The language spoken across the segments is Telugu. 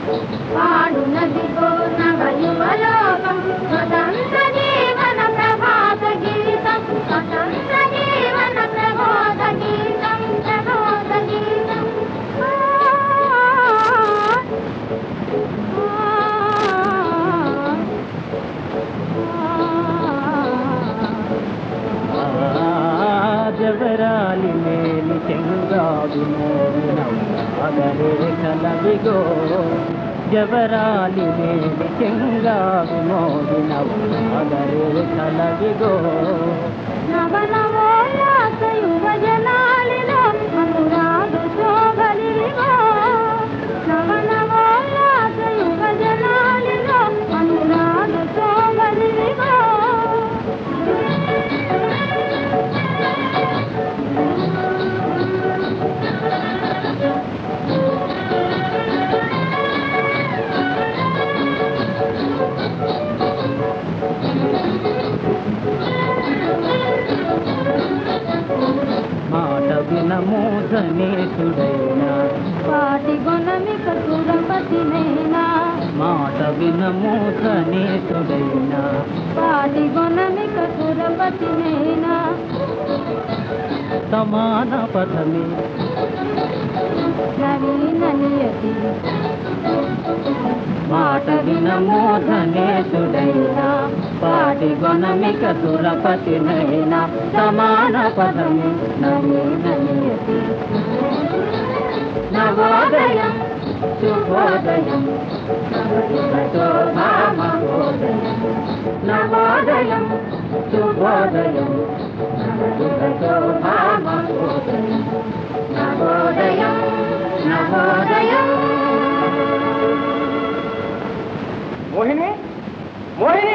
పాడునదిగో నవయువలోకం స్వతంత్ర జీవన ప్రభాత గీతం స్వతంత్ర జీవన ప్రబోధ గీతం ప్రబోధ గీతం జవరాలి మేలి చెంగావి మోగినవరే కలవిగో జవరాలి మేలి చెంగావి మోగినవరే కలవిగో నవనవోల్లాస యువజనాలిలో అనురాగ శోభలివిగో నవనవోల్లాస యువజనాలిలో అనురాగ శోభలివిగో మాట వినము ధనేశుడైనా పాటి గుణమిక సురపతినైనా మాట వినము ధనేశుడైనా పాటి గుణమిక సురపతినైనా సమాన పదమే నవీన నియతి మాట వినము ధనేశుడైనా పాటి గుణమిక సురపతినైనా సమాన పదమే నవీన నియతి నవోదయం శుభోదయం శోభామహోదయం నవోదయం శుభోదయం శోభామహోదయం నవోదయం నవోదయం మోహిని మోహిని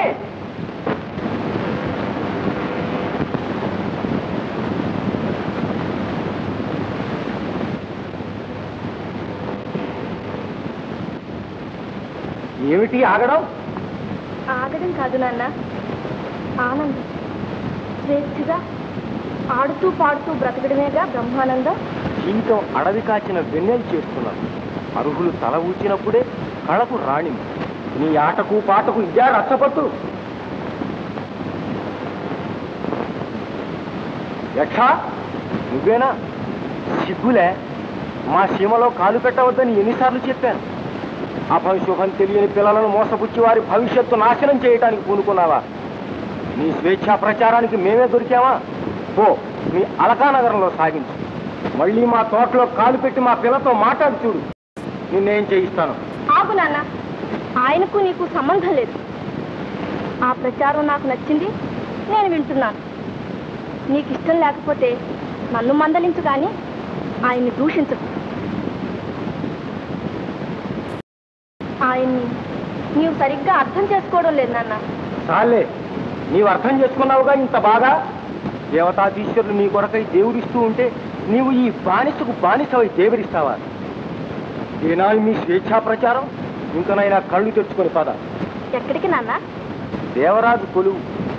ఏమిటి ఆగడం ఆగడం కాదు నాన్న ఆనందం స్వేచ్ఛగా ఆడుతూ పాడుతూ బ్రతకడమేగా బ్రహ్మానందం జీవితం అడవి కాచిన వెన్నెలు చేస్తున్నాను అర్హులు తల ఊచినప్పుడే కళకు రాణి నీ ఆటకు పాటకు ఇదే రచ్చపట్టు యక్ష నువ్వేనా సిగ్గులే మా సీమలో కాలు పెట్టవద్దని ఎన్నిసార్లు చెప్పాను అపంశుభం తెలియని పిల్లలను మోసపుచ్చి వారి భవిష్యత్తు నాశనం చేయడానికి పూనుకున్నావా నీ స్వేచ్ఛా ప్రచారానికి మేమే దొరికామా పో మీ అలకానగరంలో సాగించు మళ్ళీ మా తోటలో కాలు పెట్టి మా పిల్లతో మాట్లాడి చూడు నిన్నేం చేయిస్తాను ఆగు నాన్న ఆయనకు నీకు సంబంధం లేదు ఆ ప్రచారం నాకు నచ్చింది నేను వింటున్నాను నీకు ఇష్టం లేకపోతే నన్ను మందలించు కానీ ఆయన్ని దూషించకు ఆయన్ని నీవు సరిగ్గా అర్థం చేసుకోవడం లేదు నాన్న చాలే నీవు అర్థం చేసుకున్నావుగా ఇంత బాగా దేవతాధీశ్వరులు నీ కొరకై దేవుడిస్తూ ఉంటే నీవు ఈ బానిసకు బానిసవై దేవరిస్తావా దినాలు మీ స్వేచ్ఛా ప్రచారం ఇంకనైనా కళ్ళు తెచ్చుకొని పద ఎక్కడికి నాన్న దేవరాజు కొలువు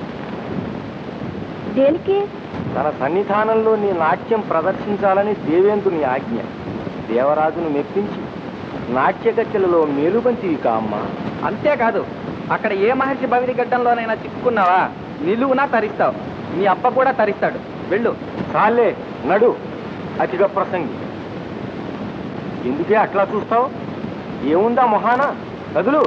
దేనికి తన సన్నిధానంలో నీ నాట్యం ప్రదర్శించాలని దేవేంద్రుని ఆజ్ఞ దేవరాజును మెప్పించి నాట్యగచ్చలలో మేలుబంతివి కామ్మా అంతేకాదు అక్కడ ఏ మహర్షి భవిరి గడ్డంలోనైనా చిక్కుకున్నావా నిలువునా తరిస్తావు నీ అప్ప కూడా తరిస్తాడు వెళ్ళు చాలే నడు అతిగా ప్రసంగి ఎందుకే అట్లా చూస్తావు ఏముందా మొహాన కదులు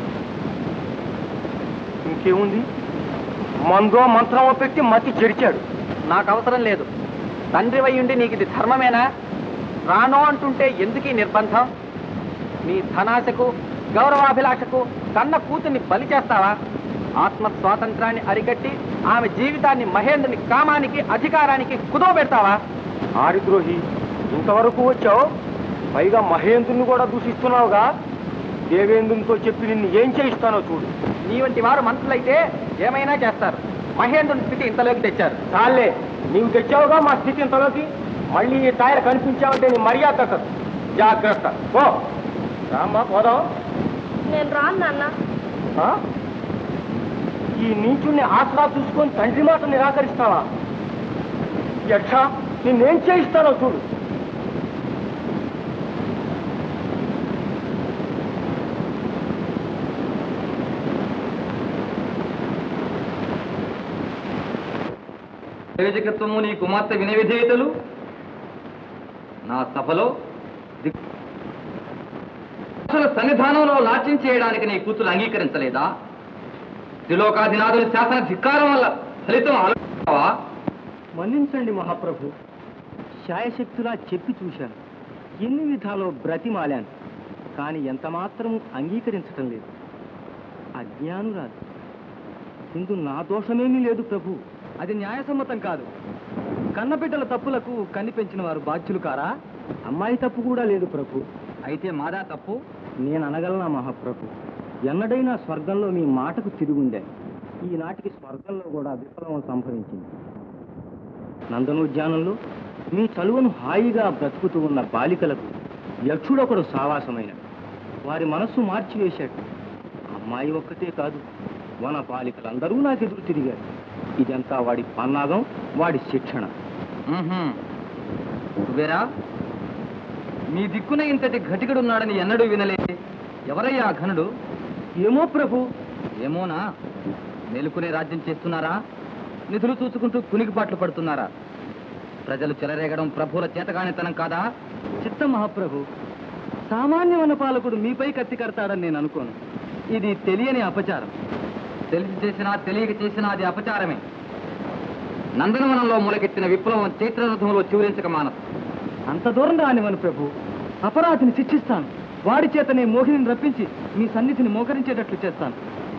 ఇంకేముంది మందో మంత్రమో పెట్టి మతి చెడిచాడు నాకు అవసరం లేదు తండ్రి వయ్యుండి నీకు ఇది ధర్మమేనా రానో అంటుంటే ఎందుకు ఈ నిర్బంధం నీ ధనాశకు గౌరవాభిలాషకు కన్న కూతుర్ని బలి చేస్తావా ఆత్మ స్వాతంత్రాన్ని అరికట్టి ఆమె జీవితాన్ని మహేంద్రుని కామానికి అధికారానికి కుదవబెడతావా ఆరిద్రోహి ఇంతవరకు వచ్చావు పైగా మహేంద్రుని కూడా దూషిస్తున్నావుగా దేవేంద్రునితో చెప్పి నిన్ను ఏం చేయిస్తానో చూడు నీ వంటి వారు మంత్రులైతే ఏమైనా చేస్తారు మహేంద్రుని స్థితి ఇంతలోకి తెచ్చారు చాలే నీవు తెచ్చావుగా మా స్థితి ఇంతలోకి మళ్ళీ ఈ తాయలు కనిపించావంటే నీ మర్యాద దక్కదు జాగ్రత్త పో రామ్మా పోదాం నేను రాను నాన్న ఆ? ఈ నీచుణ్ణి ఆసరా చూసుకొని తండ్రి మాట నిరాకరిస్తావా యక్ష నిన్నేం చేయిస్తానో చూడు ప్రయోజకత్వము నీ కుమార్తె వినయ విధేయతలు నా సభలో దిక్- అసలు సన్నిధానంలో నాట్యం చేయడానికి నీ కూతురు అంగీకరించలేదా త్రిలోకాధినాథుని శాసన ధిక్కారం వల్ల ఫలితం ఆలోచించావా మన్నించండి మహాప్రభు శాయశక్తులా చెప్పి చూశాను ఎన్ని విధాలో బ్రతిమాలాను కానీ ఎంత మాత్రం అంగీకరించటం లేదు అజ్ఞానురాలు ఇందు నా దోషమేమీ లేదు ప్రభు అది న్యాయసమ్మతం కాదు కన్నబిడ్డల తప్పులకు కన్ని పెంచిన వారు బాధ్యులు కారా అమ్మాయి తప్పు కూడా లేదు ప్రభు అయితే మాదా తప్పు నేను అనగలనా మహాప్రభు ఎన్నడైనా స్వర్గంలో మీ మాటకు తిరుగుండే ఈనాటికి స్వర్గంలో కూడా విప్లవం సంభవించింది నందనోద్యానంలో మీ చలువను హాయిగా బ్రతుకుతూ ఉన్న బాలికలకు యక్షుడొకడు సావాసమైన వారి మనస్సు మార్చివేశాడు అమ్మాయి ఒక్కతే కాదు వన బాలికలందరూ నాకెదురు తిరిగారు ఇదంతా వాడి పన్నాగం వాడి శిక్షణ మ్మ్హ్మ్. కుబేరా మీ దిక్కున ఇంతటి ఘటికుడున్నాడని ఎన్నడూ వినలే ఎవరయ్యా ఆ ఘనుడు ఏమో ప్రభు ఏమోనా మేలుకునే రాజ్యం చేస్తున్నారా నిధులు చూసుకుంటూ కునికిపాట్లు పడుతున్నారా ప్రజలు చెలరేగడం ప్రభువుల చేతగానితనం కాదా చిత్త మహాప్రభు సామాన్య వనపాలకుడు మీపై కత్తి కడతాడని నేను అనుకోను ఇది తెలియని అపచారం తెలిసి చేసినా తెలియక చేసినా అది అపచారమే నందనవనంలో మొలకెత్తిన విప్లవం చైత్రరథంలో చివరించక మానదు అంత దూరం రానివను ప్రభు అపరాధిని శిక్షిస్తాను వాడి చేతనే మోహిని రప్పించి మీ సన్నిధిని మోకరించేటట్లు చేస్తాను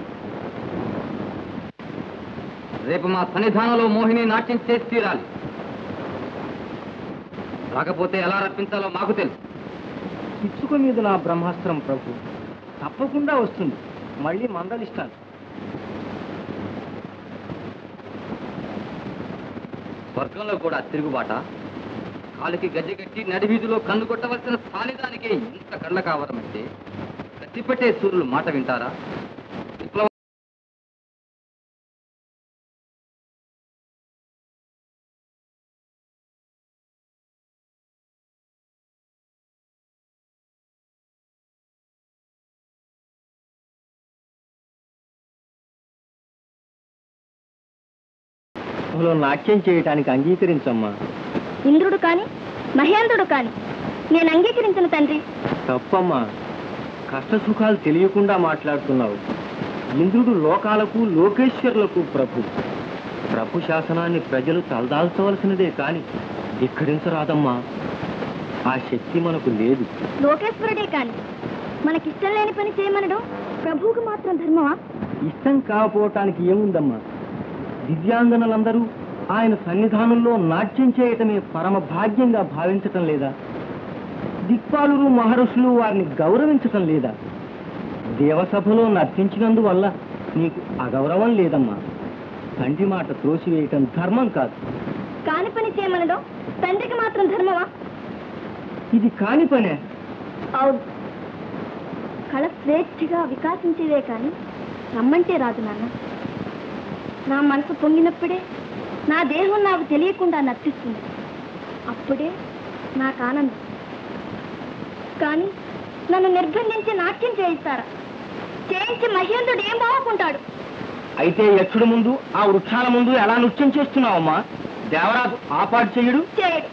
రేపు మా సన్నిధానంలో మోహిని నాట్యం చేసి తీరాలి రాకపోతే ఎలా రప్పించాలో మాకు తెలుసు ఇచ్చుక మీద నా బ్రహ్మాస్త్రం ప్రభు తప్పకుండా వస్తుంది మళ్ళీ మందలిస్తాను స్వర్గంలో కూడా తిరుగుబాట కాలికి గజ్జె కట్టి నడివీధిలో కన్ను కొట్టవలసిన స్థానిదానికే ఇంత కళ్ళ కావరమంటే కత్తిపెట్టే సూర్యులు మాట వింటారా విప్లవం లో నాట్యం చేయటానికి అంగీకరించమ్మా ఇంద్రుడు కాని మహేంద్రుడు కాని నేను అంగీకరించిన తండ్రి తప్పమ్మా కష్ట సుఖాలు తెలియకుండా మాట్లాడుతున్నావు ఇంద్రుడు లోకాలకు లోకేశ్వరులకు ప్రభు ప్రభు శాసనాన్ని ప్రజలు తలదాల్చవలసినదే కాని ధిక్కరించరాదమ్మా ఆ శక్తి మనకు లేదు లోకేశ్వరుడే కాని మనకిష్టం లేని పని చేయమనడం ప్రభువుకు మాత్రం ధర్మమా ఇష్టం కాకపోవటానికి ఏముందమ్మా దివ్యాంగనలందరూ ఆయన సన్నిధానంలో నాట్యం చేయటమే పరమ భాగ్యంగా భావించటం లేదా దిక్పాలురు మహర్షులు వారిని గౌరవించటం లేదా దేవసభలో నర్తించినందువల్ల నీకు అగౌరవం లేదమ్మా తండ్రి మాట త్రోసివేయటం ధర్మం కాదు కాని పని చేయమనడం తండ్రికి మాత్రం ధర్మమా ఇది కాని పనే అవును కళ స్వేచ్ఛగా వికాసించేదే కానీ రమ్మంటే రాదు నాన్న నా మనసు పొంగినప్పుడే నా దేహం నాకు తెలియకుండా నర్తిస్తుంది అప్పుడే నాకు ఆనందం కానీ నన్ను నిర్బంధించి నాట్యం చేయిస్తారా చేయించి మహేంద్రుడు ఏం బాగుంటాడు అయితే యక్షుడు ముందు ఆ వృక్షాల ముందు ఎలా నృత్యం చేస్తున్నావమ్మా దేవరాజు ఆపాటు చెయ్యడు చేయడు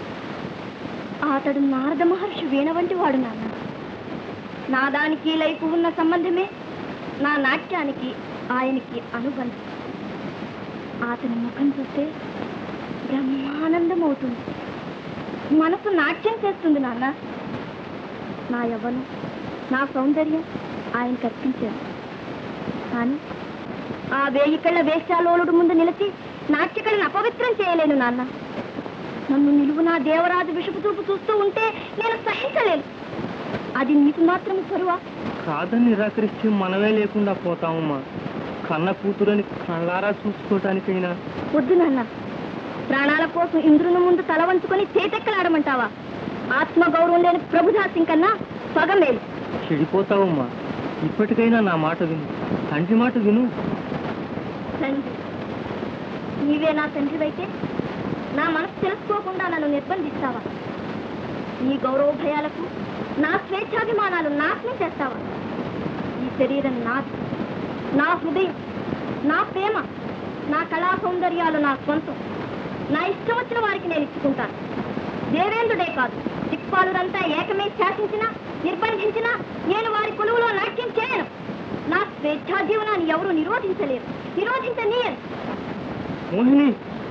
అతడు నారద మహర్షి వీణ వంటి వాడు నాన్న నాదానికి లైపు ఉన్న సంబంధమే నా నాట్యానికి ఆయనకి అనుబంధం అతని ముఖం చూస్తే బ్రహ్మానందం అవుతుంది మనసు నాట్యం చేస్తుంది నాన్న నా యవ్వనం నా సౌందర్యం ఆయనకి అర్పించాను కానీ ఆ వేయి కళ్ళ వేశ్యాలోలుడు ముందు నిలిచి నాట్యకళను అపవిత్రం చేయలేను నాన్న నన్ను నిలువు నా దేవరాజు విషపు చూపు చూస్తూ ఉంటే నేను సహించలేను అది నీకు మాత్రం పరువా కాదని నిరాకరిస్తే మనమే లేకుండా పోతామమ్మా కన్న కూతురని కళ్ళారా చూసుకోవటానికైనా వద్దు నాన్న ప్రాణాల కోసం ఇంద్రుని ముందు తల వంచుకొని చేతెక్కలాడమంటావా ఆత్మగౌరవం లేని ప్రభుదాసింగ్ కన్నా పగమేలు చెడిపోతావమ్మా ఇప్పటికైనా నా మాట విను తండ్రి మాట విను తండ్రి నీవే నా తండ్రివైతే నా మనసు తెలుసుకోకుండా నన్ను నిర్బంధిస్తావా నీ గౌరవ భయాలకు నా స్వేచ్ఛాభిమానాలు నాశనం చేస్తావా ఈ శరీరం నాది నా హృదయం నా ప్రేమ నా కళా సౌందర్యాలు నా సొంతం నా ఇష్టం వచ్చిన వారికి నేను ఇచ్చుకుంటాను దేవేంద్రుడే కాదు దిక్పాలురంతా ఏకమే శాసించినా నిర్బంధించినా నేను వారి కొలువులో నాట్యం చేయను నా స్వేచ్ఛా జీవనాన్ని ఎవరు నిరోధించలేరు నిరోధించనీయరు మోహిని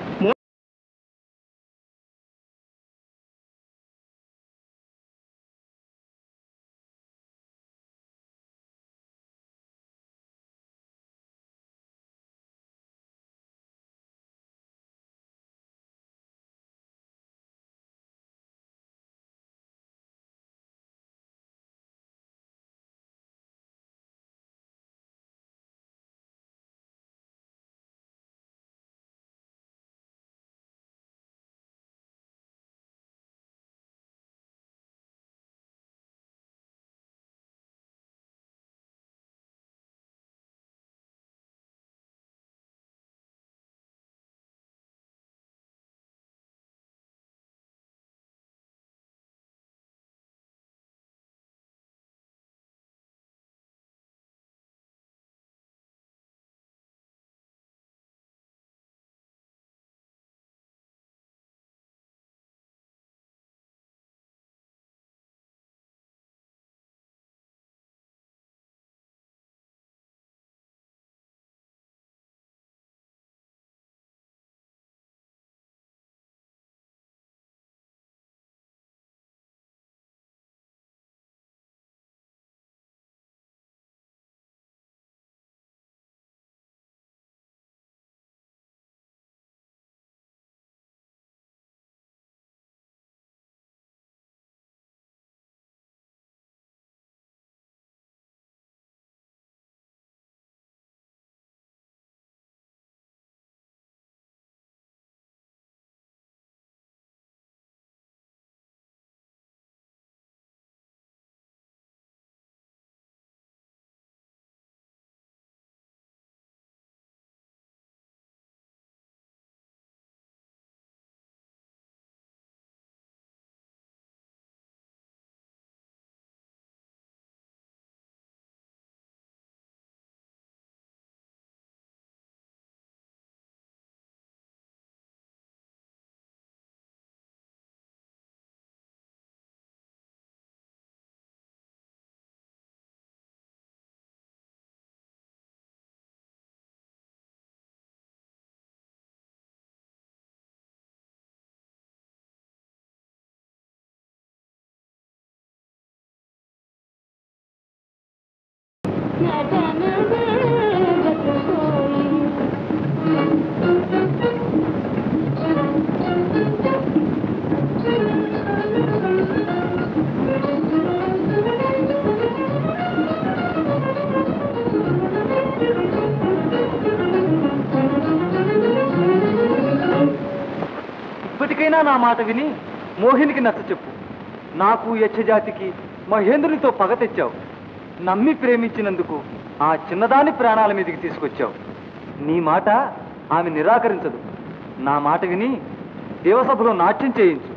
ఇప్పటికైనా నా మాట విని మోహినికి నచ్చ చెప్పు నాకు యక్షజాతికి మహేంద్రునితో పగ తెచ్చావు నమ్మి ప్రేమించినందుకు ఆ చిన్నదాని ప్రాణాల మీదకి తీసుకొచ్చావు నీ మాట ఆమె నిరాకరించదు నా మాట విని దేవసభలో నాట్యం చేయించు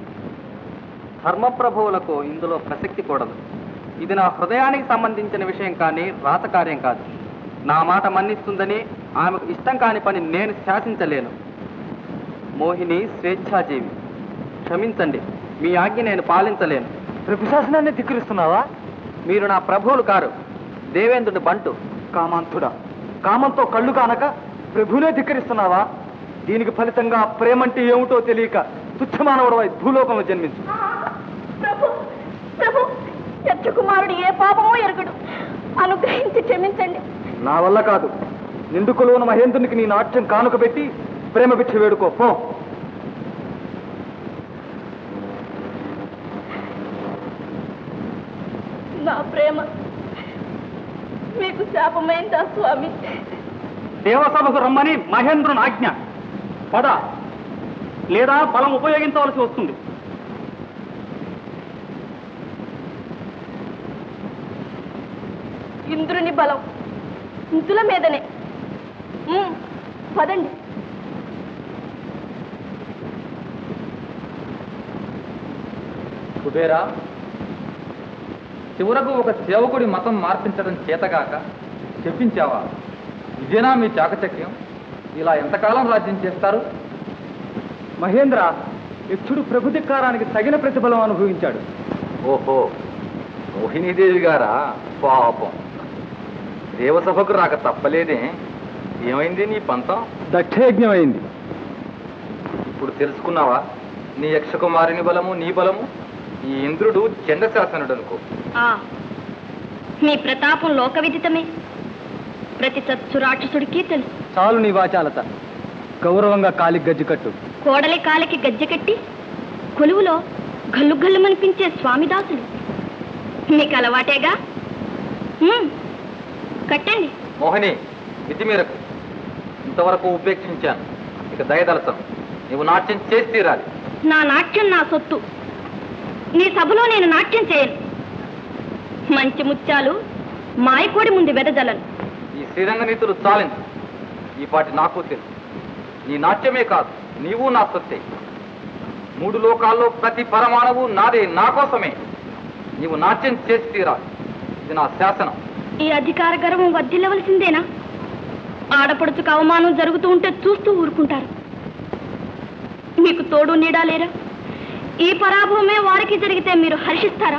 ధర్మప్రభువులకు ఇందులో ప్రసక్తి కూడదు ఇది నా హృదయానికి సంబంధించిన విషయం కానీ రాత కార్యం కాదు నా మాట మన్నిస్తుందని ఆమెకు ఇష్టం కాని పని నేను శాసించలేను మోహిని స్వేచ్ఛాజీవి క్షమించండి మీ ఆజ్ఞ నేను పాలించలేను ప్రభు శాసనాన్ని ధిక్కరిస్తున్నావా మీరు నా ప్రభువులు కారు దేవేంద్రుడి బంటు కామాంతుడా కామంతో కళ్ళు కానక ప్రభునే ధిక్కరిస్తున్నావా దీనికి ఫలితంగా ప్రేమంటే ఏమిటో తెలియక తుచ్చమానవుడవై భూలోకంలో జన్మించు ప్రభు ప్రభు యక్షకుమారుడు ఏ పాపమో ఎరగడు అనుగ్రహించి క్షమించండి నా వల్ల కాదు నిండుకొలువున మహేంద్రునికి నీ నాట్యం కానుక పెట్టి ప్రేమ పిచ్చి వేడుకో పో నా ప్రేమ మీకు శాపమైందా స్వామి దేవసభకు రమ్మని మహేంద్రుని ఆజ్ఞ పద లేదా బలం ఉపయోగించవలసి వస్తుంది ఇంద్రుని బలం ఇంతుల మీదనే ఉమ్, పదండి కుబేరా చివరకు ఒక సేవకుడి మతం మార్పించడం చేతగాక చెప్పించావా ఇదేనా మీ చాకచక్యం ఇలా ఎంతకాలం రాజ్యం చేస్తారు మహేంద్ర యక్షుడు ప్రభుధిక్కారానికి తగిన ప్రతిఫలం అనుభవించాడు ఓహో మోహినీదేవి గారా పాపం దేవసభకు రాక తప్పలేదే ఏమైంది నీ పంతం దక్షయజ్ఞం అయింది ఇప్పుడు తెలుసుకున్నావా నీ యక్షకుమారిని బలము నీ బలము ఈ ఇంద్రుడు చండశాసనుడు అనుకో ఆ మీ ప్రతాపం లోక విదితమే ప్రతి చచ్చు రాక్షసుడికి తెలుసు చాలు నీ వాచాలత గౌరవంగా కాలి గజ్జి కట్టు కోడలి కాలికి గజ్జె కట్టి కొలువులో గల్లు గల్లుమనిపించే స్వామిదాసుడు మీకు అలవాటేగా ఉమ్, కట్టండి మోహిని విధి మేరకు ఇంతవరకు ఉపేక్షించాను ఇక దయదలసం నీవు నాట్యం చేసి తీరాలి నా నాట్యం నా సొత్తు నీ సభలో నేను నాట్యం చేయను మంచి ముత్యాలు మాయకోడి ముందు వెదజలను ఈ శ్రీరంగ నీతులు చాలించు ఈ పాటి నాకు తెలుసు నీ నాట్యమే కాదు నీవు నా సొత్తే మూడు లోకాల్లో ప్రతి పరమాణువు నాదే నా కోసమే నీవు నాట్యం చేసి తీరాలి ఇది నా శాసనం ఈ అధికార గర్వం వర్ధిల్లవలసిందేనా ఆడపడుచుకు అవమానం జరుగుతూ ఉంటే చూస్తూ ఊరుకుంటారు మీకు తోడు నీడా లేరా ఈ పరాభవమే వారికి జరిగితే మీరు హర్షిస్తారా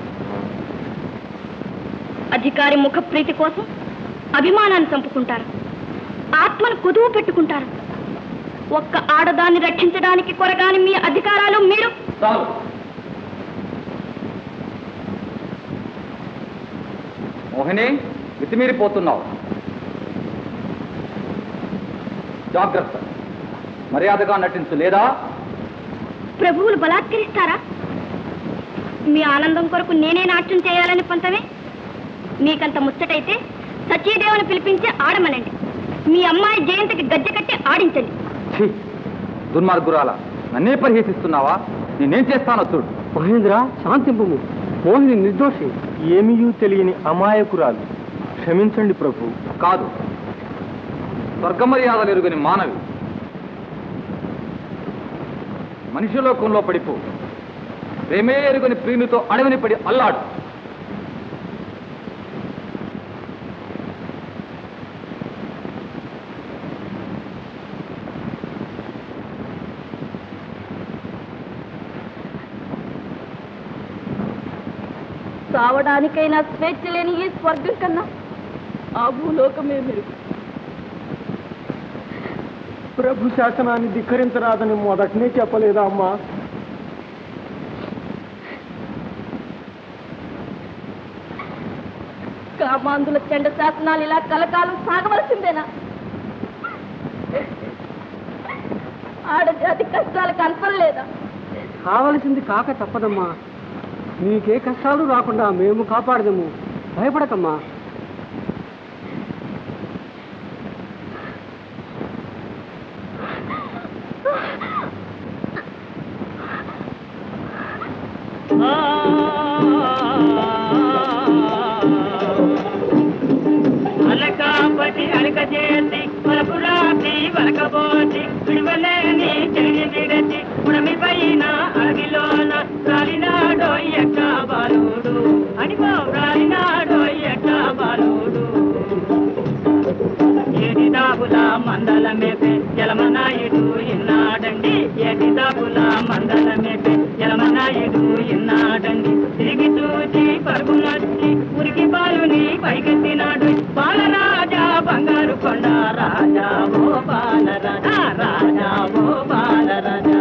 అధికారి ముఖ ప్రీతి కోసం అభిమానాన్ని చంపుకుంటారు ఆత్మను కుదువు పెట్టుకుంటారు ఒక్క ఆడదాన్ని రక్షించడానికి కొరగాని మీ అధికారాలు మీరు చాలు మోహిని మితిమీరిపోతున్నావు జాగ్రత్త మర్యాదగా నటించు లేదా ప్రభువులు బలాత్కరిస్తారా మీ ఆనందం కొరకు నేనే నాట్యం చేయాలని పంతమే మీకంత ముచ్చటైతే సచీదేవుని పిలిపించి ఆడమనండి మీ అమ్మాయి జయంతికి గజ్జె కట్టి ఆడించండి ఛీ దుర్మార్గురాల నన్నే పరిహసిస్తున్నావా నేనేం చేస్తానో చూడు మహేంద్ర శాంతింపు మోహిని నిర్దోషి ఏమీయూ తెలియని అమాయకురాలు క్షమించండి ప్రభు కాదు స్వర్గమర్యాదలు ఎరుగని మానవి మనిషి లోకంలో పడిపో ప్రేమే ఎరుగని ప్రియునితో అడవిని పడి అల్లాడు చావడానికైనా స్వేచ్ఛ లేని ఈ స్వర్గం కన్నా ఆ భూలోకమే మెరుగు ప్రభు శాసనాన్ని ధిక్కరించరాదని మొదటనే చెప్పలేదా అమ్మా కామాంధుల చెండ శాసనాలు ఇలా కలకాలం సాగవలసిందేనా ఆడజాతి కష్టాలకు అంతం లేదా కావలసింది కాక తప్పదమ్మా నీకే కష్టాలు రాకుండా మేము కాపాడదాము భయపడకమ్మా అలకాపటి అలక చేసి పరపురాసి వరకబోసి విడవలేని చెని విడచి ఉడమి పైన అగిలోన రాలినాడో ఎక్క బాలుడు అడిగో రాలినాడో ఎక్క బాలుడు ఏటి దాపుల మందల మేపే జలమనాయుడు ఇన్నాడండి ఏటి దాపుల మందల మేపే జలమనాయుడు ఇన్నాడండి తిరిగి చూచి పరుగునొచ్చి ఉరికి బాలుని పైకెత్తినాడు బాలరాజా బంగారు కొండ రాజా ఓ బాలరాజా రాజా ఓ బాలరాజా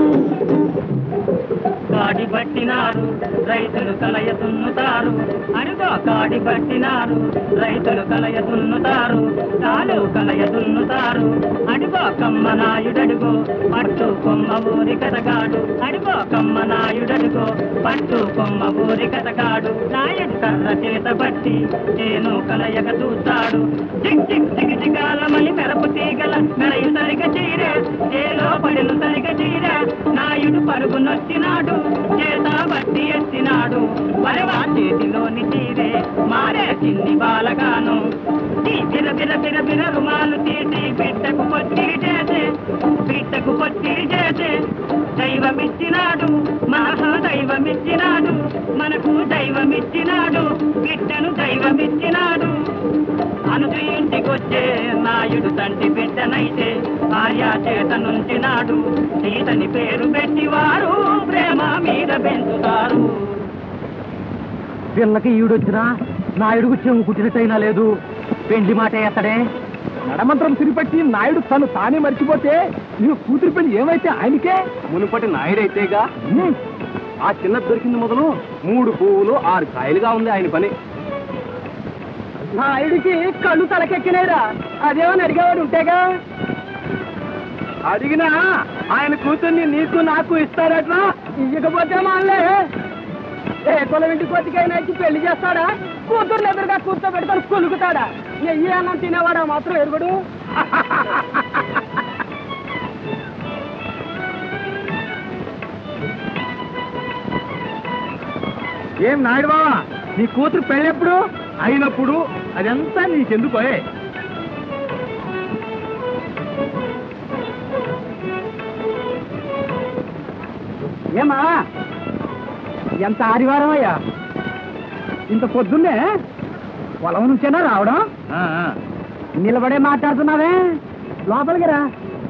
కాడి పట్టినారు రైతులు కలయ దున్నుతారు అరుగో కాడి పట్టినారు రైతులు కలయ దున్నుతారు తాలు కలయ దున్నుతారు అడుగో కమ్మ నాయుడడుగో పట్టు కొమ్మ ఊరి కథగాడు అడుగో కమ్మ నాయుడడుగో పట్టు కొమ్మ ఊరి కథగాడు నాయుడు కర్ర చేత పట్టి చేను కలయక చూస్తాడు టిక్ టిక్ టిక్ టికాలమని మెరపు తీగల మెరయు సరిగ చీర చేలో పడిను సరిగ చీర నాయుడు పరుగునొచ్చినాడు చేత బట్టి ఎత్తినాడు వరవా చేతిలోని చీరే మారే చిన్ని బాలగాను ఈ బిర బిర బిర బిర రుమాలు తీసి బిడ్డకు పొత్తిరి చేసే బిడ్డకు పొత్తిరి చేసే దైవమిచ్చినాడు మహా దైవమిచ్చినాడు మనకు దైవమిచ్చినాడు బిడ్డను దైవమిచ్చినాడు అనుజు ఇంటికొచ్చే నాయుడు తండ్రి బిడ్డనైతే ఆ భార్య చేత నుంచినాడు సీతని పేరు పెట్టివారు ప్రేమ మీద పెంచుతారు పిల్లకి ఈడొచ్చినా నాయుడుకు చెంగు కుట్టినట్టయినా లేదు పెండ్లి మాట ఎత్తడే నడమంత్రం తిరిపెట్టి నాయుడు తను తానే మర్చిపోతే నీవు కూతురు పెళ్లి ఏమైతే ఆయనకే మునుపటి నాయుడైతేగా హ్మ్. ఆ చిన్న దొరికింది మొదలు మూడు పువ్వులు ఆరు కాయలుగా ఉంది ఆయన పని నాయుడికి కళ్ళు తలకెక్కినాయిరా అదేమని అడిగేవాడు ఉంటేగా అడిగినా ఆయన కూతుర్ని నీకు నాకు ఇస్తారట్లా ఇయ్యకపోతే మాలే ఏ కులం ఇంటి కోతికైనా ఇచ్చి పెళ్లి చేస్తాడా కూతుర్ని ఎదురుగా కూర్చోబెడతాడు కొలుకుతాడా నెయ్యి అన్నం తినేవాడా మాత్రం ఎరుగుడు ఏం నాయుడు బావా నీ కూతురు పెళ్ళెప్పుడు అయినప్పుడు అదంతా నీకెందుకు పోయే ఏమా ఎంత ఆదివారం అయ్యా ఇంత పొద్దున్నే పొలం నుంచేనా రావడం నిలబడే మాట్లాడుతున్నావే లోపలికి రా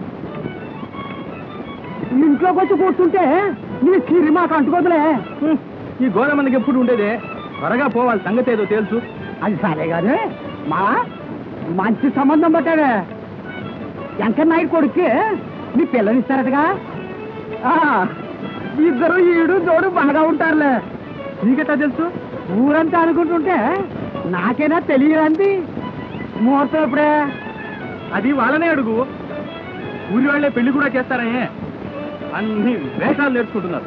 ఇంట్లోకి వచ్చి కూర్చుంటే నీ చిరి మాకు అంటుకోదులే ఈ గోడ మనకి ఎప్పుడు ఉండేదే త్వరగా పోవాలి సంగతి ఏదో తెలుసు అది సరే కాదు మా మంచి సంబంధం పట్టాడే వెంకన్న నాయుడు కొడుక్కి నీ పిల్లనిస్తారటగా ఆ, ఇద్దరు ఈడు జోడు బాగా ఉంటారులే నీకెట్టా తెలుసు ఊరంతా అనుకుంటుంటే నాకేనా తెలియదండి ముహూర్తం ఎప్పుడే అది వాళ్ళనే అడుగు ఊరి వాళ్ళే పెళ్లి కూడా చేస్తారనే అన్ని వేషాలు నేర్చుకుంటున్నారు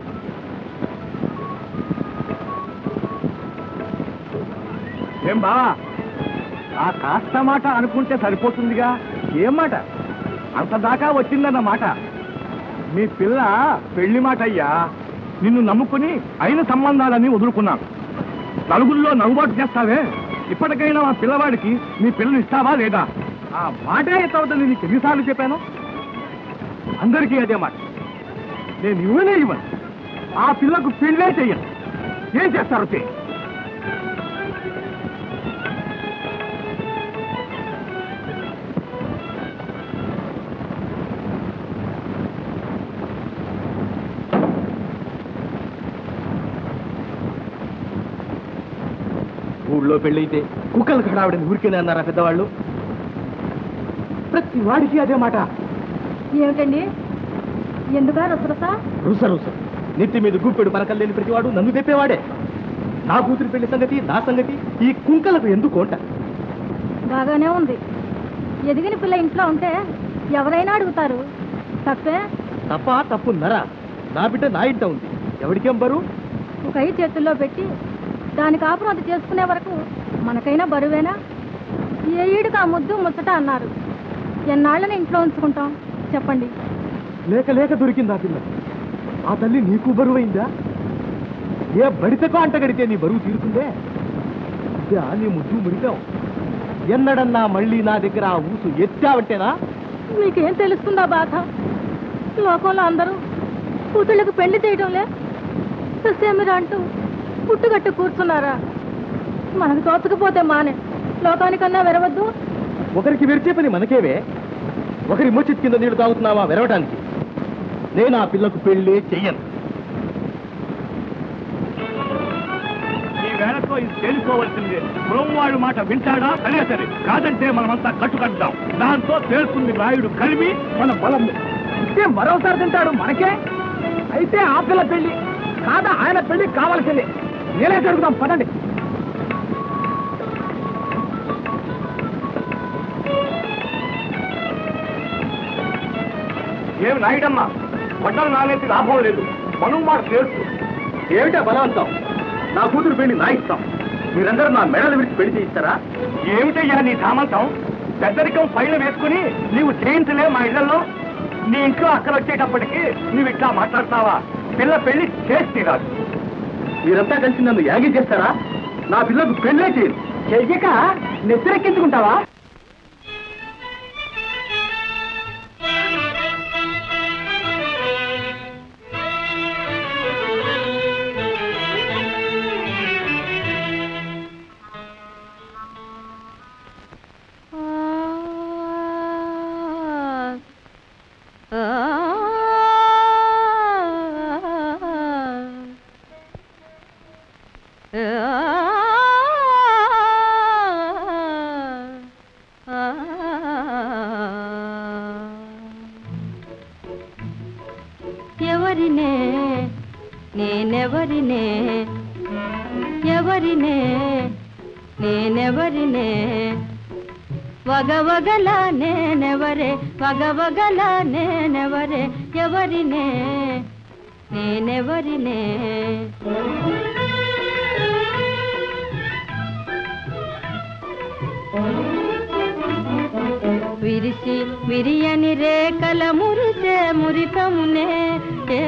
ఏం బావా ఆ కాస్త మాట అనుకుంటే సరిపోతుందిగా ఏం మాట అంత దాకా వచ్చిందన్న మాట మీ పిల్ల పెళ్లి మాట అయ్యా నిన్ను నమ్ముకుని అయిన సంబంధాలని వదులుకున్నాను నలుగురిలో నవ్వుబాటు చేస్తావే ఇప్పటికైనా మా పిల్లవాడికి నీ పిల్లని ఇస్తావా లేదా ఆ మాటే ఎత్తవద్దని నీకు ఎన్నిసార్లు చెప్పాను అందరికీ అదే మాట నేను ఇవ్వనే ఇవ్వను ఆ పిల్లకు పెళ్ళే చెయ్యను ఏం చేస్తారు చెయ్యి ఊళ్ళో పెళ్ళైతే కుక్కలు కడావిడని ఊరికేనే అన్నారా పెద్దవాళ్ళు ప్రతి వాడికి అదే మాట ఏమిటండి ఎందుకా రసరస రుస రుస నెత్తి మీద గుప్పెడు పరకలు లేని ప్రతివాడు నన్ను తెప్పేవాడే నా కూతురు పెళ్లి సంగతి నా సంగతి ఈ కుంకలకు ఎందుకు అంట బాగానే ఉంది ఎదిగిన పిల్ల ఇంట్లో ఉంటే ఎవరైనా అడుగుతారు తప్పే తప్ప తప్పు నరా నా బిడ్డ నా ఇంట ఉంది ఎవరికేం బరువు ఒక ఐదు చేతుల్లో పెట్టి దాని కాపురం అది చేసుకునే వరకు మనకైనా బరువేనా ఏ ఈడుకు ఆ ముద్దు ముచ్చట అన్నారు ఎన్నాళ్ళని ఇంట్లో ఉంచుకుంటాం చెప్పండి లేక లేక దొరికింది ఆ పిల్ల ఆ తల్లి నీకు బరువైందా ఏ బడితకో అంటగడితే నీ బరువు తీరుతుందే ఇదా నీ ముద్దు మురికావు ఎన్నడన్నా మళ్ళీ నా దగ్గర ఆ ఊసు ఎత్తావంటేనా మీకేం తెలుస్తుందా బాధ లోకంలో అందరూ కూతుళ్ళకి పెళ్లి చేయడంలే సస్యమిరా అంటూ పుట్టుగట్టు కూర్చున్నారా మనకు తోచకపోతే మానే లోకానికన్నా వెరవద్దు ఒకరికి విరిచే పని మనకేవే ఒకరి ముచ్చిత్ కింద నీళ్లు తాగుతున్నావా వెరవటానికి నేను ఆ పిల్లకు పెళ్లి చెయ్యను ఈ వేళతో ఇది తేలిపోవలసిందే కులంవాడు మాట వింటాడా సరే సరే కాదంటే మనమంతా కట్టుకట్టాం దాంతో తేలుతుంది రాయుడు కలిమి మన బలం ఇస్తే మరోసారి తింటాడు మనకే అయితే ఆ పిల్ల పెళ్లి కాదా ఆయన పెళ్లి కావాల్సిందే నేనే జరుగుదాం పదండి ఏమి నాయుడమ్మా బట్టలు నానేసి లాభం లేదు మనం మాట తెలుసు ఏమిటా బలవంతం నా కూతురు పెళ్లి నా ఇస్తాం మీరందరూ నా మెడలు విడిచి పెళ్లి చేయిస్తారా ఏమిటయ్యా నీ సామంతం పెద్దరికం పైన వేసుకుని నీవు చేయించలే మా ఇళ్లలో నీ ఇంట్లో అక్కడ వచ్చేటప్పటికి నువ్వు ఇట్లా మాట్లాడతావా పిల్ల పెళ్లి చేసి తీరాదు మీరంతా కలిసి నన్ను యాగి చేస్తారా నా పిల్లకు పెళ్ళే చేయరు చెయ్యక నెత్తరెక్కించుకుంటావా నేనెవరినే నేనెవరినే ఎవరినే నేనెవరినే వగవగల నేనెవరే వగవగల నేనెవరే ఎవరినే నేనెవరినే విరిసి విరియని రేఖల మురిసే మురితమునే ఏ.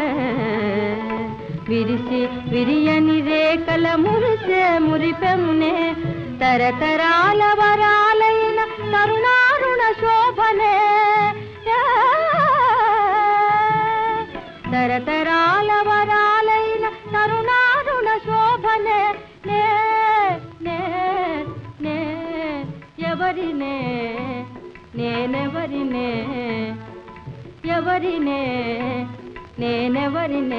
విరిసి విరియని రేఖల మురిసే మురిపెమునే తరతరాల వరాలైన తరుణారుణ శోభనే ఏ. తరతరాల వరాలైన తరుణారుణ శోభనే నే నే నే ఎవరినే నేనెవరినే ఎవరినే నేనెవరినే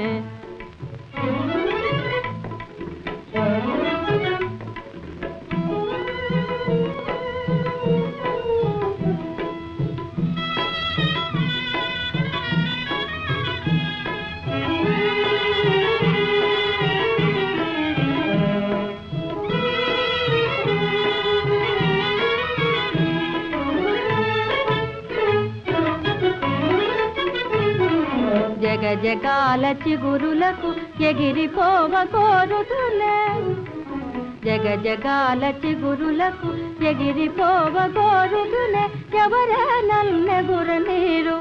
జగ జగాల చిగురులకు ఎగిరిపోవ కోరుతులే జగ జగాల చిగురులకు ఎగిరిపోవ కోరుతులే ఎవరే నల్లెగుర నీరు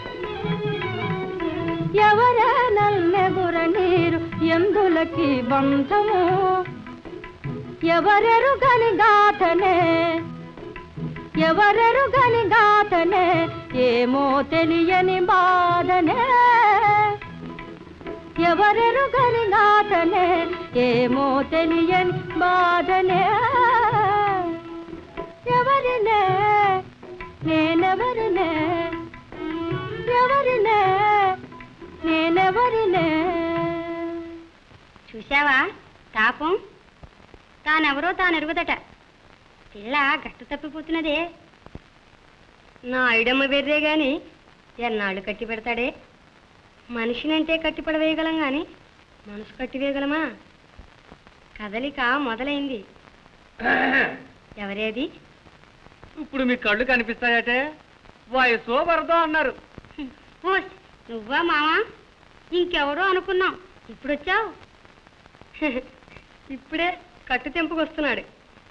ఎవరే నల్లెగుర నీరు ఎందులకి బంధము ఎవరెరు గని గాథనే ఎవరెరు గని గాథనే ఏమో తెలియని బాధనే ఎవరెరు గని గాథనే ఏమో తెలియని బాధనే ఎవరినే నేనెవరినే ఎవరినే నేనెవరినే చూశావా తాపం తానెవరో తానెరుగుదట పిల్ల గట్టు తప్పిపోతున్నదే నా ఐడమ్మ వెర్రే గాని ఎన్నాళ్ళు కట్టి పెడతాడే మనిషినంటే కట్టి పడవేయగలం గాని మనసు కట్టివేయగలమా కదలిక మొదలైంది ఎవరేది ఇప్పుడు మీ కళ్ళు కనిపిస్తాయటే వయసు వరదో అన్నారు ఓస్ నువ్వా మావా ఇంకెవరో అనుకున్నాం ఇప్పుడొచ్చావు ఇప్పుడే కట్టు తెంపుకొస్తున్నాడు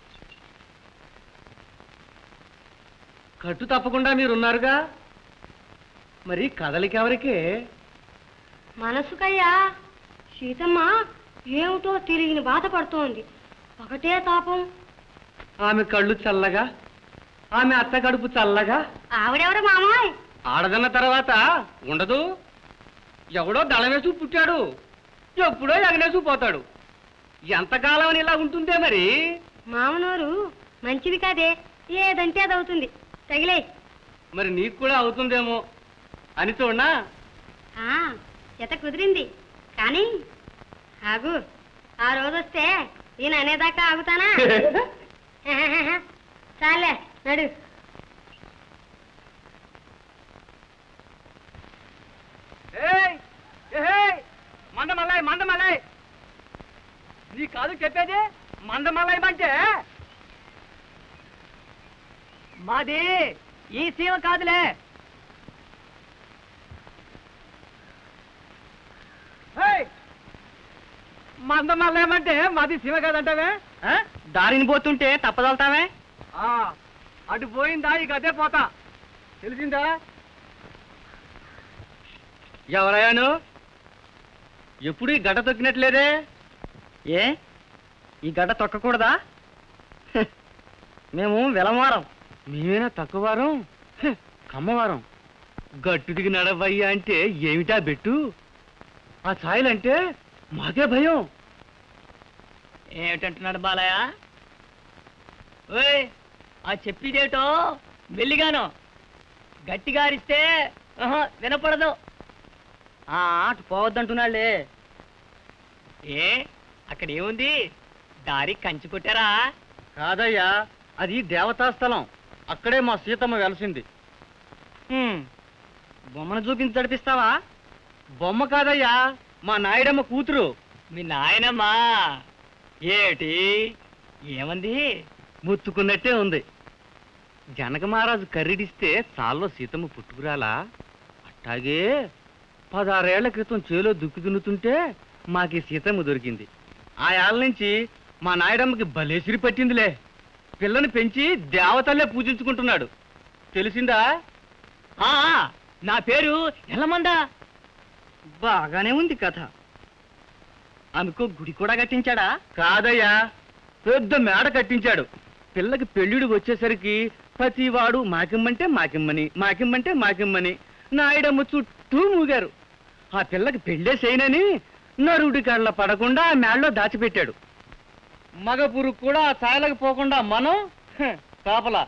కట్టు తప్పకుండా మీరున్నారుగా మరి కదలికెవరికి మనసుకయ్యా సీతమ్మ ఏమిటో తిరిగిన బాధపడుతోంది ఒకటే తాపం ఆమె కళ్ళు చల్లగా ఆమె అత్త కడుపు చల్లగా ఆవిడెవరు మామాయ్ ఆడదన్న తర్వాత ఉండదు ఎవడో దళమేసు పుట్టాడు ఎప్పుడో ఎగనేసు పోతాడు ఎంతకాలం అని ఇలా ఉంటుందే మరి మామనూరు మంచిది కాదే ఏదంటే అది అవుతుంది తగిలే మరి నీకు కూడా అవుతుందేమో అని చూడనా ఆ, జత కుదిరింది కానీ ఆగు ఆ రోజు వస్తే నేను అనేదాకా ఆగుతానా చాలే నడు మందమల్లాయ్ మందమల్లాయ్ నీ కాదు చెప్పేది మందమల్లాయ్ అంటే మాది ఈ సీమ కాదులే మందమల్లేమంటే మాది సీమ కాదంటావే దారిని పోతుంటే తప్పదలుతావే అటు పోయిందా ఇక అదే పోతా తెలిసిందా ఎవరయ్యాను ఎప్పుడు ఈ గడ్డ తొక్కినట్లేదే ఏ ఈ గడ్డ తొక్కకూడదా హ్, మేము వెలమారం మేమేనా తక్కువ వారం హ్, కమ్మవారం గట్టు దిగి నడవయ్యా అంటే ఏమిటా బెట్టు ఆ ఛాయలంటే మాకే భయం ఏమిటంటున్నాడు బాలయ్య ఓయ్ ఆ చెప్పిదేటో మెల్లిగాను గట్టిగా అరిస్తే ఆహా, వినపడదు ఆ అటు పోవద్దంటున్నాళ్లే ఏ అక్కడ ఏముంది దారి కంచి కొట్టారా కాదయ్యా అది దేవతా స్థలం అక్కడే మా సీతమ్మ వెలసింది బొమ్మను చూపించి నడిపిస్తావా బొమ్మ కాదయ్యా మా నాయుడమ్మ కూతురు మీ నాయనమ్మా ఏటి ఏమంది ముత్తుకున్నట్టే ఉంది జనక మహారాజు కర్రిడిస్తే చాల్లో సీతమ్మ పుట్టుకురాలా అట్టాగే పదహారేళ్ల క్రితం చేలో దుక్కి దున్నుతుంటే మాకు ఈ సీతమ్మ దొరికింది ఆ ఏళ్ళ నుంచి మా నాయుడమ్మకి బలేసిరి పట్టిందిలే పిల్లని పెంచి దేవతల్లే పూజించుకుంటున్నాడు తెలిసిందా ఆ ఆ, నా పేరు ఎల్లమందా బాగానే ఉంది కథ అనుకో గుడి కూడా కట్టించాడా కాదయ్యా పెద్ద మేడ కట్టించాడు పిల్లకి పెళ్ళిడు వచ్చేసరికి ప్రతివాడు మాకిమ్మంటే మాకిమ్మని మాకిమ్మంటే మాకిమ్మని నాయుడమ్మ చుట్టూ మూగారు ఆ పిల్లకి పెళ్ళే చేయనని నరుడి కళ్ళ పడకుండా ఆ మేడలో దాచిపెట్టాడు మగ పురుగు కూడా ఆ ఛాయలకు పోకుండా మనం హ, కాపలా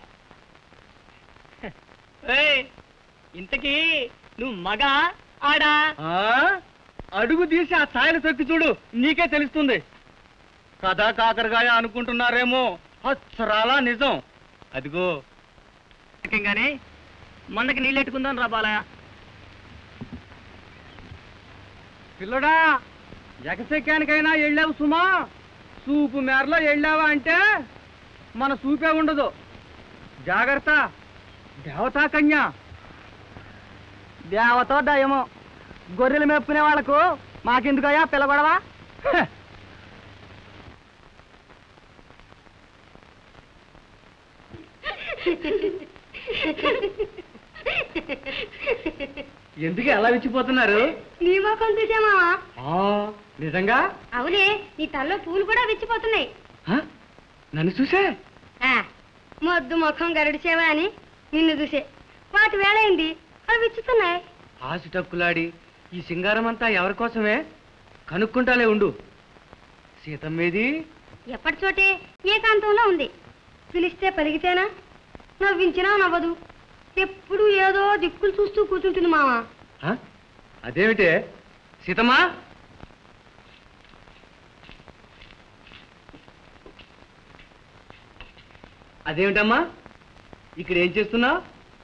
ఏయ్, ఇంతకీ నువ్వు మగ ఆడా అడుగు తీసి ఆ ఛాయలు తొక్కి చూడు నీకే తెలుస్తుంది కథా కాకరకాయ అనుకుంటున్నారేమో అచ్చరాలా నిజం అదిగో కానీ మొన్నకి నీళ్ళెట్టుకుందాం రా బాలయ్య పిల్లడా ఎగసెక్కానికైనా వెళ్ళావు సుమా సూపు మేరలో వెళ్ళావా అంటే మన సూపే ఉండదు జాగ్రత్త దేవతా కన్యా దేవతో దయమో గొర్రెలు మెప్పుకునే వాళ్ళకు మాకెందుకయ్యా పిల్లగొడవా హ. ఎందుకు ఎలా విచ్చిపోతున్నారు నీ మొఖం చూసా మావా ఆ, నిజంగా అవునే నీ తల్లో పూలు కూడా విచ్చిపోతున్నాయి ఆ? నన్ను చూసే ఆ, మొద్దు ముఖం గరడిచేవా అని నిన్ను చూసే వాటి వేళయింది అవి విచ్చుతున్నాయి ఆశ టక్కులాడి ఈ సింగారం అంతా ఎవరి కోసమే కనుక్కుంటాలే ఉండు సీతమ్మేది ఎప్పటి చోటే ఏకాంతంలో ఉంది పిలిస్తే పలిగితేనా నవ్వించినా నవ్వదు ఎప్పుడు ఏదో దిక్కులు చూస్తూ కూర్చుంటుంది మావా ఆ? అదేమిటే సీతమ్మా అదేమిటమ్మా ఇక్కడ ఏం చేస్తున్నావు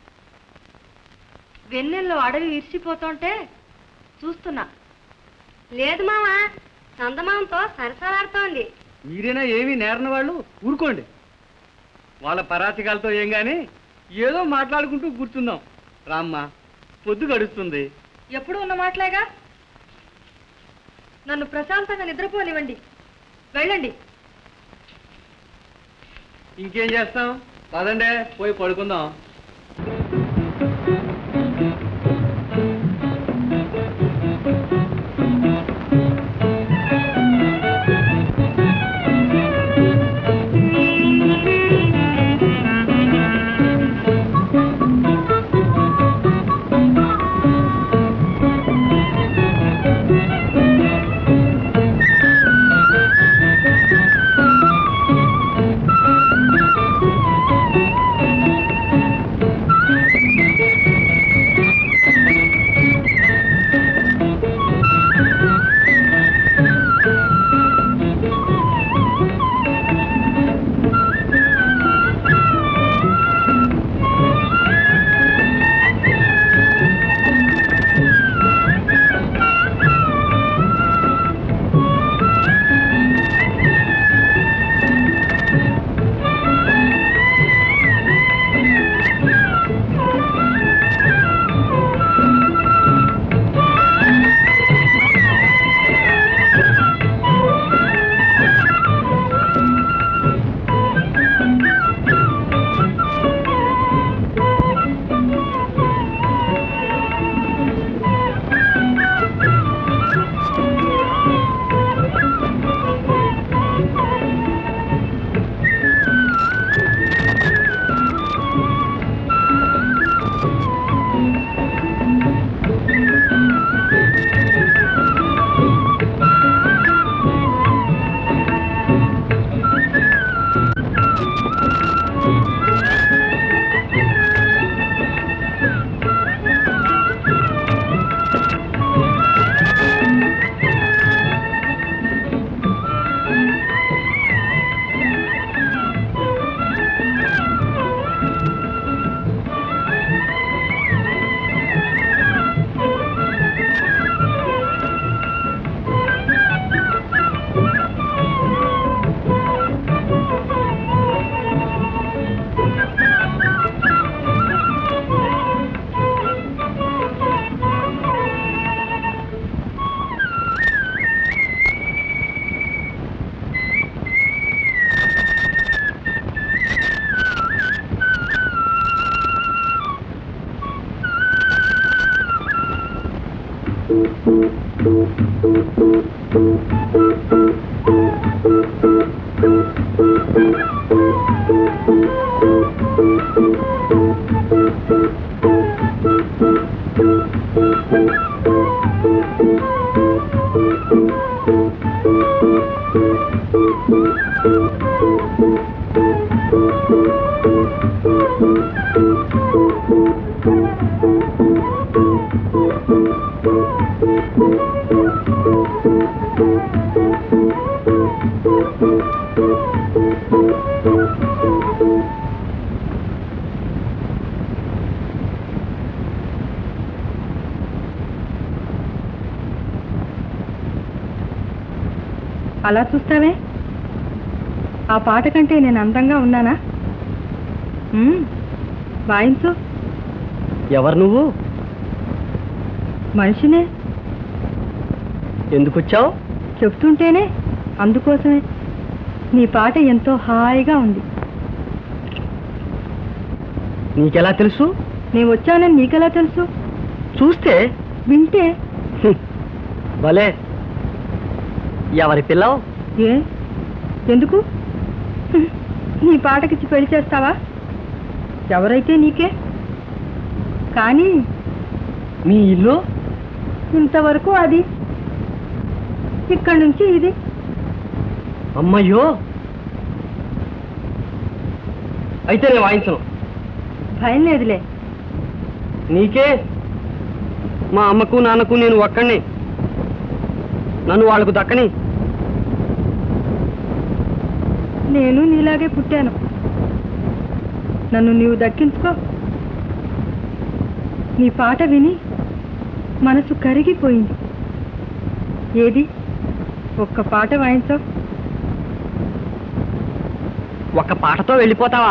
వెన్నెల్లో అడవి విరిసిపోతుంటే చూస్తున్నా లేదు మావా చందమామతో సరసలాడుతోంది మీరేనా ఏమీ నేరని వాళ్ళు ఊరుకోండి వాళ్ళ పరాచికాలతో ఏం గాని ఏదో మాట్లాడుకుంటూ కూర్చుందాం రామ్మా పొద్దు గడుస్తుంది ఎప్పుడు ఉన్న మాటలేగా నన్ను ప్రశాంతంగా నిద్రపోనివ్వండి వెళ్ళండి ఇంకేం చేస్తాం పదండే పోయి పడుకుందాం అలా చూస్తావే ఆ పాట కంటే నేను అందంగా ఉన్నానా ఉమ్, వాయించు ఎవరు నువ్వు మనిషినే ఎందుకు వచ్చావు చెప్తుంటేనే అందుకోసమే నీ పాట ఎంతో హాయిగా ఉంది నీకెలా తెలుసు నేను వచ్చానని నీకెలా తెలుసు చూస్తే వింటే హ్మ్, భలే ఎవరి పిల్లవు ఏ ఎందుకు హ్మ్, నీ పాటకిచ్చి పెళ్లి చేస్తావా ఎవరైతే నీకే కానీ మీ ఇల్లు ఇంతవరకు అది ఇక్కడి నుంచి ఇది అమ్మయ్యో అయితే నేను వాయించను భయం లేదులే నీకే మా అమ్మకు నాన్నకు నేను ఒక్కడిని నన్ను వాళ్ళకు దక్కని నేను నీలాగే పుట్టాను నన్ను నీవు దక్కించుకో నీ పాట విని మనసు కరిగిపోయింది ఏది ఒక్క పాట వాయించవు ఒక్క పాటతో వెళ్ళిపోతావా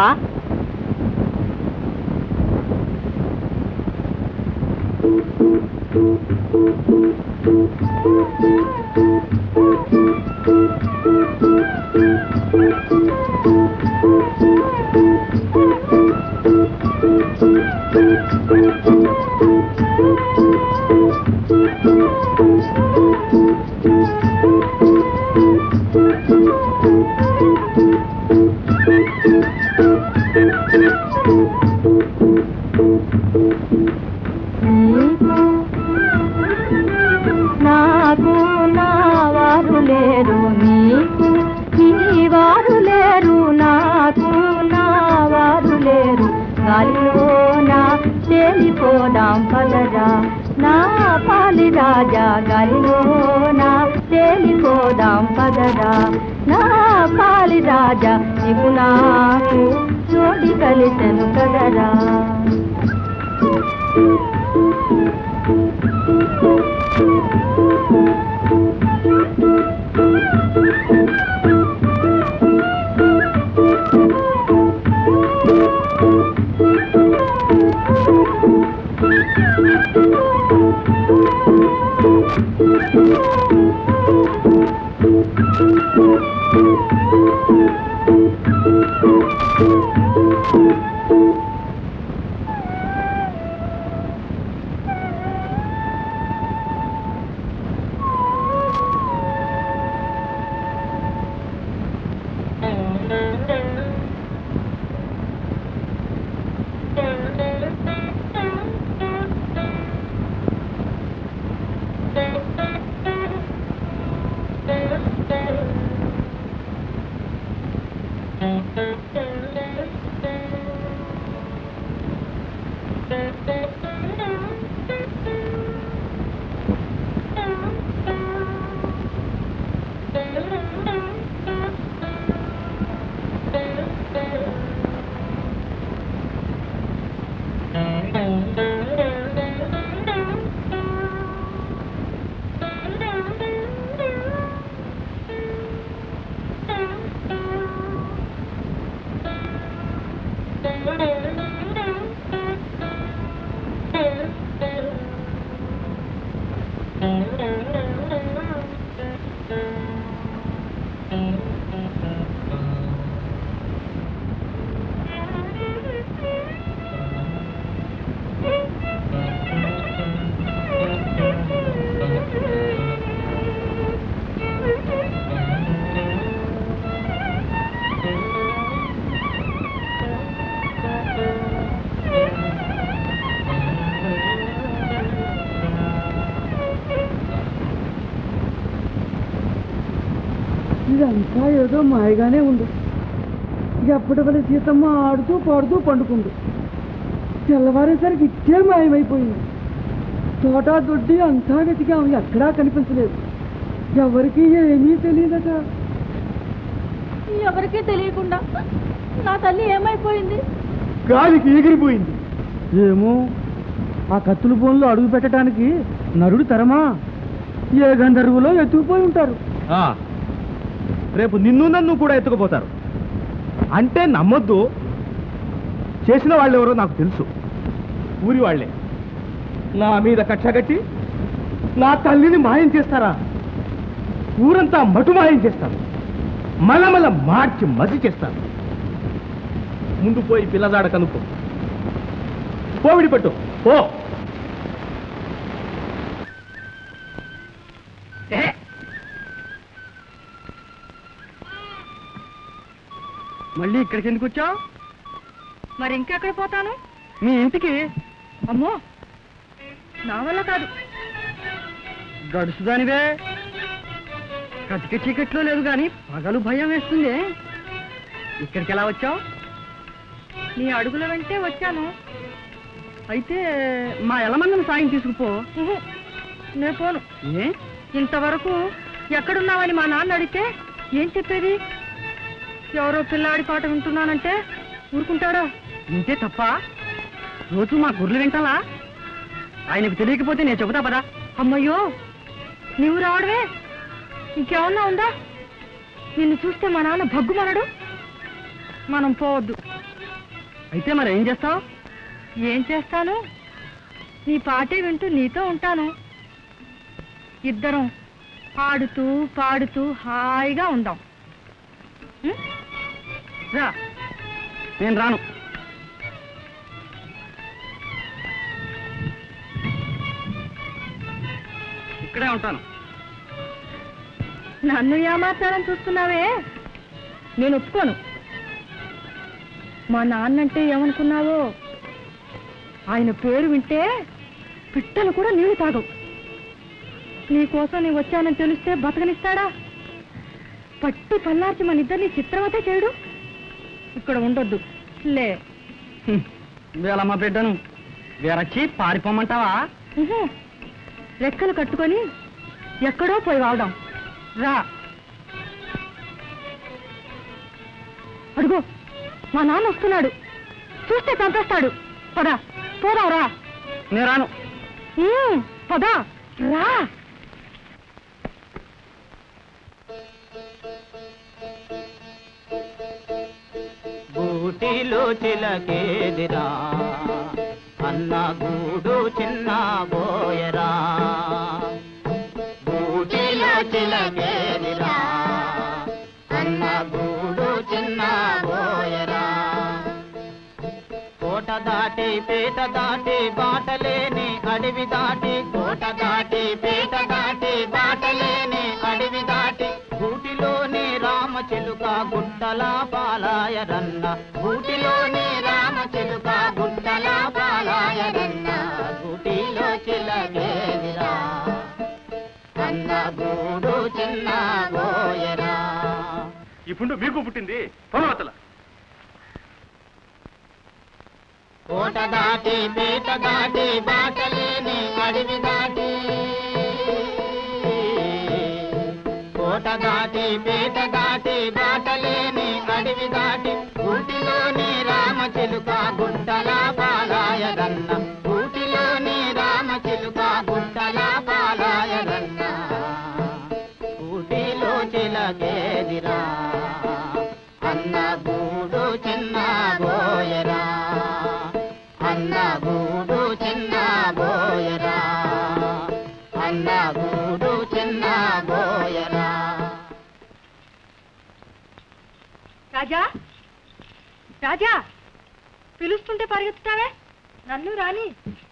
నాకు నా వారు లేరు నీకు నీ వారు లేరు నాకు నా వారు లేరు గాలిలోన తేలిపోదాం పదరా నా పాలి రాజా గాలిలోన తేలిపోదాం పదరా నా పాలి రాజా నీకు నాకు జోడి కలిసెను కదరా అంతా ఏదో మాయగానే ఉంది ఎప్పటి సీతమ్మ ఆడుతూ పాడుతూ పండుకుంది తెల్లవారేసరికి ఇచ్చే మాయమైపోయింది తోట దొడ్డి అంతా వెతికాం ఎక్కడా కనిపించలేదు ఎవరికి ఏమీ తెలియదట ఎవరికీ తెలియకుండా నా తల్లి ఏమైపోయింది గాలికి ఎగిరిపోయింది ఏమో ఆ కత్తుల బోన్లో అడుగు పెట్టడానికి నరుడు తరమా ఏ గంధర్వులో ఎత్తుకుపోయి ఉంటారు ఆ, రేపు నిన్ను నన్ను కూడా ఎత్తుకుపోతారు అంటే నమ్మొద్దు చేసిన వాళ్ళెవరో నాకు తెలుసు ఊరి వాళ్ళే నా మీద కక్ష కట్టి నా తల్లిని మాయం చేస్తారా ఊరంతా మటు మాయం చేస్తారు మలమల మార్చి మసి చేస్తారు ముందు పోయి పిల్లదాడ కనుక్కో పోవిడి పెట్టు పో మళ్ళీ ఇక్కడికి ఎందుకు వచ్చావు మరి ఇంకెక్కడ పోతాను మీ ఇంటికి అమ్మో నా వల్ల కాదు గడుసుదానివే కటిక చీకట్లో లేదు కానీ పగలు భయం వేస్తుంది ఇక్కడికి ఎలా వచ్చావు నీ అడుగుల వెంటే వచ్చాను అయితే మా ఎలమందం సాయం తీసుకుపో ఉహు, నే పోను ఏ ఇంతవరకు ఎక్కడున్నావని మా నాన్న అడిగితే ఏం చెప్పేది ఎవరో పిల్లాడి పాట వింటున్నానంటే ఊరుకుంటాడా ఇంతే తప్ప రోజు మా గుర్రెలు వింటాలా ఆయనకు తెలియకపోతే నేను చెబుతా పదా అమ్మయ్యో నీవు రావడమే ఇంకేమన్నా ఉందా నిన్ను చూస్తే మా నాన్న భగ్గుమనడు మనం పోవద్దు అయితే మరి ఏం చేస్తావు ఏం చేస్తాను నీ పాటే వింటూ నీతో ఉంటాను ఇద్దరం ఆడుతూ పాడుతూ హాయిగా ఉందాం ఉం? రా నేను రాను ఇక్కడే ఉంటాను నన్ను ఏమార్చాలని చూస్తున్నావే నేను ఒప్పుకోను మా నాన్నంటే ఏమనుకున్నావో ఆయన పేరు వింటే పిట్టలు కూడా నీళ్లు తాగవు నీకోసం నేను వచ్చానని తెలిస్తే బతకనిస్తాడా పట్టి పల్లార్చి మన ఇద్దరిని చిత్రవతే చేయడు ఇక్కడ ఉండొద్దు లే హ్మ్. వేలమ్మ బిడ్డను వేరొచ్చి పారిపోమంటావా ఉహు. రెక్కలు కట్టుకొని ఎక్కడో పోయి వాడదాం రా అడుగు మా నాన్న వస్తున్నాడు చూస్తే చంపేస్తాడు పద పోదాం రా నేను రాను ఉమ్, పద రా బూటిలో చిలకేదిరా అన్న గూడు చిన్న బోయరా బూటిలో చిలకేదిరా అన్న గూడు చిన్న బోయరా కోట దాటి పీట దాటి బాటలేని అడవి దాటి కోట దాటి పీట దాటి బాటలేని అడవి దాటి గూటిలోని రామ చిలుక గుట్టల పాలాయ రన్న గూటిలోని రామ చిలుక గుట్టల పాలాయ రన్న గూటిలో చిలగేదిరా అన్న గూడు చిన్న గోయరా ఇప్పుడు మీకు పుట్టింది పొలవతల కోట దాటి పీట దాటి బాటలేని అడవి దాటి కోట దాటి పీట దాటి బాటలేని అడవి దాటి ఊటిలోని రామ చిలుక గుట్టల పాలాయ రన్న ఊటిలోని రామ చిలుక గుట్టల పాలాయ రన్న ఊటిలో చిలకేదిరా అన్న గూడు చిన్న బోయరా అన్న గూడు చిన్న బోయరా అన్న గూడు చిన్న బోయరా రాజా రాజా పిలుస్తుంటే పరిగెత్తుతావే నన్ను రాని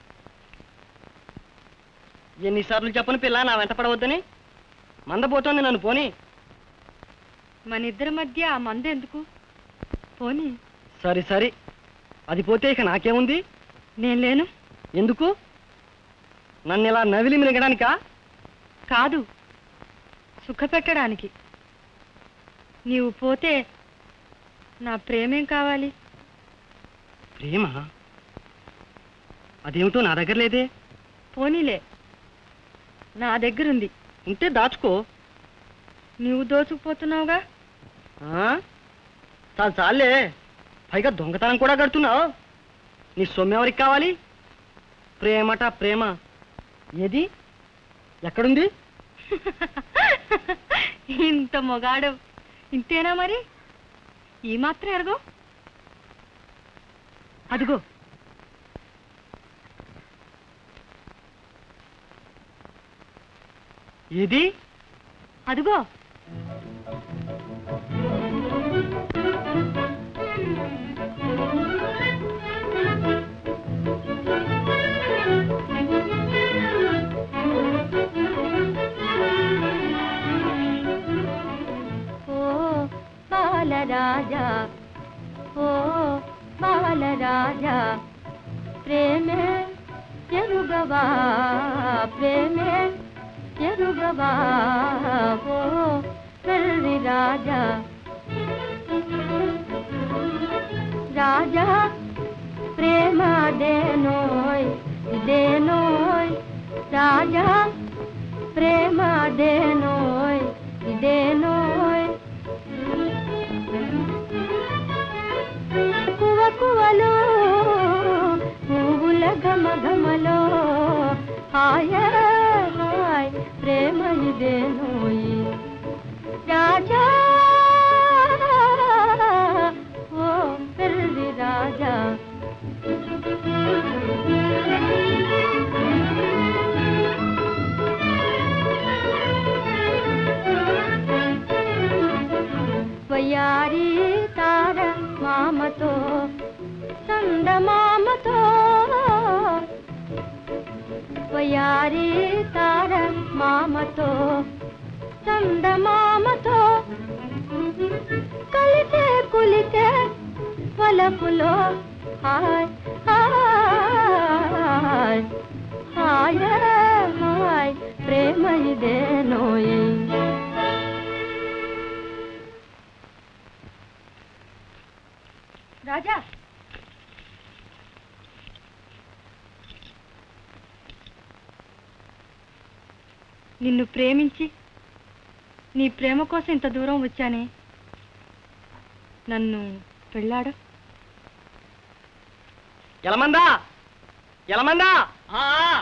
ఎన్నిసార్లు చెప్పను పిల్ల నా వెంట పడవద్దని మందపోతోంది నన్ను పోని మన ఇద్దరి మధ్య ఆ మంద ఎందుకు పోనీ సరి సరి అది పోతే ఇక నాకేముంది నేను లేను ఎందుకు నన్ను ఇలా నవిలి మినగడానికా కాదు సుఖ పెట్టడానికి నీవు పోతే నా ప్రేమేం కావాలి ప్రేమ అదేమిటో నా దగ్గర లేదే పోనీలే నా దగ్గరుంది ఉంటే దాచుకో నీవు దోచుకుపోతున్నావుగా ఆ? చాలు చాలే పైగా దొంగతనం కూడా కడుతున్నావు నీ సొమ్ము ఎవరికి కావాలి ప్రేమట ప్రేమ ఏది ఎక్కడుంది ఇంత మొగాడు ఇంతేనా మరి ఈ మాత్రం ఎరగో అదిగో ఏది అదిగో ఓ బాలరాజా ఓ బాలరాజా ప్రేమే ఎరుగవా ప్రేమే ఎరుగవా ఓ వెర్రి రాజా రాజా ప్రేమ దేనోయ్ ఇదేనోయ్ రాజా ప్రేమ దేనోయ్ ఇదేనోయ్ కువ కువలో పువ్వుల ఘమ ఘమలో హాయ హాయ్ ప్రేమ ఇదేనోయ్ రాజా ఓ పెర్రి రాజా వయ్యారి తార మామతో చందమామతో వయ్యారి తార మామతో చందమామతో కలితే కులితే వలపులో హాయ్ హాయ్ హాయ్ హాయ్ ప్రేమ ఇదే నోయి రాజా నిన్ను ప్రేమించి నీ ప్రేమ కోసం ఇంత దూరం వచ్చానే నన్ను పెళ్ళాడు ఎలమందా ఎలమందా ఆ,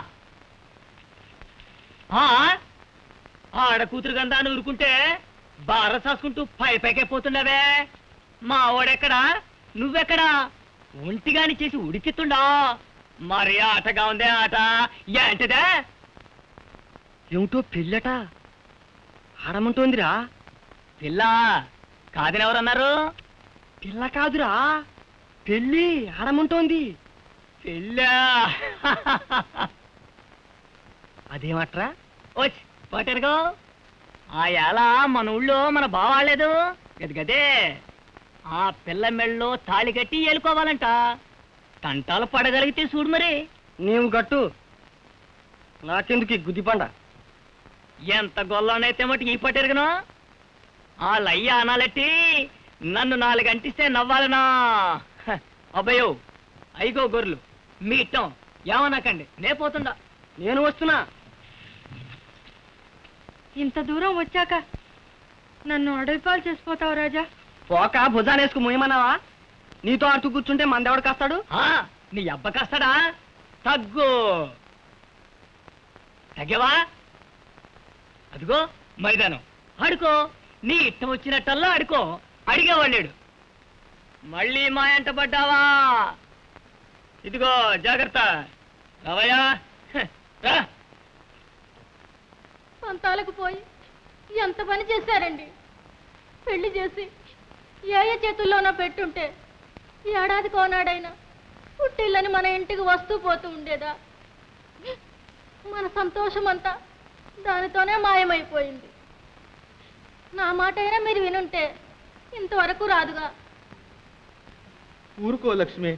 ఆ. ఆ, ఆడ కూతురు గందా అని ఊరుకుంటే బార సాసుకుంటూ పై పైకే పోతున్నావే మా వాడెక్కడా నువ్వెక్కడా ఒంటిగాని చేసి ఉడికిత్తుండా మరి ఆటగా ఉందే ఆట ఏంటిదే ఏమిటో పెళ్ళట ఆడమంటోందిరా పిల్ల కాదని ఎవరన్నారు పిల్ల కాదురా పెళ్ళి ఆడమంటోంది పెళ్ళా అదేమట్రా వచ్చి పట్టరుగో ఆ ఏళ మన ఊళ్ళో మన బావాలేదు గదిగదే ఆ పిల్ల మెళ్ళలో తాళి కట్టి ఏలుకోవాలంట తంటాలు పడగలిగితే చూడు మరి నీవు గట్టు నాకెందుకు ఈ గుద్దిపండ ఎంత గొల్లోనైతే మటు ఈ పట్టెరుగును ఆ లయ్య అనాలెట్టి నన్ను నాలుగు అంటిస్తే నవ్వాలనా హ, అబ్బయ్యో అయిగో గొర్రెలు మీ ఇట్టం ఏమన్నాకండి నే పోతుండా నేను వస్తున్నా ఇంత దూరం వచ్చాక నన్ను అడవిపాలు చేసిపోతావు రాజా పోక భుజానేసుకు ముయ్యమన్నావా నీతో ఆడుతూ కూర్చుంటే మందెవడు కాస్తాడు నీ అబ్బ కాస్తాడా తగ్గు తగ్గవా అదిగో మైదానం ఆడుకో నీ ఇష్టం వచ్చినట్టల్లా ఆడుకో అడిగేవాళ్ళేడు మళ్ళీ మా ఎంట పడ్డావా ఇదిగో జాగ్రత్త రావయ్యా హ, రా పంతాలకు పోయి ఎంత పని చేశారండి పెళ్లి చేసి ఏ ఏ చేతుల్లోనో పెట్టుంటే ఏడాది కోనాడైనా పుట్టిల్లని మన ఇంటికి వస్తూ పోతూ ఉండేదా మన సంతోషం అంతా దానితోనే మాయమైపోయింది నా మాట అయినా మీరు వినుంటే ఇంతవరకు రాదుగా ఊరుకో లక్ష్మి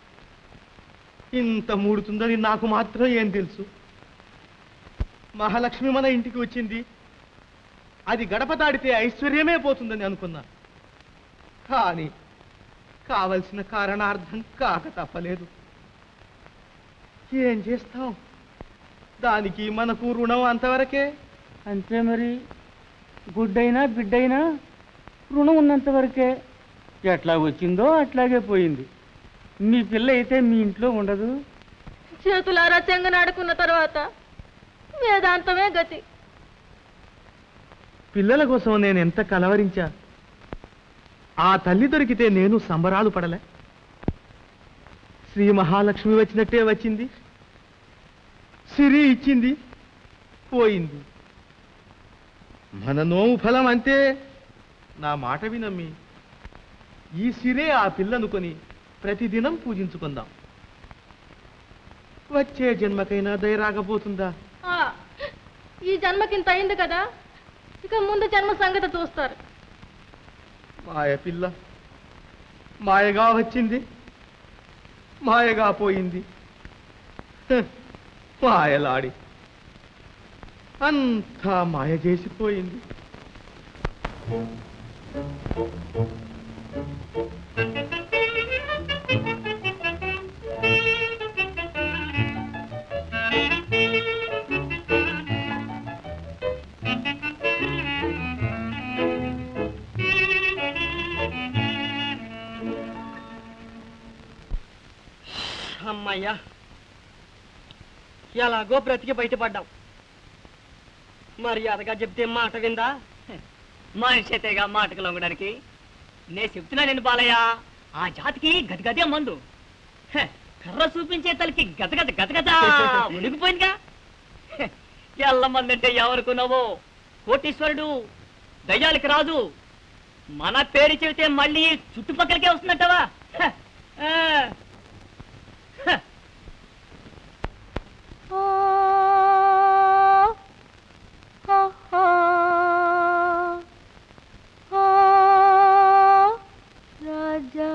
ఇంత మూడుతుందని నాకు మాత్రం ఏం తెలుసు మహాలక్ష్మి మన ఇంటికి వచ్చింది అది గడప దాడితే ఐశ్వర్యమే పోతుందని అనుకున్నా కానీ కావలసిన కారణార్థం కాక తప్పలేదు ఏం చేస్తాం దానికి మనకు రుణం అంతవరకే అంతే మరి గుడ్డైనా బిడ్డైనా రుణం ఉన్నంత వరకే ఎట్లా వచ్చిందో అట్లాగే పోయింది మీ పిల్ల అయితే మీ ఇంట్లో ఉండదు చేతులారా చెంగనాడుకున్న తర్వాత వేదాంతమే గతి పిల్లల కోసం నేను ఎంత కలవరించా ఆ తల్లి దొరికితే నేను సంబరాలు పడలే శ్రీ మహాలక్ష్మి వచ్చినట్టే వచ్చింది సిరి ఇచ్చింది పోయింది మన నోము ఫలం అంతే నా మాట వినమ్మి ఈ సిరే ఆ పిల్లనుకొని ప్రతిదినం పూజించుకుందాం వచ్చే జన్మకైనా దయరాగబోతుందా ఆ, ఈ జన్మకింత అయింది కదా ఇక ముందు జన్మ సంగతి చూస్తారు మాయ పిల్ల మాయగా వచ్చింది మాయగా పోయింది హ, మాయలాడి అంతా మాయ చేసిపోయింది అమ్మయ్యా ఎలాగో బ్రతికి బయటపడ్డాం మర్యాదగా చెప్తే మాట విందా మనిషి అయితేగా మాటకు లొంగడానికి నేను చెప్తున్నా నేను బాలయ్య ఆ జాతికి గదగదే మందు హె, కర్ర చూపించే తలకి గతగత గతగత ఉడికిపోయిందిగా హె, ఎల్ల మంది అంటే ఎవరుకున్నావో కోటీశ్వరుడు దయ్యాలకి రాజు మన పేరు చెబితే మళ్ళీ చుట్టుపక్కలకే వస్తుందంటావా హె, ఆ, హె. రాజా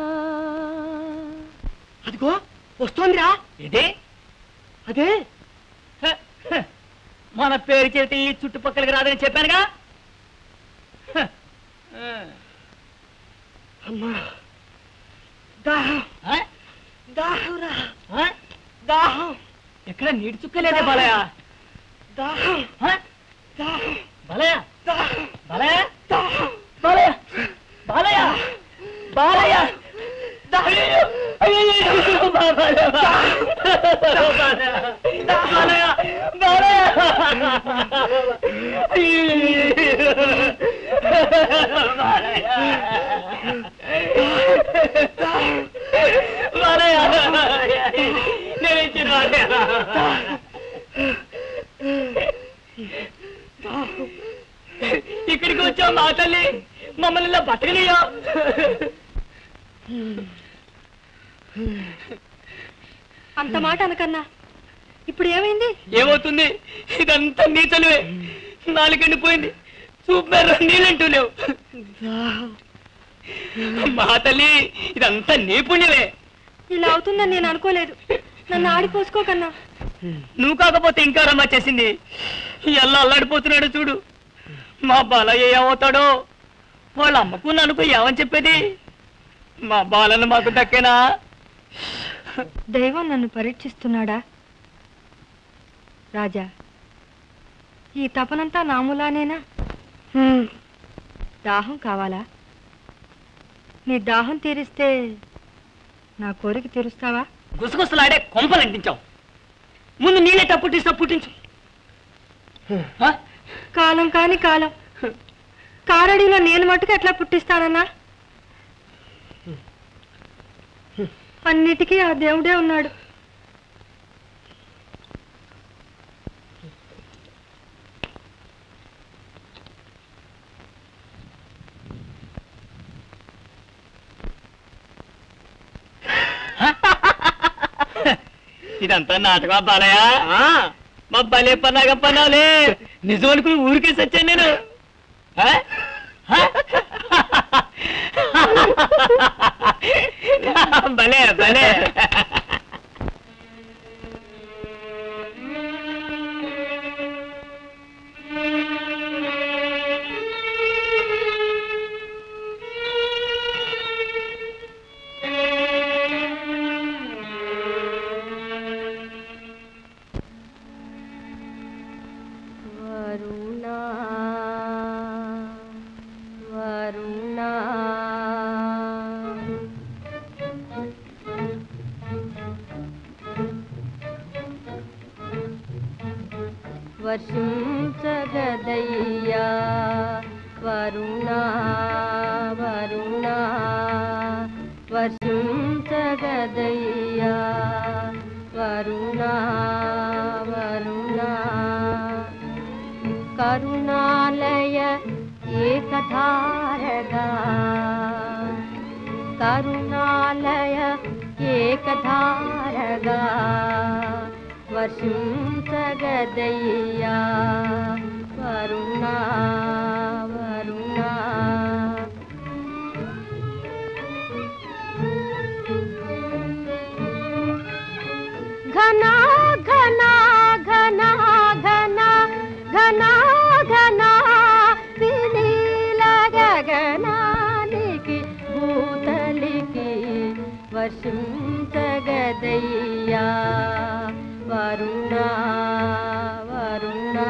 అదిగో వస్తోందిరా ఇదే అదే హె, హె. మన పేరు చెబితే ఈ చుట్టుపక్కలకి రాదని చెప్పానుగా హె, ఆ. అమ్మా దాహం ఆ? దాహం రా ఆ? దాహం ఎక్కడ నీటి చుక్కలేదే బాలయ్య దాహం ఆ? దాహం బాలయ్య దాహం బాలయ్య దాహం బాలయ్య బాలయ్య బాలయ్య అయ్యయ్యో! అయ్యయ్యో! బాలయ్య! బాలయ్య! బాలయ్య! బాలయ్య! అయ్యయ్యో! బాలయ్య! బాలయ్య! నేను ఇచ్చిన బాలయ్య! ఇక్కడికి వచ్చావు మా తల్లి మమ్మల్ని ఇలా బతకనియా అంత మాట అనకన్నా ఇప్పుడు ఏమైంది ఏమవుతుంది ఇదంతా నీ చలివే నాలుగండిపోయింది చూపు మీద నీళ్ళంటూ లేవు మా తల్లి ఇదంతా నీ పుణ్యమే ఇలా అవుతుందని నేను అనుకోలేదు నన్ను ఆడిపోసుకోకన్నా నువ్వు కాకపోతే ఇంకా రమ్మ చేసింది ఎలా అల్లాడిపోతున్నాడు చూడు మా బాలయ్య ఏమవుతాడో వాళ్ళ అమ్మకు నన్నుకు ఏమని చెప్పేది మా బాలను మాకు దక్కేనా దైవం నన్ను పరీక్షిస్తున్నాడా రాజా ఈ తపనంతా నాములానేనా హ్మ్. దాహం కావాలా నీ దాహం తీరిస్తే నా కోరిక తీరుస్తావా గుసగుసలాడే కొంపలు అంటించావు ముందు నీళ్ళే పుట్టిస్తా పుట్టించు ఆ? కాలం కాని కాలం కారడిలో నేను మట్టుకు ఎట్లా పుట్టిస్తానన్నా అన్నిటికీ ఆ దేవుడే ఉన్నాడు ఇదంతా నాటకమా బాలయ్య మా భలే పన్నాగా పన్నావులే నిజం అనుకుని ఊరికే సచ్చాను నేను ఆ? ఆ? భలే భలే వర్షించగదయ్యా వరుణా వరుణా వర్షించగదయ్యా వరుణా వరుణా కరుణాలయ ఏకధారగా కరుణాలయ ఏకధారగా వర్షించగదయ్యా వరుణా వరుణా ఘనా ఘనా ఘనా ఘనా ఘనా ఘనా వినీల గగనానికి భూతలికి వర్షించగదయ్యా వరుణా వరుణా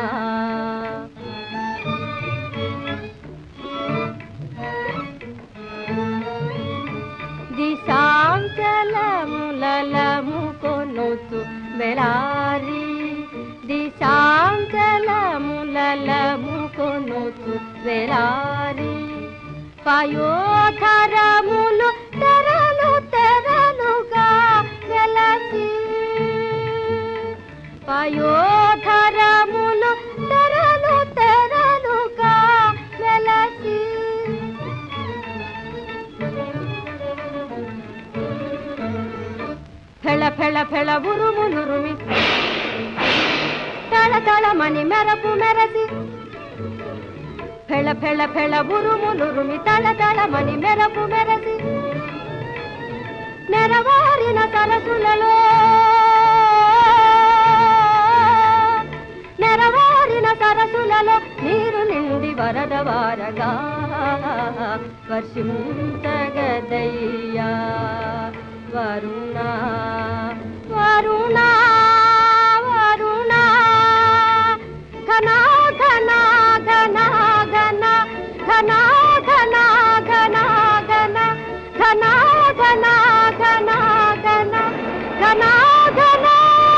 దిశాంచలములము కొనుచు వెలారి దిశాంచలములము కొనుచు వెలారి పయోధరములు తెరలు తెరలుగా వెలసి పయోధరములు తెరలు తెరలుగా వెలసి ఫెళ ఫెళ ఫెళ ఉరుములురుమి తళ తళమని మెరపు మెరసి ఫెళ ఫెళ ఫెళ ఉరుములురుమి తళ తళమని మెరపు మెరసి నెరవారిన సరసులలో నెరవారిన సరసులలో నీరు నిండి వరదవారగా వర్షించగదయ్యా వరుణా వరుణా వరుణా ఘనా ఘనా ఘనా ఘనా ఘనా ఘనా ఘనా ఘనా ఘనా ఘనా ఘనా ఘనా ఘనా ఘనా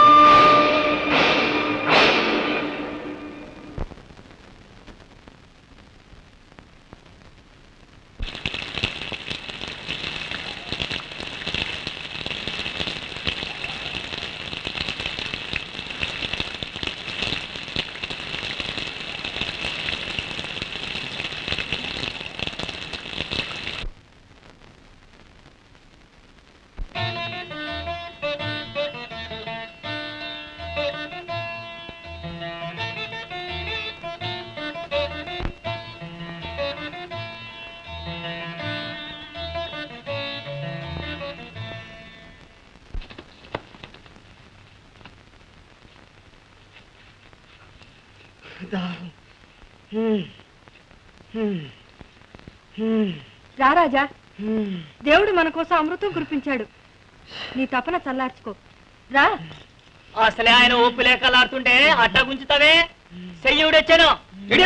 రారాజా దేవుడు మన కోసం అమృతం కురిపించాడు నీ తపన చల్లార్చుకో రా అసలే ఆయన ఒప్పు లేకలాడుతుంటే అడ్డ గుంచుతావే చెయ్యుడొచ్చాను ఇడు.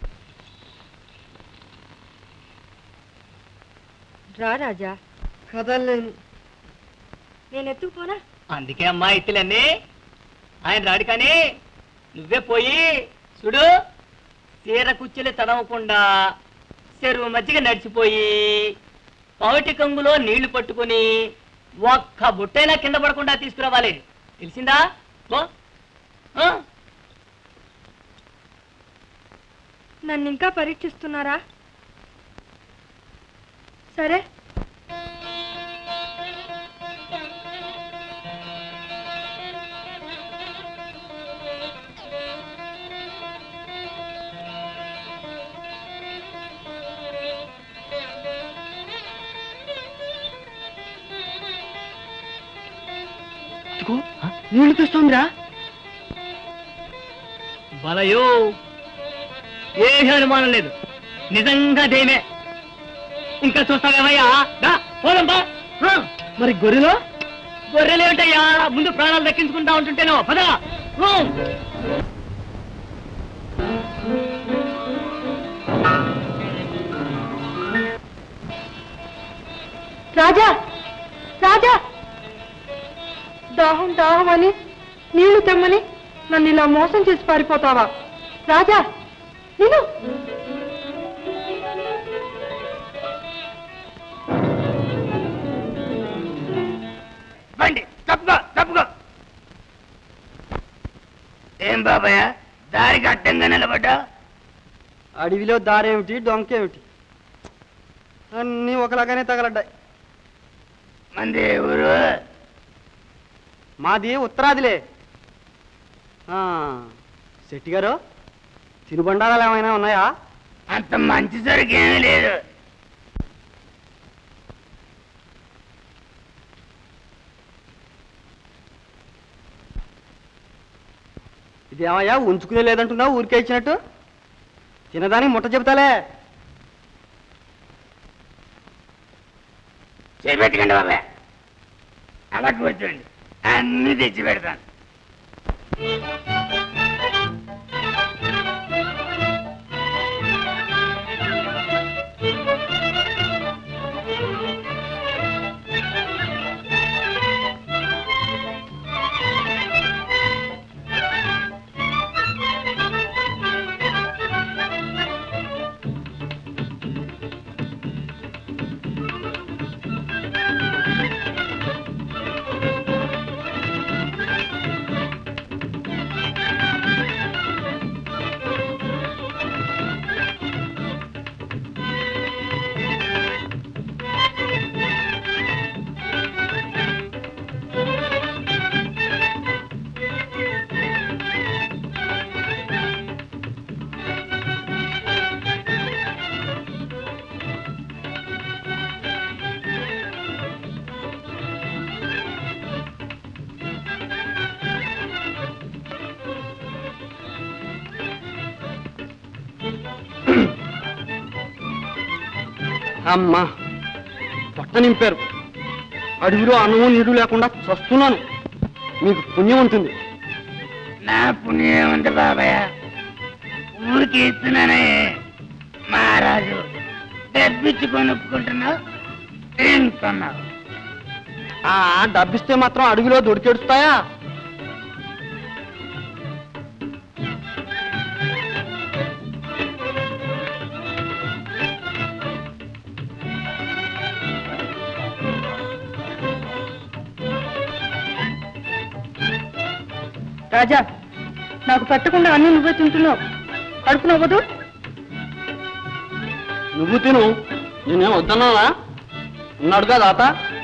రా రాజా కదలేను నేను ఎత్తుకుపోనా అందుకే అమ్మా ఎత్తులన్నీ ఆయన రాడు కానీ నువ్వే పోయి చూడు చీర కుచ్చులు తడవకుండా చెరువు మధ్యగ నడిచిపోయి పౌటి కంగులో నీళ్లు పట్టుకొని ఒక్క బుట్టైనా కింద పడకుండా తీసుకురావాలి తెలిసిందా ఓ ఆ? నన్ను ఇంకా పరీక్షిస్తున్నారా సరే నీళ్లు తెస్తోందిరా బలయో ఏ అనుమానం లేదు నిజంగా దేమే ఇంకా చూస్తావేమయ్యా దా, పోదాం బా ఆ, మరి గొర్రెలో గొర్రెలేమిటయ్యా ముందు ప్రాణాలు దక్కించుకుంటా ఉంటుంటేనో పద ఊ. రాజా రాజా దాహం దాహం అని నీళ్లు తెమ్మని నన్ను ఇలా మోసం చేసి పారిపోతావా రాజా నేను బండి తప్పుకో తప్పుకో ఏం బాబాయ్ దారికి అడ్డంగా నిలబడ్డా అడవిలో దారేమిటి డొంకేమిటి అన్నీ ఒకలాగానే తగలడ్డాయి మంది ఊరు మాది ఉత్తరాదిలే ఆ, శెట్టి గారు తినుబండారాలు ఏమైనా ఉన్నాయా అంత మంచి సరుకు ఏమీ లేదు ఇదేమయ్యా ఉంచుకునే లేదంటున్నావు ఊరికే ఇచ్చినట్టు తినదానికి ముట్ట చెబుతాలే చేపెట్టకండి బాబాయ్ అలా కూర్చోండి అన్ని తెచ్చి పెడతాను అమ్మా పొట్ట నింపారు అడవిలో అన్నము నీరు లేకుండా చస్తున్నాను మీకు పుణ్యం ఉంటుంది నా పుణ్యం ఉంది బాబాయ్ ఊరికి ఇస్తున్నానే మహారాజు డబ్బిచ్చి కొనుక్కుంటున్నావు తింటున్నావు ఆ డబ్బిస్తే మాత్రం అడవిలో దొడికెడుస్తాయా రాజా నాకు పెట్టకుండా అన్ని నువ్వే తింటున్నావు కడుపు నవ్వదు నువ్వు తిను నేనేం వద్దన్నానా ఉన్నాడుగా దాత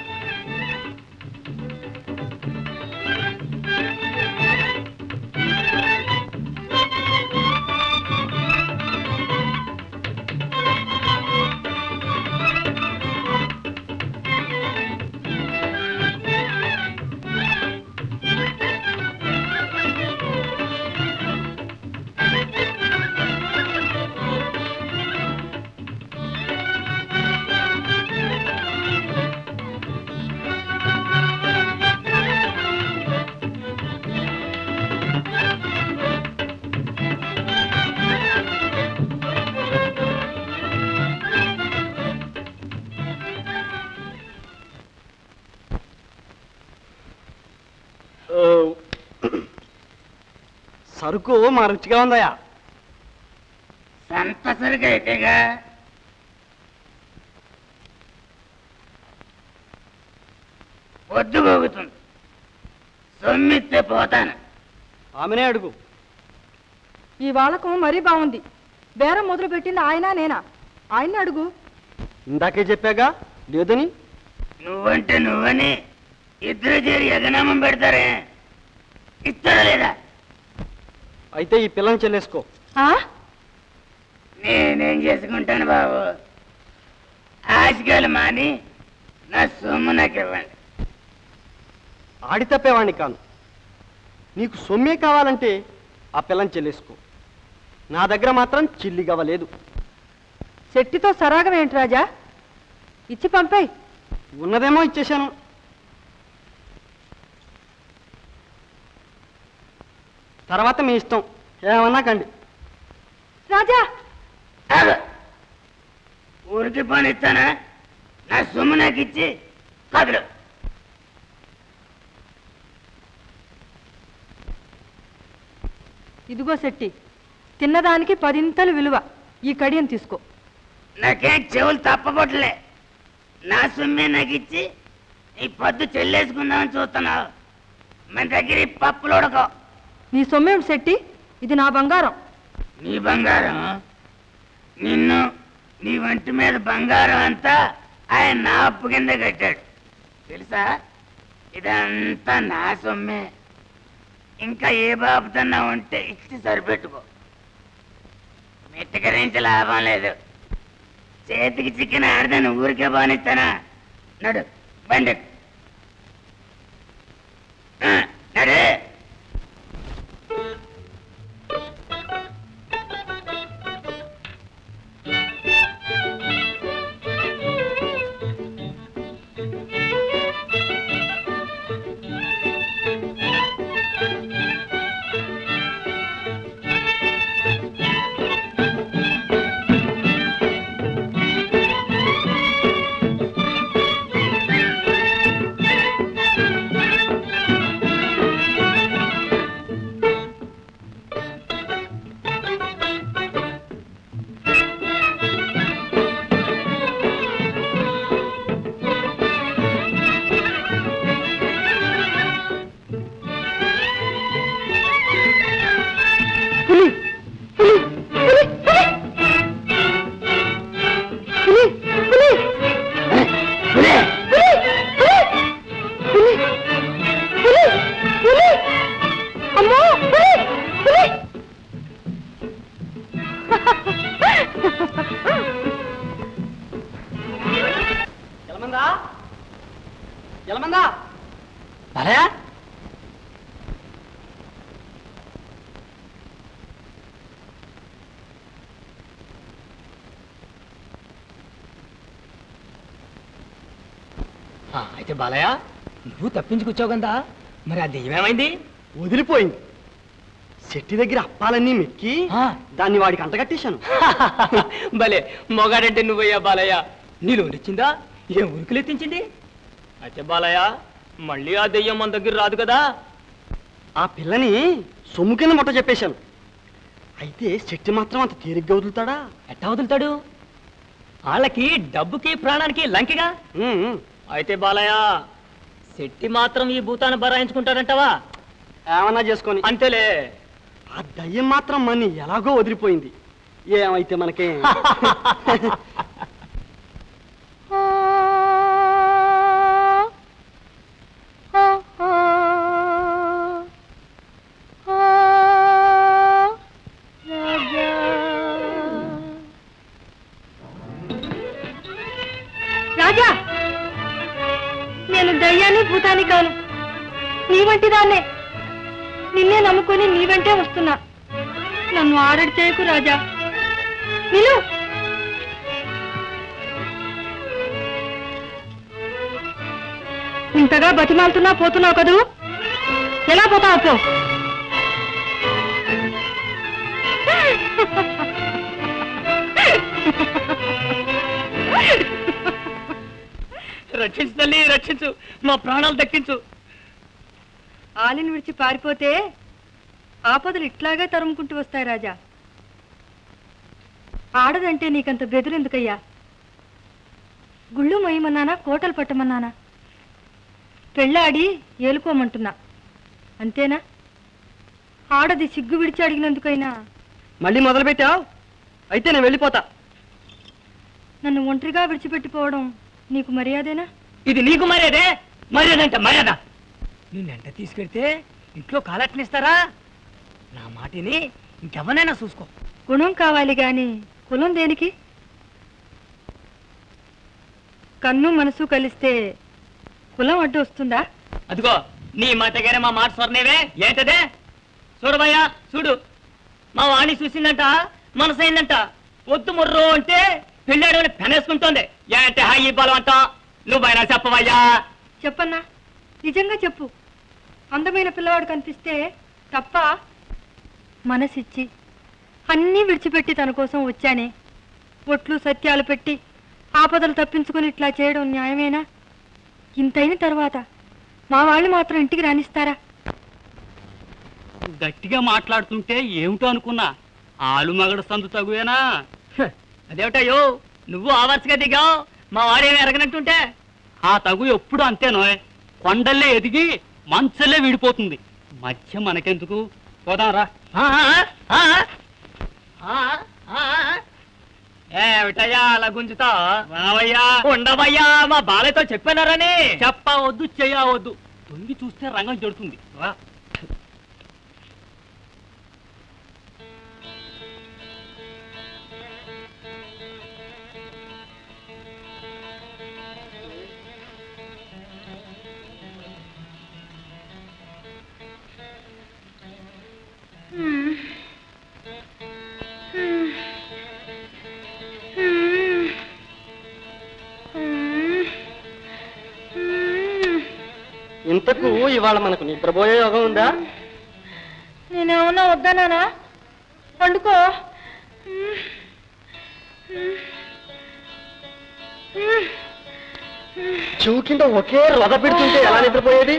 సరుకు మా రుచిగా ఉందయ్యా సంత సరుకు అయితేగా పొద్దు పోగుతుంది సొమ్మిస్తే పోతాను ఆమెనే అడుగు ఈ వాళకం మరీ బాగుంది బేరం మొదలు పెట్టింది ఆయన నేనా ఆయన్ని అడుగు ఇందాకే చెప్పాగా లేదని నువ్వంటే నువ్వని ఇద్దరు చేరి ఎగనామం పెడతారే ఇస్తారా లేదా అయితే ఈ పిల్లని చెల్లేసుకో నేనేం చేసుకుంటాను బాబు ఆశకాలు మాని నా సొమ్ము నాకు ఇవ్వండి ఆడి తప్పేవాణ్ణి కాను నీకు సొమ్మే కావాలంటే ఆ పిల్లని చెల్లేసుకో నా దగ్గర మాత్రం చిల్లి గవ్వలేదు చెట్టితో సరాగం ఏంటి రాజా ఇచ్చి పంపేయ్ ఉన్నదేమో ఇచ్చేశాను తర్వాత మీ ఇష్టం ఏమన్నా కండి రాజా ఆగు. ఊరికి పని ఇస్తానా నా సొమ్ము నాకు ఇచ్చి కదులు ఇదిగో శెట్టి తిన్నదానికి పదింతలు విలువ ఈ కడియం తీసుకో నాకేం చెవులు తప్పకొట్టలే నా సొమ్మే నాకు ఇచ్చి ఈ పొద్దు చెల్లేసుకుందామని చూస్తున్నావు మన దగ్గర ఈ పప్పులు ఉడకవు నీ సొమ్మేమిటి శెట్టి ఇది నా బంగారం నీ బంగారం నిన్ను నీ వంటి మీద బంగారం అంతా ఆయన నా అప్పు కింద కట్టాడు తెలుసా ఇదంతా నా సొమ్మే ఇంకా ఏ బాబుతన్నా ఉంటే ఇచ్చి సరిపెట్టుకో మెట్టకరించి లాభం లేదు చేతికి చిక్కిన ఆడదాన్ని ఊరికే బానిస్తానా నడు బండి ఎక్కు. ఆ, నడు అమ్మో పులి! పులి! ఎలమందా ఎలమందా భలే ఆ, అయితే బాలయ్య నువ్వు తప్పించుకొచ్చావు కదా మరి ఆ దెయ్యం ఏమైంది వదిలిపోయింది చెట్టు దగ్గర అప్పాలన్నీ మెక్కి దాన్ని వాడికి అంటగట్టేశాను భలే మొగాడంటే నువ్వయ్యా బాలయ్య నీలో నచ్చిందా ఏం ఉరుకులెత్తించింది అయితే బాలయ్య మళ్ళీ ఆ దెయ్యం మన దగ్గర రాదు కదా ఆ పిల్లని సొమ్ము కింద ముట్ట చెప్పేశాను అయితే చెట్టు మాత్రం అంత తేలిగ్గా వదులుతాడా ఎట్టా వదులుతాడు వాళ్ళకి డబ్బుకి ప్రాణానికి లంకిగా అయితే బాలయ్య శెట్టి మాత్రం ఈ భూతాన్ని బరాయించుకుంటాడంటావా ఏమన్నా చేసుకొని అంతేలే ఆ దయ్యం మాత్రం మన్ని ఎలాగో వదిలిపోయింది ఏమైతే మనకే రాజా నేను దయ్యాన్ని భూతాన్ని కాను నీ వంటి దాన్నే నిన్నే నమ్ముకొని నీ వెంటే వస్తున్నా నన్ను ఆరడి చేయకు రాజా నిలు ఇంతగా బతిమాలుతున్నా పోతున్నావు కదూ ఎలా పోతావు పో రక్షించు తల్లి రక్షించు మా ప్రాణాలు దక్కించు ఆలిని విడిచి పారిపోతే ఆపదలు ఇట్లాగే తరుముకుంటూ వస్తాయి రాజా ఆడదంటే నీకంత బెదురెందుకయ్యా గుళ్ళు మొయ్యమన్నానా కోటలు పట్టమన్నానా పెళ్ళాడి ఏలుకోమంటున్నా అంతేనా ఆడది సిగ్గు విడిచి అడిగినందుకైనా మళ్ళీ మొదలుపెట్టావు అయితే నేను వెళ్ళిపోతా నన్ను ఒంటరిగా విడిచిపెట్టిపోవడం నీకు మర్యాదేనా ఇది నీకు మర్యాదే మర్యాద అంటే మర్యాద నిన్నెంట తీసుకెడితే ఇంట్లో కాలట్నిస్తారా నా మాటిని ఇంకెవరైనా చూసుకో గుణం కావాలి గాని కులం దేనికి కన్ను మనసు కలిస్తే కులం అడ్డు వస్తుందా అదిగో నీ మాటగానే మా మాట స్వర్ణేవే ఏంటదే చూడబయ్యా చూడు మా వాణి చూసిందంట మనసైందంట వద్దు ముర్రు అంటే పెళ్ళాడని పెనేసుకుంటోంది ఏంటే హాయి బలం అంట నువ్వైనా చెప్పవయ్యా చెప్పన్నా నిజంగా చెప్పు అందమైన పిల్లవాడు కనిపిస్తే తప్ప మనసిచ్చి అన్నీ విడిచిపెట్టి తన కోసం వచ్చానే ఒట్లు సత్యాలు పెట్టి ఆపదలు తప్పించుకుని ఇట్లా చేయడం న్యాయమేనా ఇంతైన తర్వాత మా వాళ్ళు మాత్రం ఇంటికి రానిస్తారా గట్టిగా మాట్లాడుతుంటే ఏమిటో అనుకున్నా ఆలు మగడు సందు తగువేనా హ, అదేమిటయ్యో నువ్వు ఆవర్సగా దిగావు మా వాడేమి ఎరగనట్టుంటే ఆ తగు ఎప్పుడు అంతేనో కొండల్లే ఎదిగి మంచల్లే విడిపోతుంది మధ్య మనకెందుకు పోదాంరా ఆ, ఆ, ఆ, ఆ, ఆ. ఏమిటయ్యా అలా గుంజుతా రావయ్యా ఉండవయ్యా మా బాలయ్యతో చెప్పానారని చెప్పవద్దు చెయ్యవద్దు తొంగి చూస్తే రంగం చెడుతుంది రా ఇంతకు ఇవాళ మనకు నిద్రపోయే యోగం ఉందా నేనేమన్నా వద్దానా వండుకో చెవు కింద ఒకే రథ పెడుతుంటే ఎలా నిద్రపోయేది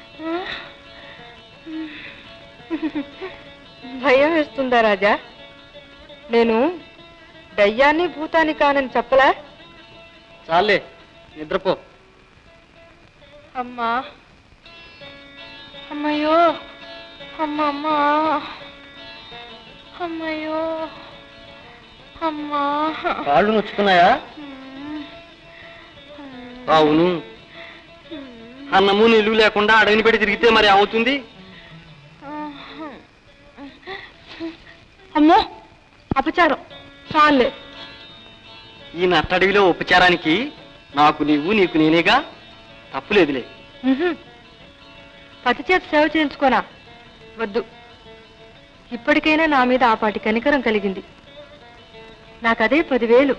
భయం వేస్తుందా రాజా నేను దయ్యాన్ని భూతాన్ని కానని చెప్పలా చాలే నిద్రపో అమ్మా అమ్మయ్యో అమ్మ అమ్మా అమ్మయ్యో అమ్మా కాళ్ళు నొచ్చుకున్నాయా అవును అన్నము నిలువ లేకుండా అడవిని పెట్టి తిరిగితే మరి అవుతుంది అమ్మో అపచారం చాలే ఈ నట్టడవిలో ఉపచారానికి నాకు నీవు నీకు నేనేగా తప్పులేదులే ఉహుం. పతి చేత సేవ చేయించుకోనా వద్దు ఇప్పటికైనా నా మీద ఆ పాటి కనికరం కలిగింది నాకదే పదివేలు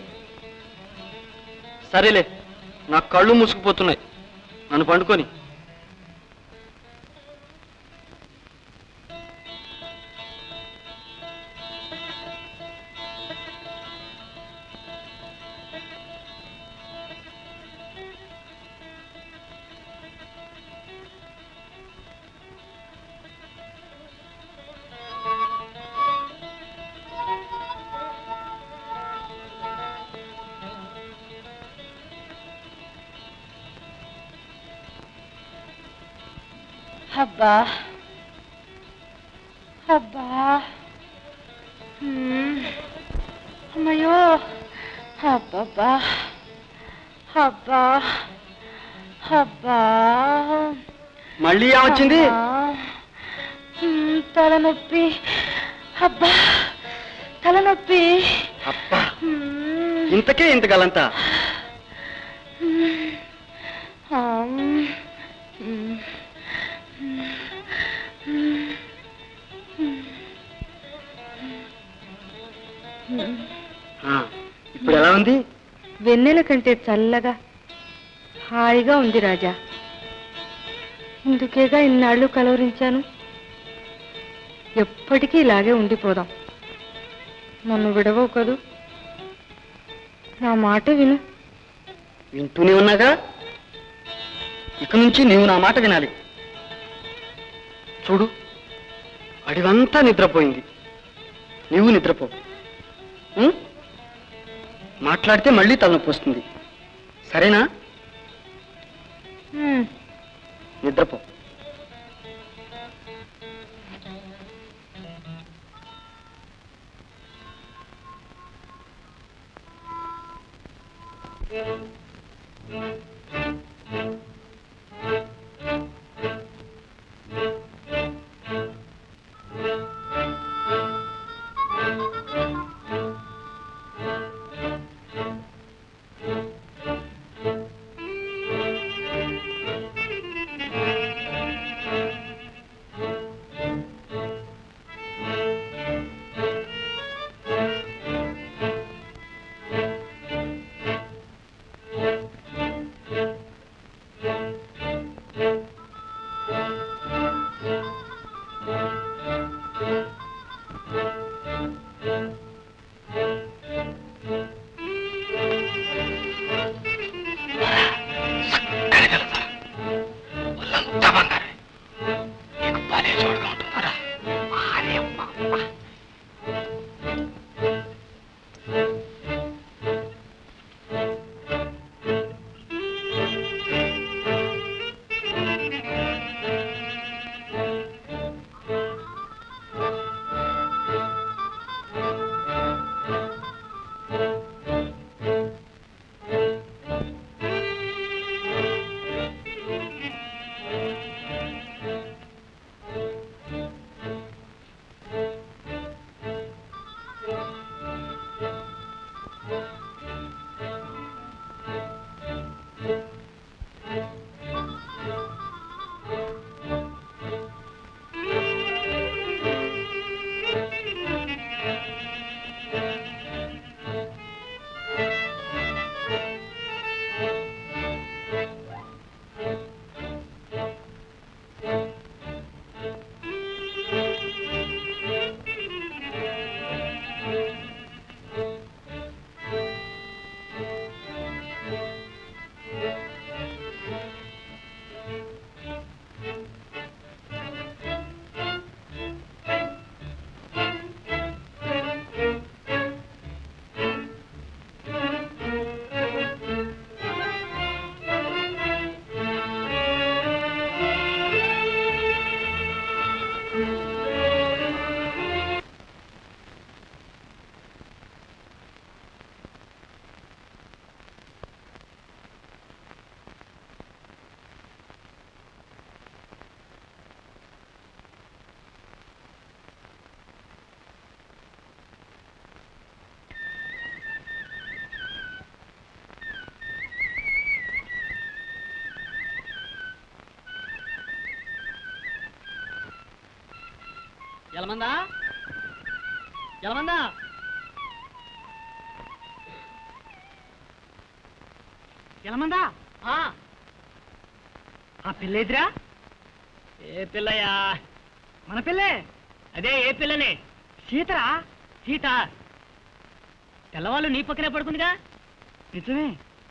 సరేలే నా కళ్ళు మూసుకుపోతున్నాయి నన్ను పండుకొని అబ్బా అబ్బా హ్మ్. అమ్మయ్యో అబ్బబ్బా అబ్బా అబ్బా మళ్ళీ ఏమొచ్చింది అబ్బా. హ్మ్, తలనొప్పి అబ్బా తలనొప్పి అబ్బా హ్మ్. ఇంతకే ఇంత గలంతా హ్మ్. ఆమ్. హ్మ్. ఆ, ఇప్పుడు ఎలా ఉంది వెన్నెల కంటే చల్లగా హాయిగా ఉంది రాజా ఇందుకేగా ఇన్నాళ్ళు కలవరించాను ఎప్పటికీ ఇలాగే ఉండిపోదాం నన్ను విడవవు కదూ నా మాట విను వింటూనే ఉన్నాగా ఇక నుంచి నీవు నా మాట వినాలి చూడు అడివంతా నిద్రపోయింది నీవు నిద్రపో ఉం? మాట్లాడితే మళ్ళీ తలనొప్పి వస్తుంది సరేనా హ్మ్. నిద్రపో ఎలమందా ఎలమందా ఎలమందా ఆ ఆ పిల్ల ఎదురా ఏ పిల్లయా మన పిల్లే అదే ఏ పిల్లనే సీతరా సీత తెల్లవాళ్ళు నీ పక్కనే పడుకుందిగా నిజమే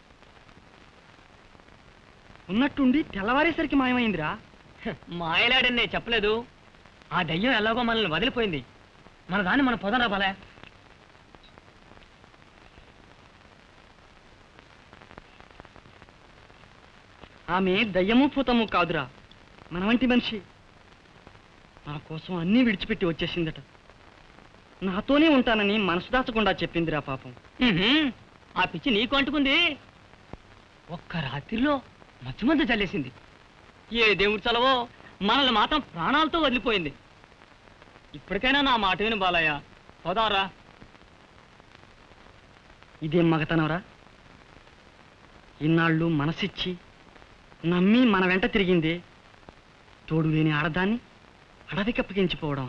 ఉన్నట్టుండి తెల్లవారేసరికి మాయమైందిరా మాయలాడని నేను చెప్పలేదు ఆ దయ్యం ఎలాగో మనల్ని వదిలిపోయింది మన దాన్ని మనం పొదరా బలే ఆమె దయ్యము పూతము కాదురా మన వంటి మనిషి నా కోసం అన్నీ విడిచిపెట్టి వచ్చేసిందట నాతోనే ఉంటానని మనసు దాచకుండా చెప్పిందిరా పాపం ఆ పిచ్చి నీకు అంటుకుంది ఒక్క రాత్రిలో మధ్య చల్లేసింది ఏ దేవుడు చలవో మనల్ని మాత్రం ప్రాణాలతో వదిలిపోయింది ఇప్పటికైనా నా మాట విను బాలయ్య పోదారా ఇదేం మగతనవరా ఇన్నాళ్ళు మనసిచ్చి నమ్మి మన వెంట తిరిగింది తోడు లేని ఆడదాన్ని అడవికప్పగించిపోవడం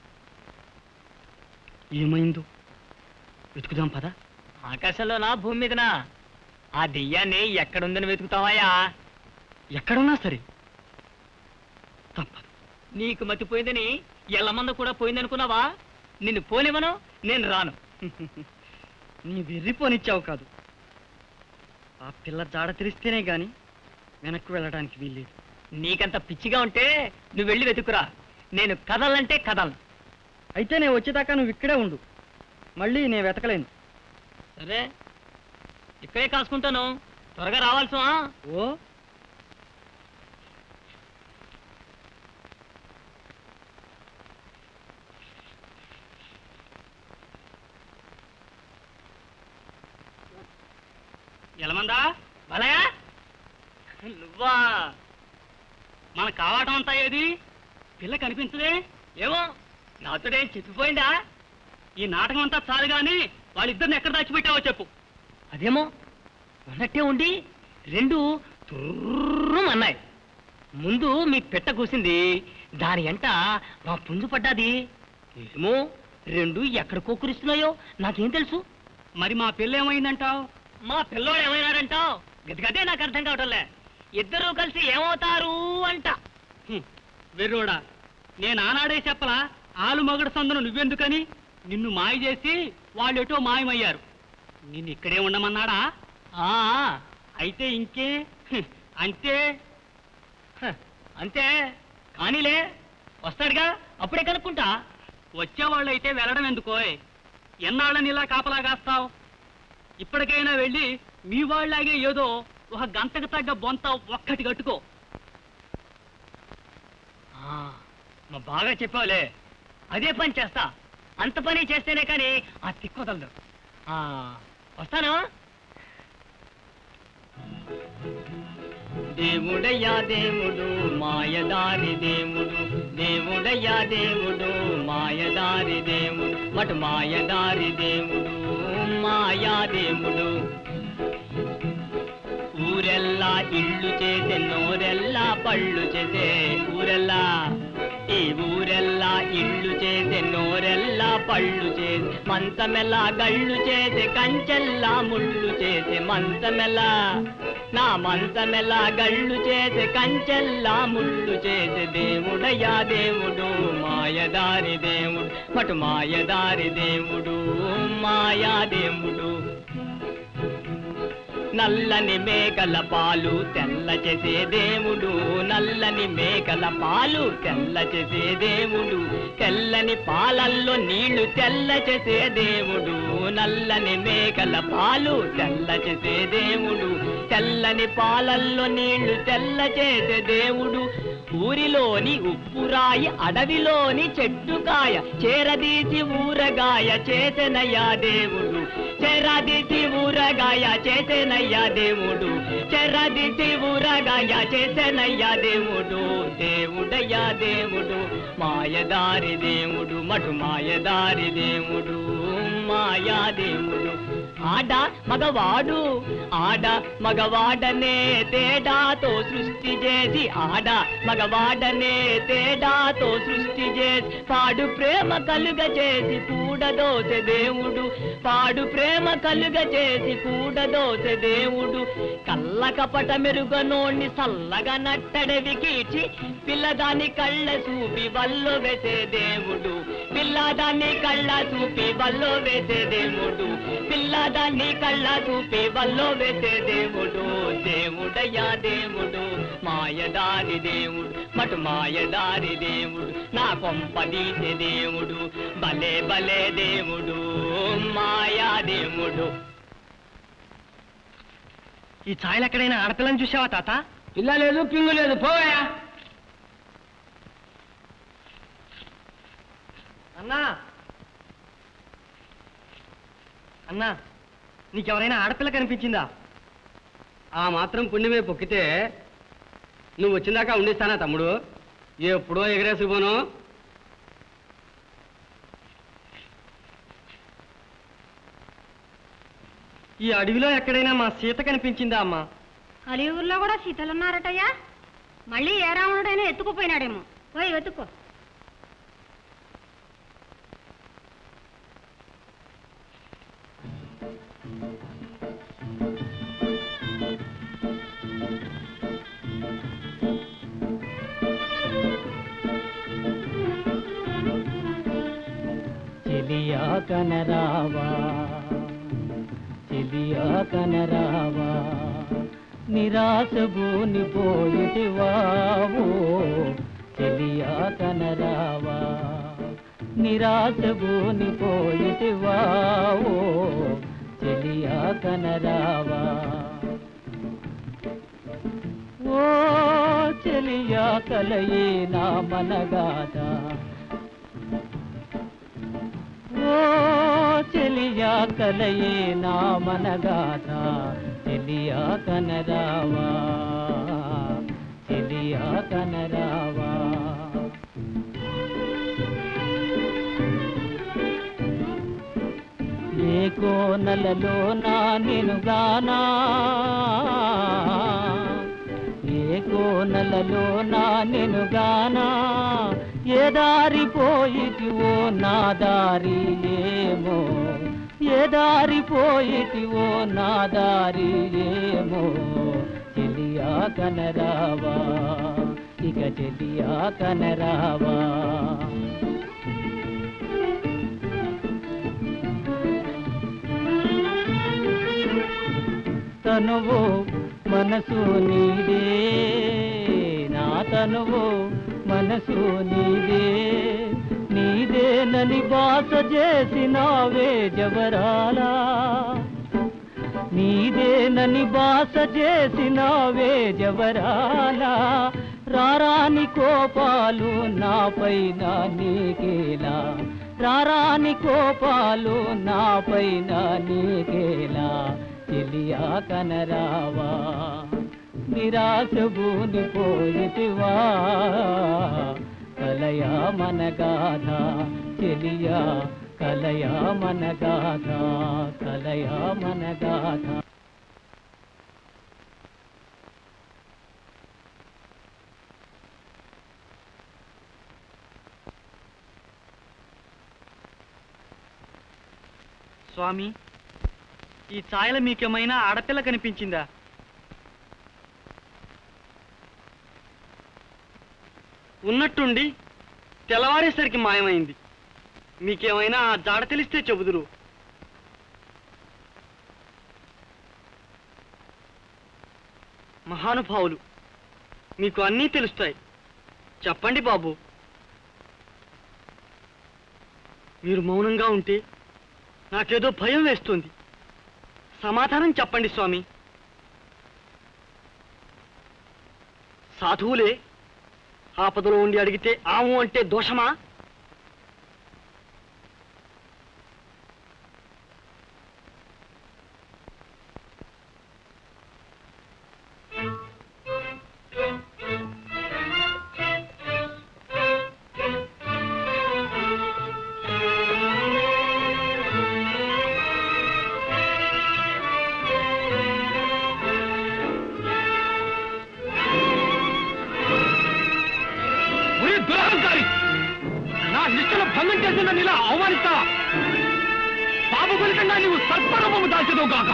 ఏమైందో వెతుకుదాం పదా ఆకాశంలో నా భూమి మీదనా ఆ దెయ్యాన్ని ఎక్కడుందని వెతుకుతావాయా ఎక్కడున్నా సరే తప్పదు నీకు మతిపోయిందని ఎల్లమంద కూడా పోయిందనుకున్నావా నిన్ను పోనివ్వను నేను రాను నీ వెర్రి పోనిచ్చావు కాదు ఆ పిల్ల జాడ తెరిస్తేనే గాని వెనక్కి వెళ్ళడానికి వీల్లేదు నీకంత పిచ్చిగా ఉంటే నువ్వు వెళ్ళి వెతుకురా నేను కదలంటే కదలను అయితే నేను వచ్చేదాకా నువ్వు ఇక్కడే ఉండు మళ్ళీ నేను వెతకలేను సరే ఇక్కడే కాసుకుంటాను త్వరగా రావాల్సా ఓ ఎలమందా బలయా నువ్వా మన కావటం అంతా ఏది పిల్ల కనిపించదే ఏమో నాతోడేం చెప్పిపోయిందా ఈ నాటకం అంతా చాలు గాని వాళ్ళిద్దరిని ఎక్కడ దాచిపెట్టావో చెప్పు అదేమో ఉన్నట్టే ఉండి రెండు తుర్రం అన్నాయి ముందు మీ పెట్ట కూసింది దాని ఎంట మా పుంజు పడ్డాది ఏమో రెండు ఎక్కడ కోకురిస్తున్నాయో నాకేం తెలుసు మరి మా పిల్ల ఏమైందంటావు మా పిల్లోడు ఏమైనాడంటావు గదిగదే నాకు అర్థం కావటంలే ఇద్దరూ కలిసి ఏమవుతారు అంట వెర్రోడా నేను ఆనాడే చెప్పలా ఆలు మగడు సందును నువ్వెందుకని నిన్ను మాయ చేసి వాళ్ళు ఎటో మాయమయ్యారు నిన్ను ఇక్కడే ఉండమన్నాడా ఆ అయితే ఇంకే హ్మ్, అంతే హ, అంతే కానీలే వస్తాడుగా అప్పుడే కనుక్కుంటా వచ్చేవాళ్ళు అయితే వెళ్ళడం ఎందుకోయ్ ఎన్నాళ్ళని ఇలా కాపలా కాస్తావు ఇప్పటికైనా వెళ్ళి మీ వాళ్ళలాగే ఏదో ఒక గంటకు తగ్గ బొంత ఒక్కటి కట్టుకో ఆ, మా బాగా చెప్పావులే అదే పని చేస్తా అంత పని చేస్తేనే కానీ ఆ తిక్కొదలదు ఆ, వస్తాను దేవుడయ్యా దేవుడు మాయదారి దేవుడు దేవుడయ్యా దేవుడు మాయదారి దేవుడు మటు మాయదారి దేవుడు మాయా దేవుడు ఊరెల్లా ఇళ్ళు చేసే నోరెల్లా పళ్ళు చేసే ఊరెల్లా ఈ ఊరెల్లా ఇళ్ళు చేసే నోరెల్లా పళ్ళు చేసే మంచమెల్లా గళ్ళు చేసే కంచెల్లా ముళ్ళు చేసే మంచమెల్లా నా మంచమెల్లా గళ్ళు చేసే కంచెల్లా ముళ్ళు చేసే దేవుడయ్యా దేవుడు మాయదారి దేవుడు మటు మాయదారి దేవుడు మాయా దేవుడు నల్లని మేకల పాలు తెల్ల చేసే దేవుడు నల్లని మేకల పాలు తెల్ల చేసే దేవుడు తెల్లని పాలల్లో నీళ్లు తెల్ల చేసే దేవుడు నల్లని మేకల పాలు తెల్ల చేసే దేవుడు తెల్లని పాలల్లో నీళ్లు తెల్ల చేసే దేవుడు ఊరిలోని ఉప్పురాయి అడవిలోని చెట్టుకాయ చేరదీసి ఊరగాయ చేసెనయ్యా దేవుడు చెరదీసి ఊరగాయ చేసెనయ్యా దేవుడు చెరదీసి ఊరగాయ చేసెనయ్యా దేవుడు దేవుడయ్యా దేవుడు మాయదారి దేవుడు మటు మాయదారి దేవుడు మాయా దేవుడు ఆడ మగవాడు ఆడ మగవాడనే తేడాతో సృష్టి చేసి ఆడ మగవాడనే తేడాతో సృష్టి చేసి పాడు ప్రేమ కలుగ చేసి కూడదోసె దేవుడు పాడు ప్రేమ కలుగ చేసి కూడదోసె దేవుడు కళ్ళ కపట మెరుగనోణ్ణి సల్లగా నట్టడవి కీచి పిల్లదాని కళ్ళ చూపి వల్లో వేసే దేవుడు పిల్లదాన్ని కళ్ళ చూపి వల్లో వేసే దేవుడు పిల్లదాన్ని కళ్ళ చూపి వల్లో వేసే దేవుడు దేవుడయ్యా దేవుడు మాయదారి దేవుడు మటు మాయదారి దేవుడు నా కొంపదీసే దేవుడు భలే భలే దేవుడు మాయా దేవుడు ఈ ఛాయలు ఎక్కడైనా ఆడపిల్లని చూసావా తాత పిల్ల లేదు పింగు లేదు పోయా అన్నా అన్నా నీకెవరైనా ఆడపిల్ల కనిపించిందా ఆ మాత్రం పుణ్యమే పొక్కితే నువ్వు వచ్చిందాకా ఉండిస్తానా తమ్ముడు ఎప్పుడో ఎగరేసిపోను ఈ అడవిలో ఎక్కడైనా మా సీత కనిపించిందా అమ్మా కలియూరులో కూడా సీతలున్నారటయ్యా మళ్ళీ ఏ రావణుడైనా ఎత్తుకుపోయినాడేమో పోయి వెతుక్కో చెలియా కనరావా చెలియా కనరావా నిరాశబూని పోయిటివావో చెలియా కనరావా నిరాశబూని పోయిటివావో చెలియా కనరావా ఓ చెలియా కలయే నా మనగాద ఓ చెలియా కలయే నా మనగాథ చెలియా కనరావా చెలియా కనరావా ఏ కోనలలో నా నినుగానా ఏ కోనలలో నా నినుగానా ఏ దారి పోయిటివో నా దారి ఏమో ఏ దారి పోయిటివో నా దారి ఏమో చెలియా కనరావా ఇక చెలియా కనరావా తనువు మనసు నీదే నా తనువు మనసు నీదే నీదేనని బాస చేసినావే జవరాలా నీదేనని బాస చేసినావే జవరాలా రారాని కోపాలు నాపైన నీకేలా రారాని కోపాలు నాపైన నీకేలా చెలియా కనరావా నిరాశ భూని పోయితివా కలయా మన గాథ చెలియా కలయా మన గాథ కలయా మన గాథ స్వామి ఈ ఛాయల మీకేమైనా ఆడపిల్ల కనిపించిందా ఉన్నట్టుండి తెల్లవారేసరికి మాయమైంది మీకేమైనా ఆ జాడ తెలిస్తే చెబుదురు మహానుభావులు మీకు అన్నీ తెలుస్తాయి చెప్పండి బాబు మీరు మౌనంగా ఉంటే నాకేదో భయం వేస్తుంది సమాధానం చెప్పండి స్వామి సాధువులే ఆపదలో ఉండి అడిగితే ఆము అంటే దోషమా దురహంకారి నా నిష్ఠను భంగం చేసిన నీలా అవమానిస్తావా పాప ఫలితంగా నీవు సర్పరూపము దాల్చదు గాక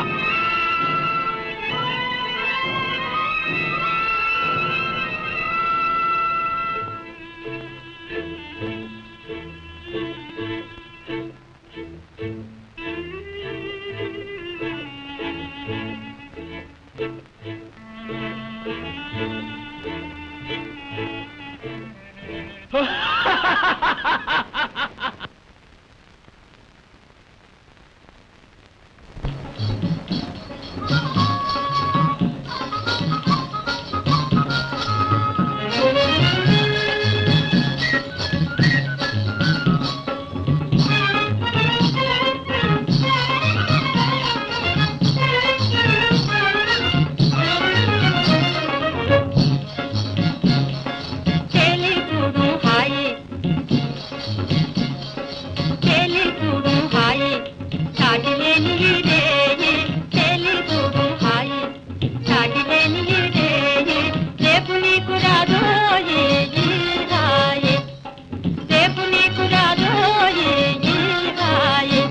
కేలి చూడు హాయి కేలి చూడు హాయి చాటి లేని ఈ రేయి కేలి చూడు హాయి చాటి లేని ఈ రేయి రేపు నీకు రాదోయి ఈ హాయి రేపు నీకు రాదోయి ఈ హాయి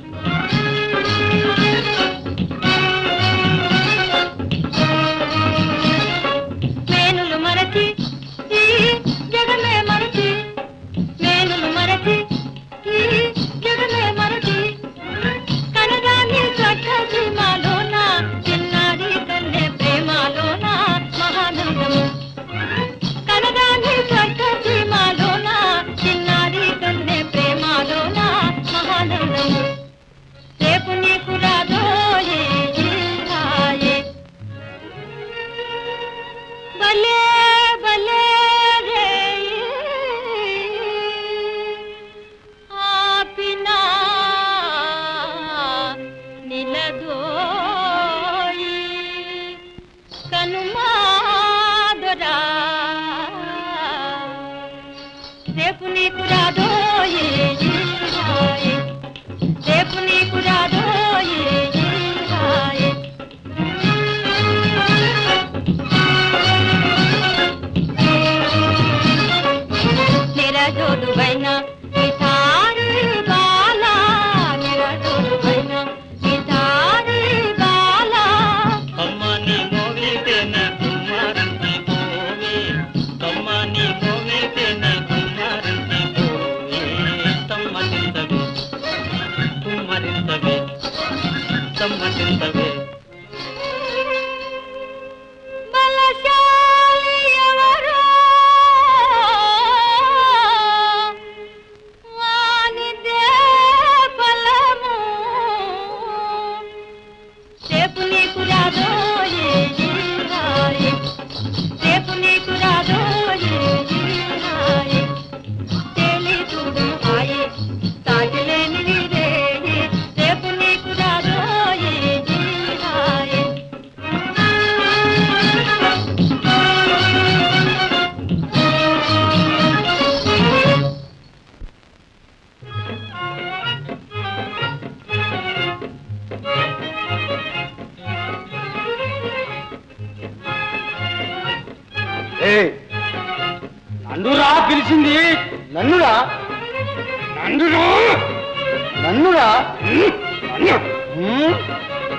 మేనులు మరచి ఈ జగమే మరచి మేనులు మరచి ఈ జగమే మరచి కనగాని స్వచ్ఛ సీమాలోన చిన్నారి కన్నె ప్రేమాలోన మహానందము కనగాని స్వచ్ఛ సీమాలోన చిన్నారి కన్నె ప్రేమాలోన మహానందము రేపు నీకు రాదోయే ఈ రాయే భలే భలే రే ఆపినా నిలదోయి కనుమాదరా రేపు నీకు రాదోయి రాయే రేపు నీకు రాదోయి రాయే నిరజోడువైన మిఠారి బాలా నిరజోడువైన మిఠారి బాలా అమ్మని మోగితేన కుమారంతి పోవే అమ్మని మోగితేన కుమారంతి పోవే తమ్మటింతవే కుమ్మరింతవే తమ్మటింతవే బలశాలి ఎవరో వానిదే ఫలము రేపు నీకు రాదోయే రాయే రేపు నీకు రాదోయే రాయే తేలి చూడు హాయే తాగిలేని రేయే రేపు నీకు రాదోయే రాయే నన్నురా పిలిచింది నన్నురా నన్నురా నన్నురా హ్మ్?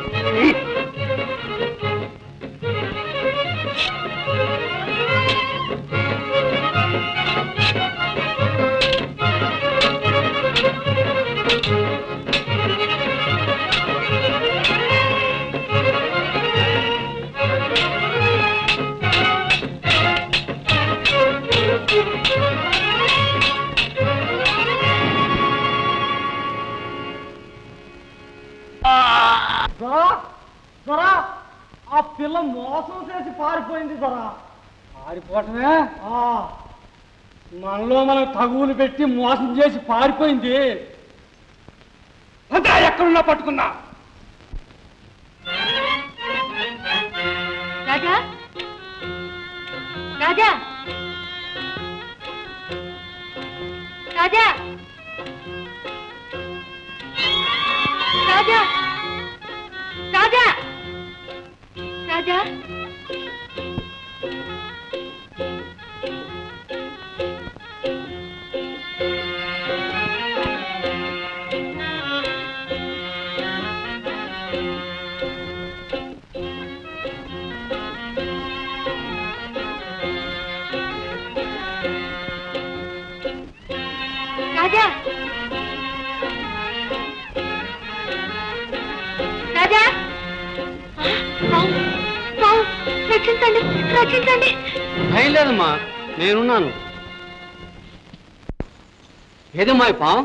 దొరా దొరా ఆ పిల్ల మోసం చేసి పారిపోయింది దొరా పారిపోవటమే ఆ, మనలో మనం తగువులు పెట్టి మోసం చేసి పారిపోయింది అంతా ఎక్కడున్నా పట్టుకున్నా రాజా రాజా రాజా రాజా రాజా రాజా రాజా రాజా పావు, పావు, రక్షించండి రక్షించండి భయం లేదమ్మా నేనున్నాను ఏదమ్మా ఈ పాం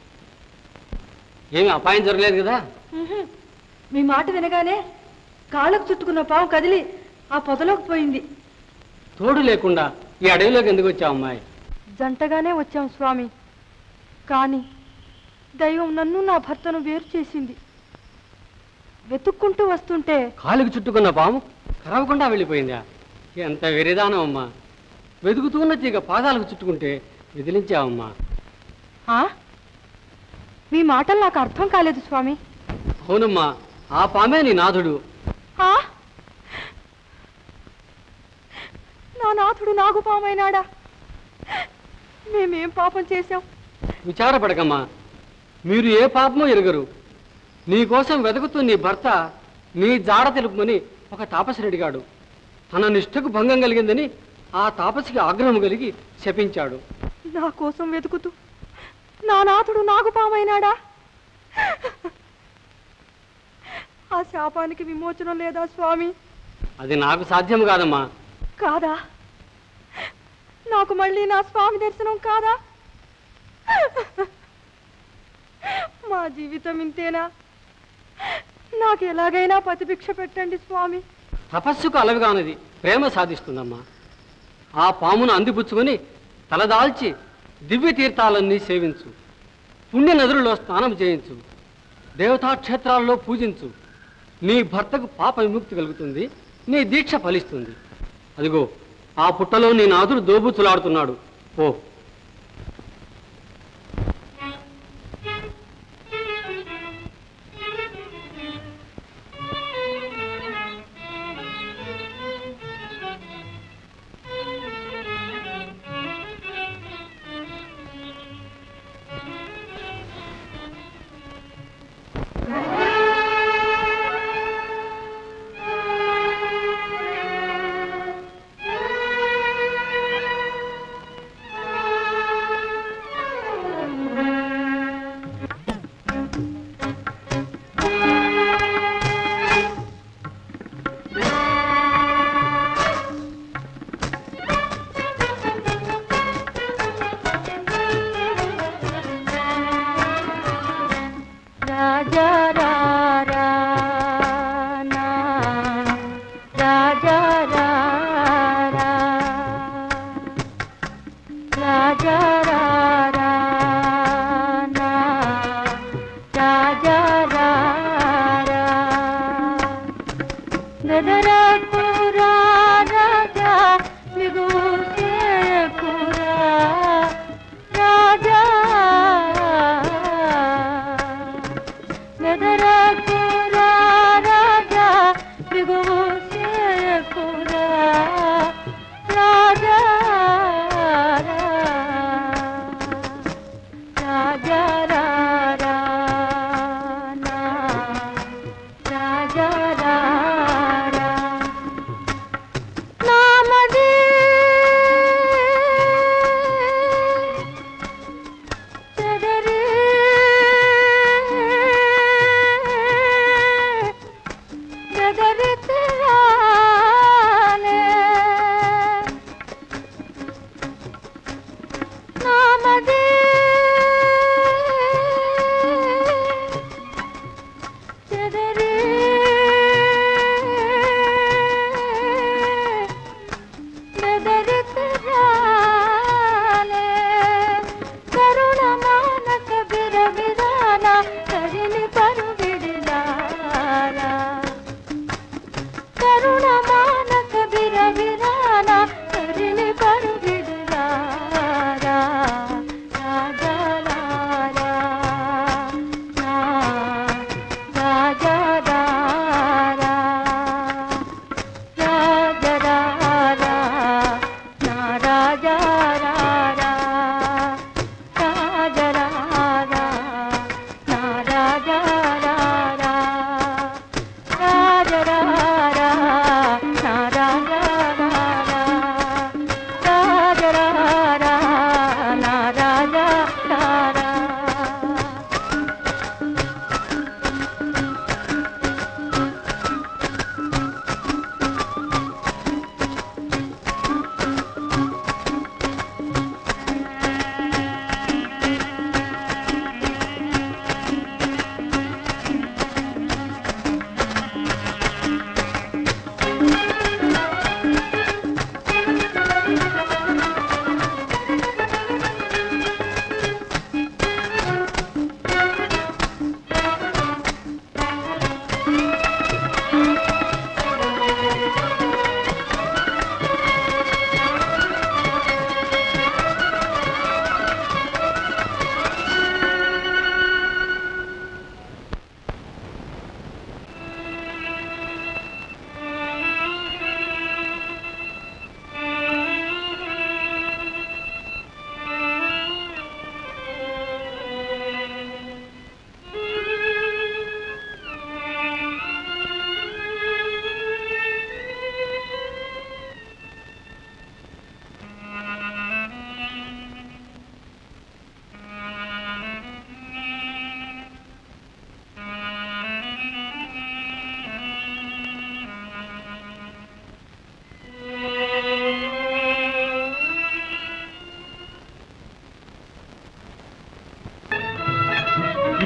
ఏమి అపాయం జరగలేదు కదా ఉహుం. మీ మాట వినగానే కాళ్ళకు చుట్టుకున్న పాము కదిలి ఆ పొదలోకి పోయింది తోడు లేకుండా ఈ అడవిలోకి ఎందుకు వచ్చావు అమ్మాయి జంటగానే వచ్చాం స్వామి కానీ దైవం నన్ను నా భర్తను వేరు చేసింది వెతుక్కుంటూ వస్తుంటే కాలుకి చుట్టుకున్న పాము కరవకుండా వెళ్ళిపోయిందా ఎంత వెరిదానం అమ్మా వెతుకుతున్న తీగ పాదాలకు చుట్టుకుంటే విదిలించావమ్మా ఆ? మీ మాటలు నాకు అర్థం కాలేదు స్వామి అవునమ్మా ఆ పామే నీ నాథుడు ఆ? నా నాథుడు నాగు పామైనాడా మేమేం పాపం చేశాం విచారపడకమ్మా మీరు ఏ పాపమో ఎరుగరు నీకోసం వెతుకుతూ నీ భర్త నీ జాడ తెలుపుమని ఒక తాపసి అడిగాడు తన నిష్ఠకు భంగం కలిగిందని ఆ తాపసికి ఆగ్రహం కలిగి శపించాడు నా కోసం వెతుకుతూ నా నాథుడు నాగు పామైనాడా ఆ శాపానికి విమోచనం లేదా స్వామి అది నాకు సాధ్యం కాదమ్మా కాదా నాకు మళ్ళీ నా స్వామి దర్శనం కాదా మా జీవితం ఇంతేనా నాకు ఎలాగైనా పతిభిక్ష పెట్టండి స్వామి తపస్సుకు అలవిగానది ప్రేమ సాధిస్తుందమ్మా ఆ పామును అందిపుచ్చుకొని తలదాల్చి దివ్య తీర్థాలన్నీ సేవించు పుణ్య నదులలో స్నానం చేయించు దేవతా క్షేత్రాల్లో పూజించు నీ భర్తకు పాప విముక్తి కలుగుతుంది నీ దీక్ష ఫలిస్తుంది అదిగో ఆ పుట్టలో నీ నాథుడు దోబుచ్చులాడుతున్నాడు ఓ ఆ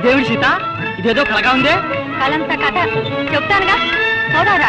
ఇదేమిటి సీత ఇదేదో కలగా ఉందే కలంత కథ చెప్తానుగా చూడరా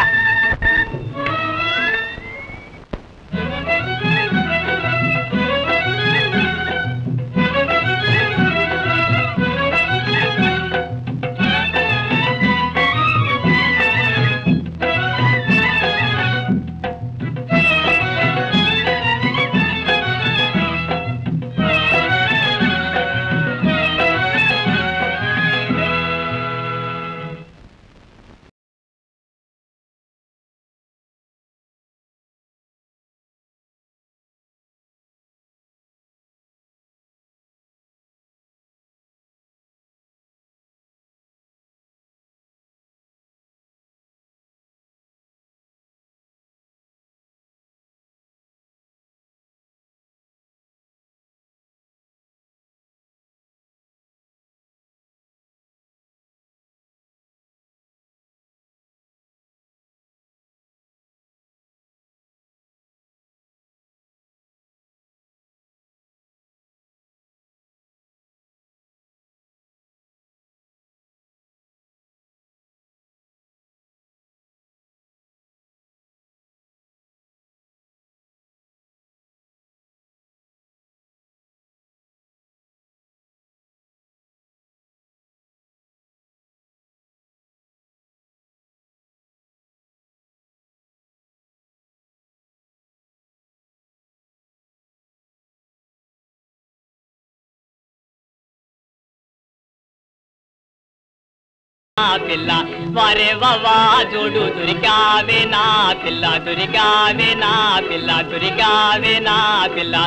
నా పిల్ల వరే వవా జోడు దొరికావే నా పిల్ల దొరికావే నా పిల్ల దొరికావే నా పిల్ల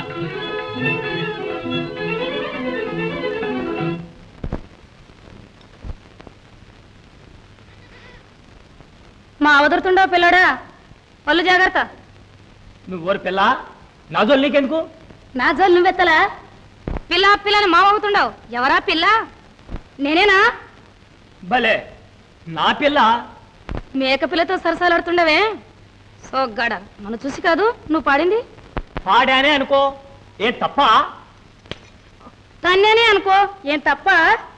మా అవదురుతుండవు పిల్లడా పళ్ళు జాగ్రత్త నువ్వు ఓరి పిల్ల నా జోలు నీకెందుకు నా జోలు నువ్వెత్తలా పిల్ల పిల్లని మా అవుతుండవు ఎవరా పిల్ల నేనేనా భలే నా పిల్ల మేక పిల్లతో సరసాలాడుతుండవే సోగ్గాడ నన్ను చూసి కాదు నువ్వు పాడింది పాడానే అనుకో ఏం తప్ప తన్నేనే అనుకో ఏం తప్ప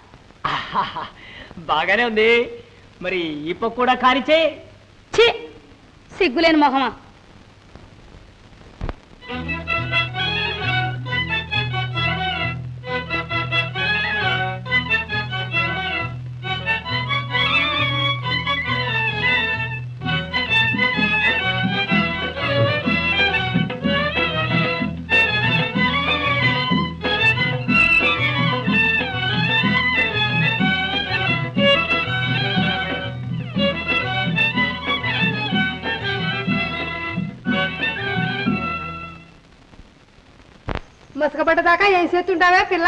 బాగానే ఉంది మరి ఈ పక్క కూడా కానిచే ఛీ సిగ్గులేని మొహమా మసకబడ్డదాకా ఏం చేస్తుంటావే పిల్ల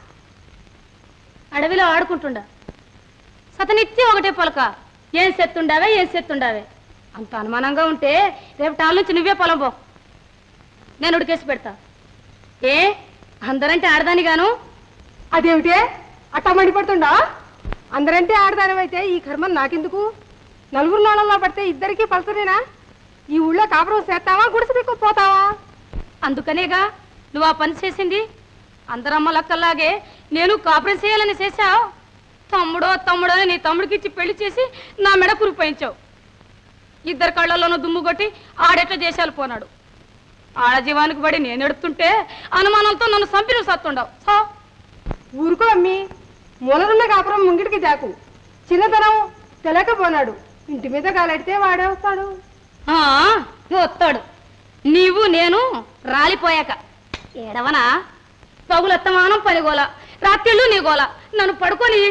అడవిలో ఆడుకుంటుండా సతనిత్యం ఒకటే పొలక ఏం సెత్తుండావే ఏం సెత్తుండావే అంత అనుమానంగా ఉంటే రేపు టాల్ నుంచి నువ్వే పొలం పో నేను ఉడికేసి పెడతా ఏ అందరంటే ఆడదాని గాను అదేమిటే అట్టా మండిపడుతుండా అందరంటే ఆడదానివైతే ఈ కర్మ నాకెందుకు నలుగురు నాళ్ళలో పడితే ఇద్దరికి పలసనేనా ఈ ఊళ్ళో కాపురం చేస్తావా గుడిసి దిక్కు పోతావా అందుకనేగా నువ్వు ఆ పని చేసింది అందరమ్మ లక్కల్లాగే నేను కాపురం చేయాలని చేశావు తమ్ముడో తమ్ముడో అని నీ తమ్ముడికి ఇచ్చి పెళ్లి చేసి నా మెడ కురిపోయించావు ఇద్దరు కళ్ళల్లోనూ దుమ్ము కొట్టి ఆడెట్ల దేశాలు పోనాడు ఆడ జీవానికి పడి నేను ఎడుతుంటే అనుమానంతో నన్ను చంపి నువ్వు సత్తుండవు సో ఊరుకో అమ్మి మూలనున్న కాపురం ముంగిటికి దాకు చిన్నతనం తెలియకపోనాడు ఇంటి మీద కాలెడితే వాడే వస్తాడు ఆ, వస్తాడు నీవు నేను రాలిపోయాక ఏడవనా పగులత్తమానం పనిగోల రాత్రిళ్ళు నీ గోల నన్ను పడుకొని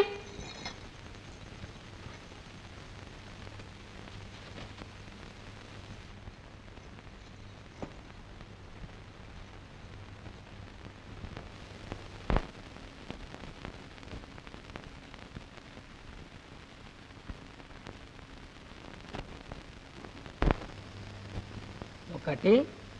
ఒకటి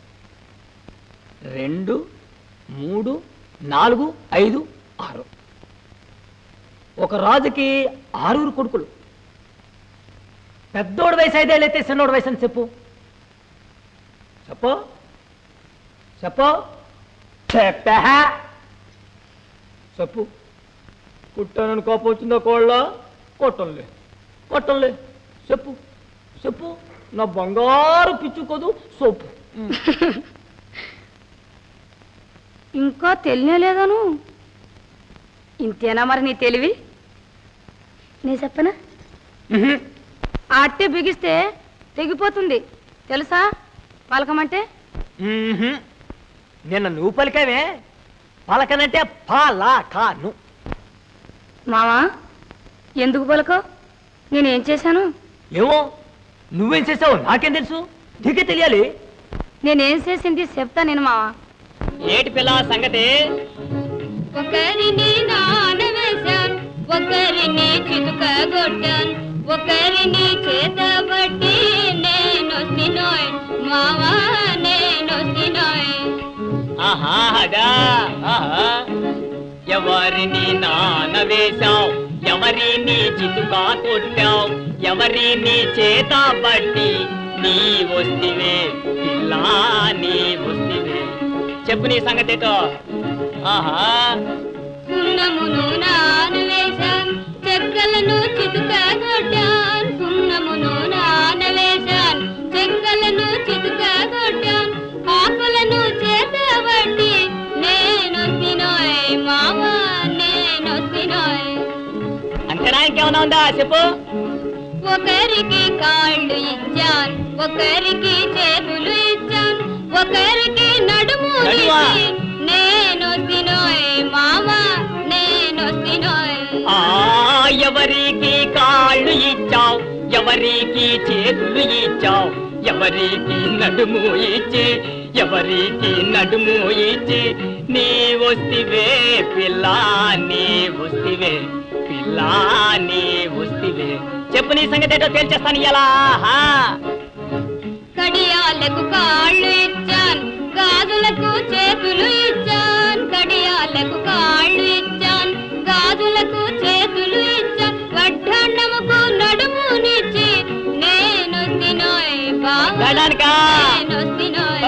రెండు మూడు నాలుగు ఐదు ఆరు ఒక రాజుకి ఆరుగురు కొడుకులు పెద్దోడు వయసు ఐదేళ్ళైతే చిన్నోడు వయసు అని చెప్పు చెప్పు చెప్పు చెప్పా చెప్పు కుట్టానని కోపం వచ్చిందా కోళ్ళ కొట్టంలే కొట్టంలే చెప్పు చెప్పు నా బంగారు పిచ్చుకోదు సోపు ఇంకా తెలియలేదను ఇంతేనా మరి నీ తెలివి నీ చెప్పనా అట్టే బిగిస్తే తెగిపోతుంది తెలుసా పలకమంటే మ్మ్హ్మ్. నిన్న నువ్వు పలికావే పలకనంటే పాలాకాను మావా ఎందుకు పలకో నేనేం చేశాను ఏమో నువ్వేం చేసావు నాకేం తెలుసు నీకే తెలియాలి నేనేం చేసింది చెప్తా నేను మావా ఏటి పిల్ల సంగతి ఒకరిని నానవేశాను ఒకరిని చితుక కొట్టాను ఒకరిని చేత బట్టి నేను తినోయ్ మావా నేను తినోయ్ ఆహా అదా ఆహా ఎవరిని నానవేశావు ఎవరిని చితుకా కొట్టావు ఎవరిని చేత బట్టి నీ వస్తివే పిల్లా నీ వస్తివే చెప్పు నీ సంగతితో ఆహా సున్నమును నానవేశాను చెక్కలను చితుక కొట్టాను సున్నమును నానవేశాను చెక్కలను చితుక కొట్టాను ఆకులను చేత బట్టి నేను తినోయ్ మావా నేను తినోయ్ అంతేనా ఇంకేమన్నా ఉందా చెప్పు ఒకరికి కాళ్ళు ఇచ్చాను ఒకరికి చేతులు ఇచ్చాను ఒకరికి నడుము నడుమా? ఇచ్చి నేను తినోయ్ మావా నేను తినోయ్ ఆ ఎవరికి కాళ్ళు ఇచ్చావు ఎవరికి చేతులు ఇచ్చావు ఎవరికి నడుము ఇచ్చి ఎవరికి నడుము ఇచ్చి నీ వస్తివే పిల్ల నీ వస్తివే పిల్ల నీ వస్తివే చెప్పు నీ సంగతి ఏంటో తేల్చేస్తాను ఇలా కడియాలకు కాళ్ళు ఇచ్చాను గాజులకు చేతులు ఇచ్చాను కడియాలకు కాళ్ళు ఇచ్చాను గాజులకు చేతులు ఇచ్చాను వడ్డాన్నముకు నడుమునిచ్చి నేను తినోయ్ బావా వడ్డానికా? నేను తినోయ్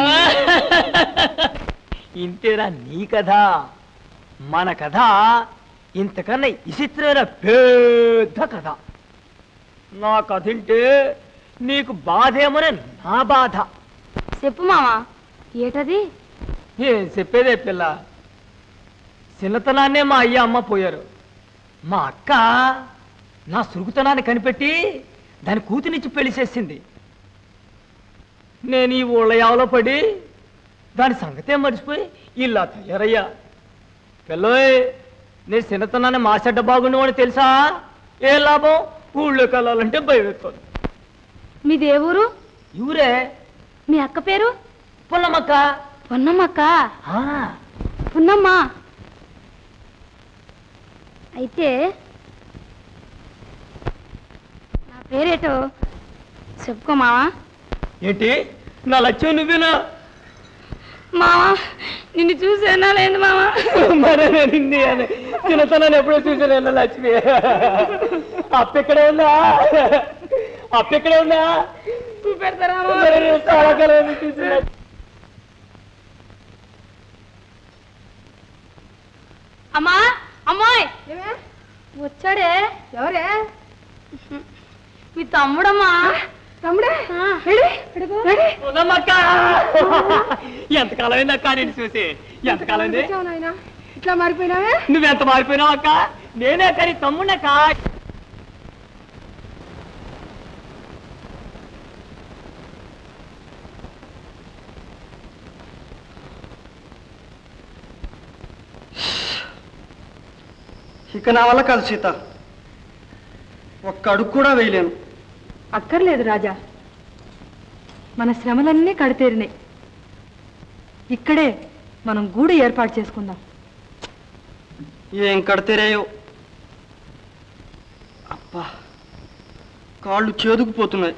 ఇంతేరా నీ కథ మన కథ ఇంతకన్నా విచిత్రమైన పెద్ద కథ నా కథ వింటే నీకు బాధేమోనే నా బాధ చెప్పు మావా ఏటది ఏం చెప్పేదే పిల్ల చిన్నతనాన్నే మా అయ్య అమ్మ పోయారు మా అక్క నా సురుగుతనాన్ని కనిపెట్టి దాని కూతునిచ్చి పెళ్లి చేసింది నేను ఈ ఊళ్ళయావలో పడి దాని సంగతే మర్చిపోయి ఇలా తయారయ్యా పిల్లోయ్ నేను చిన్నతనాన్ని మా చెడ్డ బాగుండేవాడు తెలుసా ఏ లాభం ఊళ్ళోకి వెళ్ళాలంటే భయం ఎక్కువ మీది ఏ ఊరు ఊరే మీ అక్క పేరు పుల్లమ్మక్క పొన్నమ్మక్క పున్నమ్మ అయితే నా పేరేటో చెప్పుకో మావా ఏంటి నా లక్ష్యం నువ్వేనా మావా నిన్ను చూసేనా లేదు మావా మరి నిన్ను అని చిన్నతనాన్ని ఎప్పుడో చూసాను లక్ష్మి అప్ప ఇక్కడే ఉందా అప్ప ఇక్కడే ఉందా చూపెడతారా మరి నేను చాలా కాలం అయింది చూసి. అమ్మా అమ్మాయి వచ్చాడే ఎవరే మీ తమ్ముడమ్మా తమ్ముడే ఉందమ్మక్క. ఎంతకాలం అయింది అక్క నేను చూసి ఎంతకాలం అయింది ఇట్లా మారిపోయినావే నువ్వెంత మారిపోయినావు అక్క నేనే కానీ తమ్ముడక్క ఇక నా వల్ల కాదు సీత ఒక్క అడుగు కూడా వేయలేను అక్కర్లేదు రాజా మన శ్రమలన్నీ కడితేరినాయి ఇక్కడే మనం గూడు ఏర్పాటు చేసుకుందాం ఏం కడతేరేయో అబ్బా కాళ్ళు చేదుకుపోతున్నాయి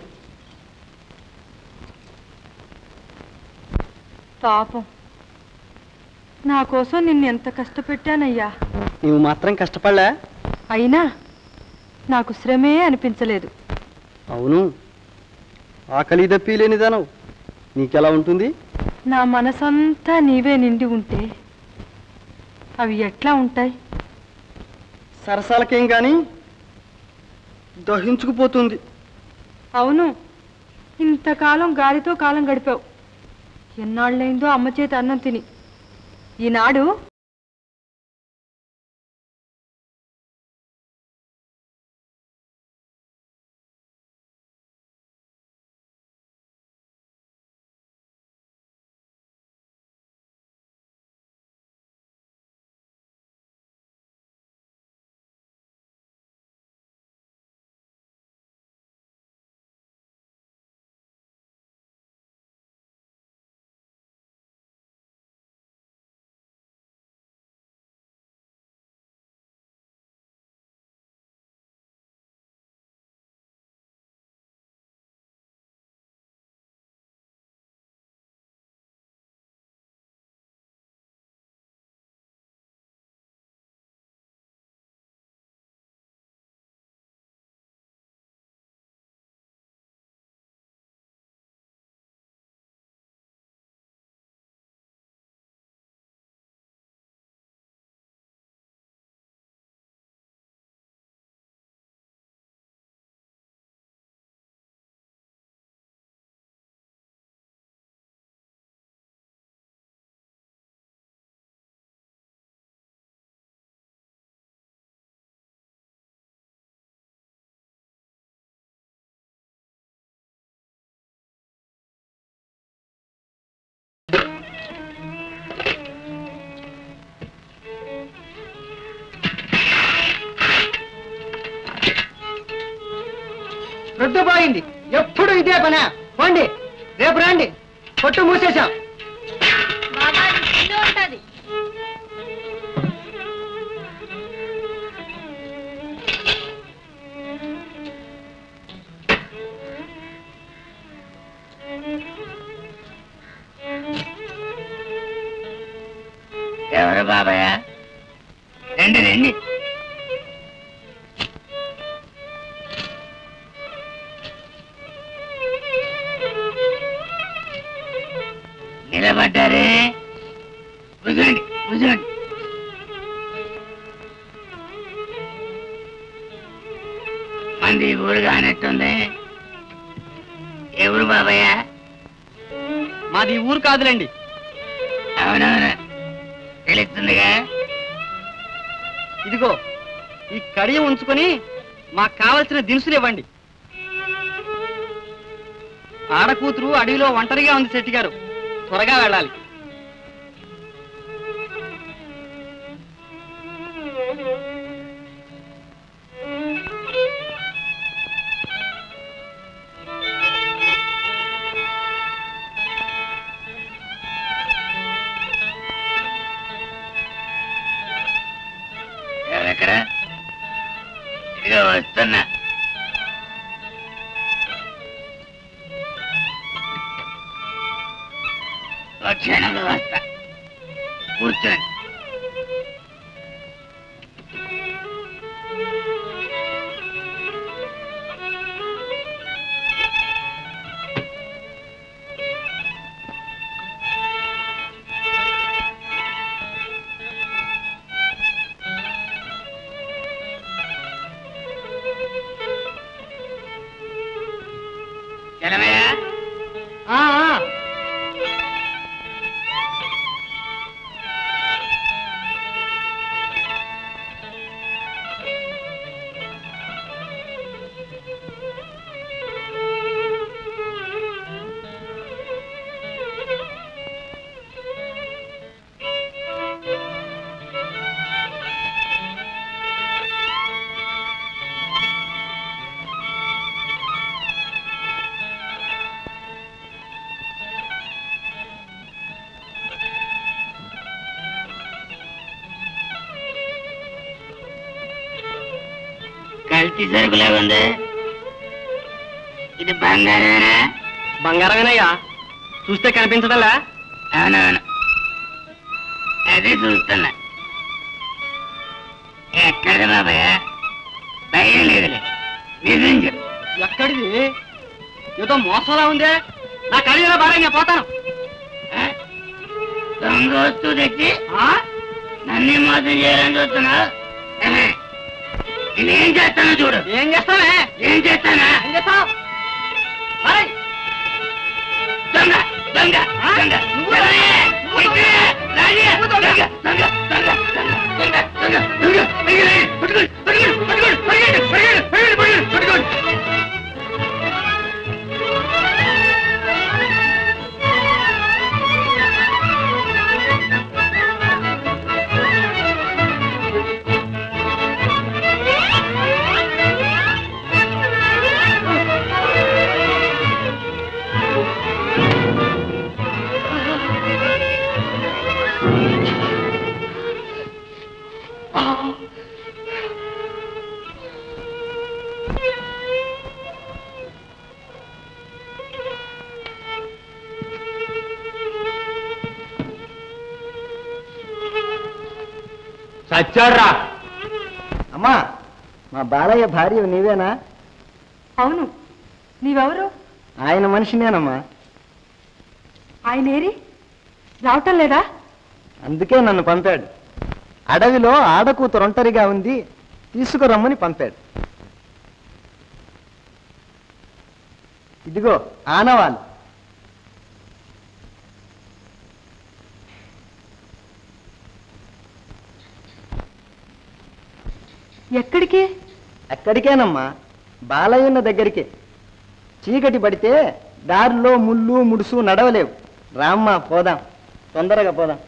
పాపం నా కోసం నిన్ను ఎంత కష్టపెట్టానయ్యా నువ్వు మాత్రం కష్టపడలే అయినా నాకు శ్రమే అనిపించలేదు అవును ఆకలి దప్పి లేనిదనవు నీకెలా ఉంటుంది నా మనసంతా నీవే నిండి ఉంటే అవి ఎట్లా ఉంటాయి సరసాలకేం గాని దహించుకుపోతుంది అవును ఇంతకాలం గాలితో కాలం గడిపావు ఎన్నాళ్ళైందో అమ్మ చేతి అన్నం తిని ఈనాడు రొద్దుపోయింది ఎప్పుడు ఇదే పనా పోండి రేపు రండి కొట్టు మూసేశాం ఉంటది ఎవరు బాబాయ్ రండి రండి నిలబడ్డారే కూర్చోండి కూర్చోండి మంది ఊరు కానట్టుంది ఎవరు బాబాయ్ మాది ఈ ఊరు కాదులేండి అవునవును తెలుస్తుందిగా ఇదిగో ఈ కడియ ఉంచుకొని మాకు కావలసిన దినుసులు ఇవ్వండి ఆడకూతురు అడవిలో ఒంటరిగా ఉంది శెట్టి గారు త్వరగా వెళ్ళాలి ఎవరెక్కడ ఇదిగో వస్తున్నా ఒక క్షణంలో వస్తా కూర్చోండి జలమయ్య ఆ, ఆ. కల్తీ సరుకులా ఉంది ఇది బంగారమేనా బంగారమేనయ్యా చూస్తే కనిపించడంలా అవునవును అదే చూస్తున్నా ఎక్కడ బాబాయ్ భయం లేదులే నిజం చెప్పు ఎక్కడిది ఏదో మోసంలా ఉందే నా కడియలో బాగా నేను పోతాను దొంగ వస్తువు తెచ్చి నన్ను మోసం చేయాలని చూస్తున్నావు నేనేం చేస్తానో చూడు ఏం చేస్తావే ఏం చేస్తానా ఏం చేస్తావు దొంగ దొంగ దొంగ ఎవరే? ఇక్కడే. రాజీ. దొంగ దొంగ దొంగ దొంగ దొంగ దొంగ దొంగ పట్టుకోండి పట్టుకోండి పట్టుకోండి పట్టుకోండి పట్టుకోండి పట్టుకోండి పట్టుకోండి చచ్చాడ్రా అమ్మా మా బాలయ్య భార్య నీవేనా అవును నీవెవరు ఆయన మనిషినేనమ్మా ఆయన ఏరి రావటం లేదా అందుకే నన్ను పంపాడు అడవిలో ఆడకూతురు ఒంటరిగా ఉంది తీసుకురమ్మని పంపాడు ఇదిగో ఆనవాలు ఎక్కడికి ఎక్కడికేనమ్మా బాలయ్యన్న దగ్గరికి చీకటి పడితే దారిలో ముళ్ళు ముడుసు నడవలేవు రామ్మా పోదాం తొందరగా పోదాం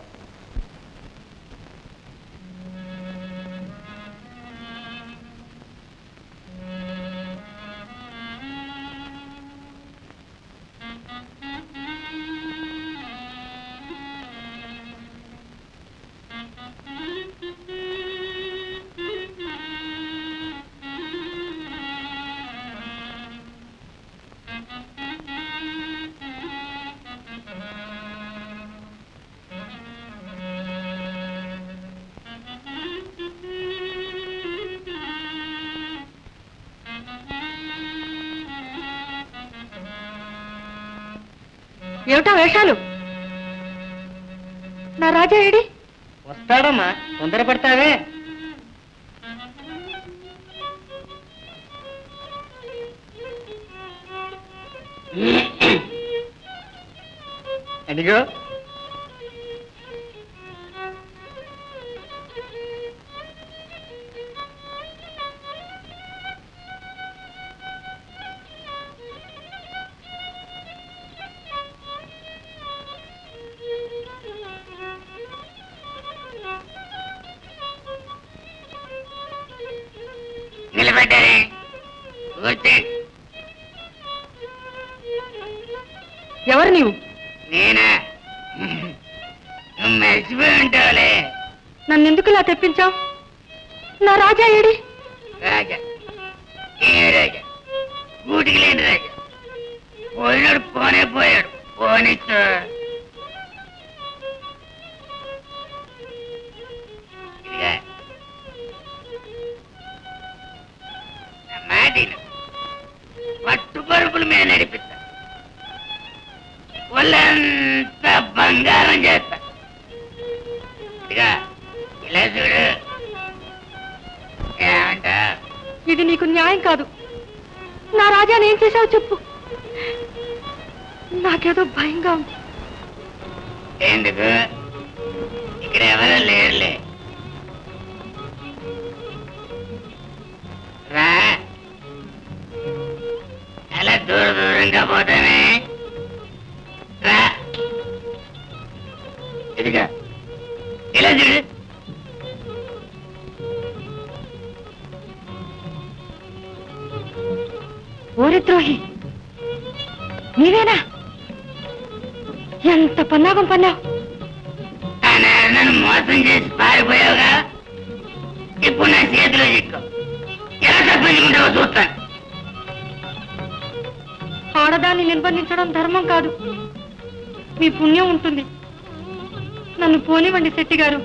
ఏమిటా వేషాలు నా రాజా ఏడి వస్తాడమ్మా తొందరపడతావే అడిగో నిలబడ్డారే కూర్చోండి ఎవరు నీవు నేనా నువ్వు మర్చిపోయి ఉంటావులే నన్ను ఎందుకు ఇలా తెప్పించావు నా రాజా ఏడి రాజా ఏ రాజా కూటికి లేని రాజా పోయినాడు పోనే పోయాడు పోనిచ్చు ఇదిగా నా మాట విను. పట్టు పరుపుల మీద నడిపిస్తా ఒళ్ళంతా బంగారం చేస్తా ఇదిగా ఇలా చూడు ఏమంటా ఇది నీకు న్యాయం కాదు నా రాజాని ఏం చేశావు చెప్పు నాకేదో భయంగా ఉంది ఎందుకు ఇక్కడ ఎవరు లేరులే రా అలా దూర దూరంగా పోతానే రా ఇదిగా ఇలా చూడు ఓరి ద్రోహి నీవేనా ఎంత పన్నాగం పన్నావు ఆనాడు నన్ను మోసం చేసి పారిపోయావుగా ఇప్పుడు నా చేతిలో చిక్కు ఎలా తప్పించుకుంటావో చూస్తాను ఆడదాన్ని నిర్బంధించడం ధర్మం కాదు మీ పుణ్యం ఉంటుంది నన్ను పోనివ్వండి శెట్టి గారు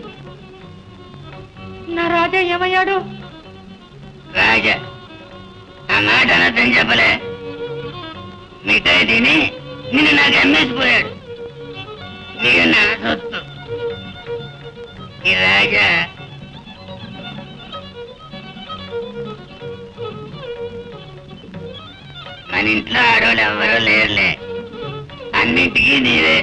నా రాజా ఏమయ్యాడు రాజా ఆ మాట అనర్థం చెప్పలే మిఠాయి తిని నిన్ను నాకు అమ్మేసిపోయాడు నీకు నా సొత్తు ఈ రాజా మన ఇంట్లో ఆడవాళ్ళు ఎవరూ లేరులే అన్నింటికీ నీవే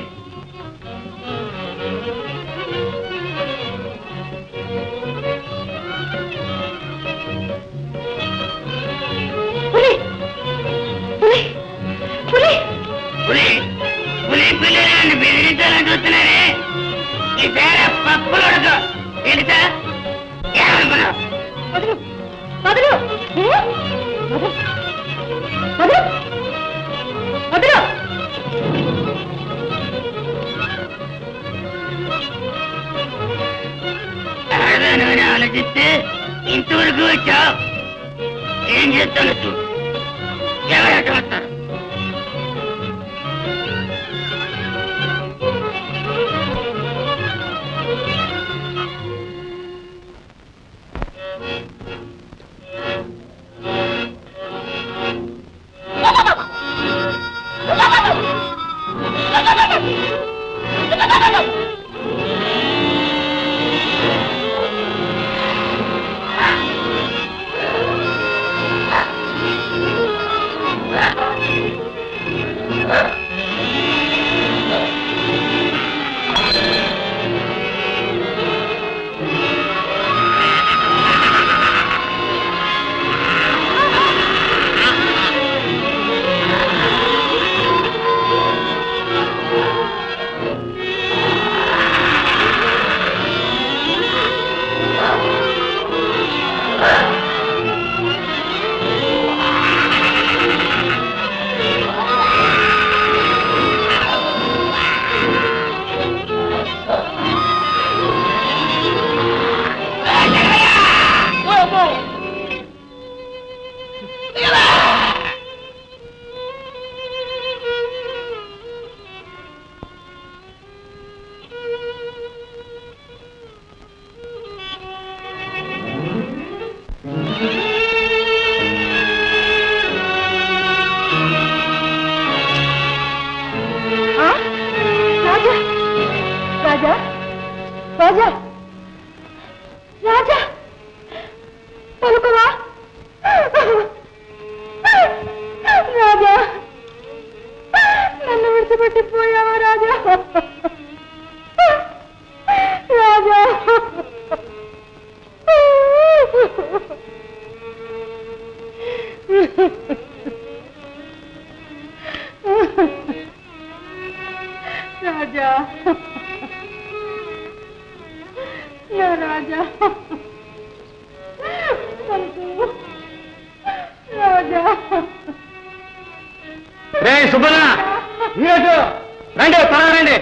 పులి పులి పులి నన్ను బెదిరించాలని చూస్తున్నారే ఈ పేర పప్పులు ఉడక తెలుసా ఏమనుకున్నావు వదులు వదులు వదులు వదులు ఆడదాను అని ఆలోచిస్తే ఇంతవరకు వచ్చావు ఏం చేస్తాను చూడు ఎవరట వస్తారు ఆ? రాజా రాజా రాజా రాజా పలుకువా రాజా నన్ను విడిచిపెట్టిపోయావా రాజా రాజా రాజా నా రాజా పలుకు. రాజా రే సుబ్బన్న ఇటు రండి త్వరగా రండి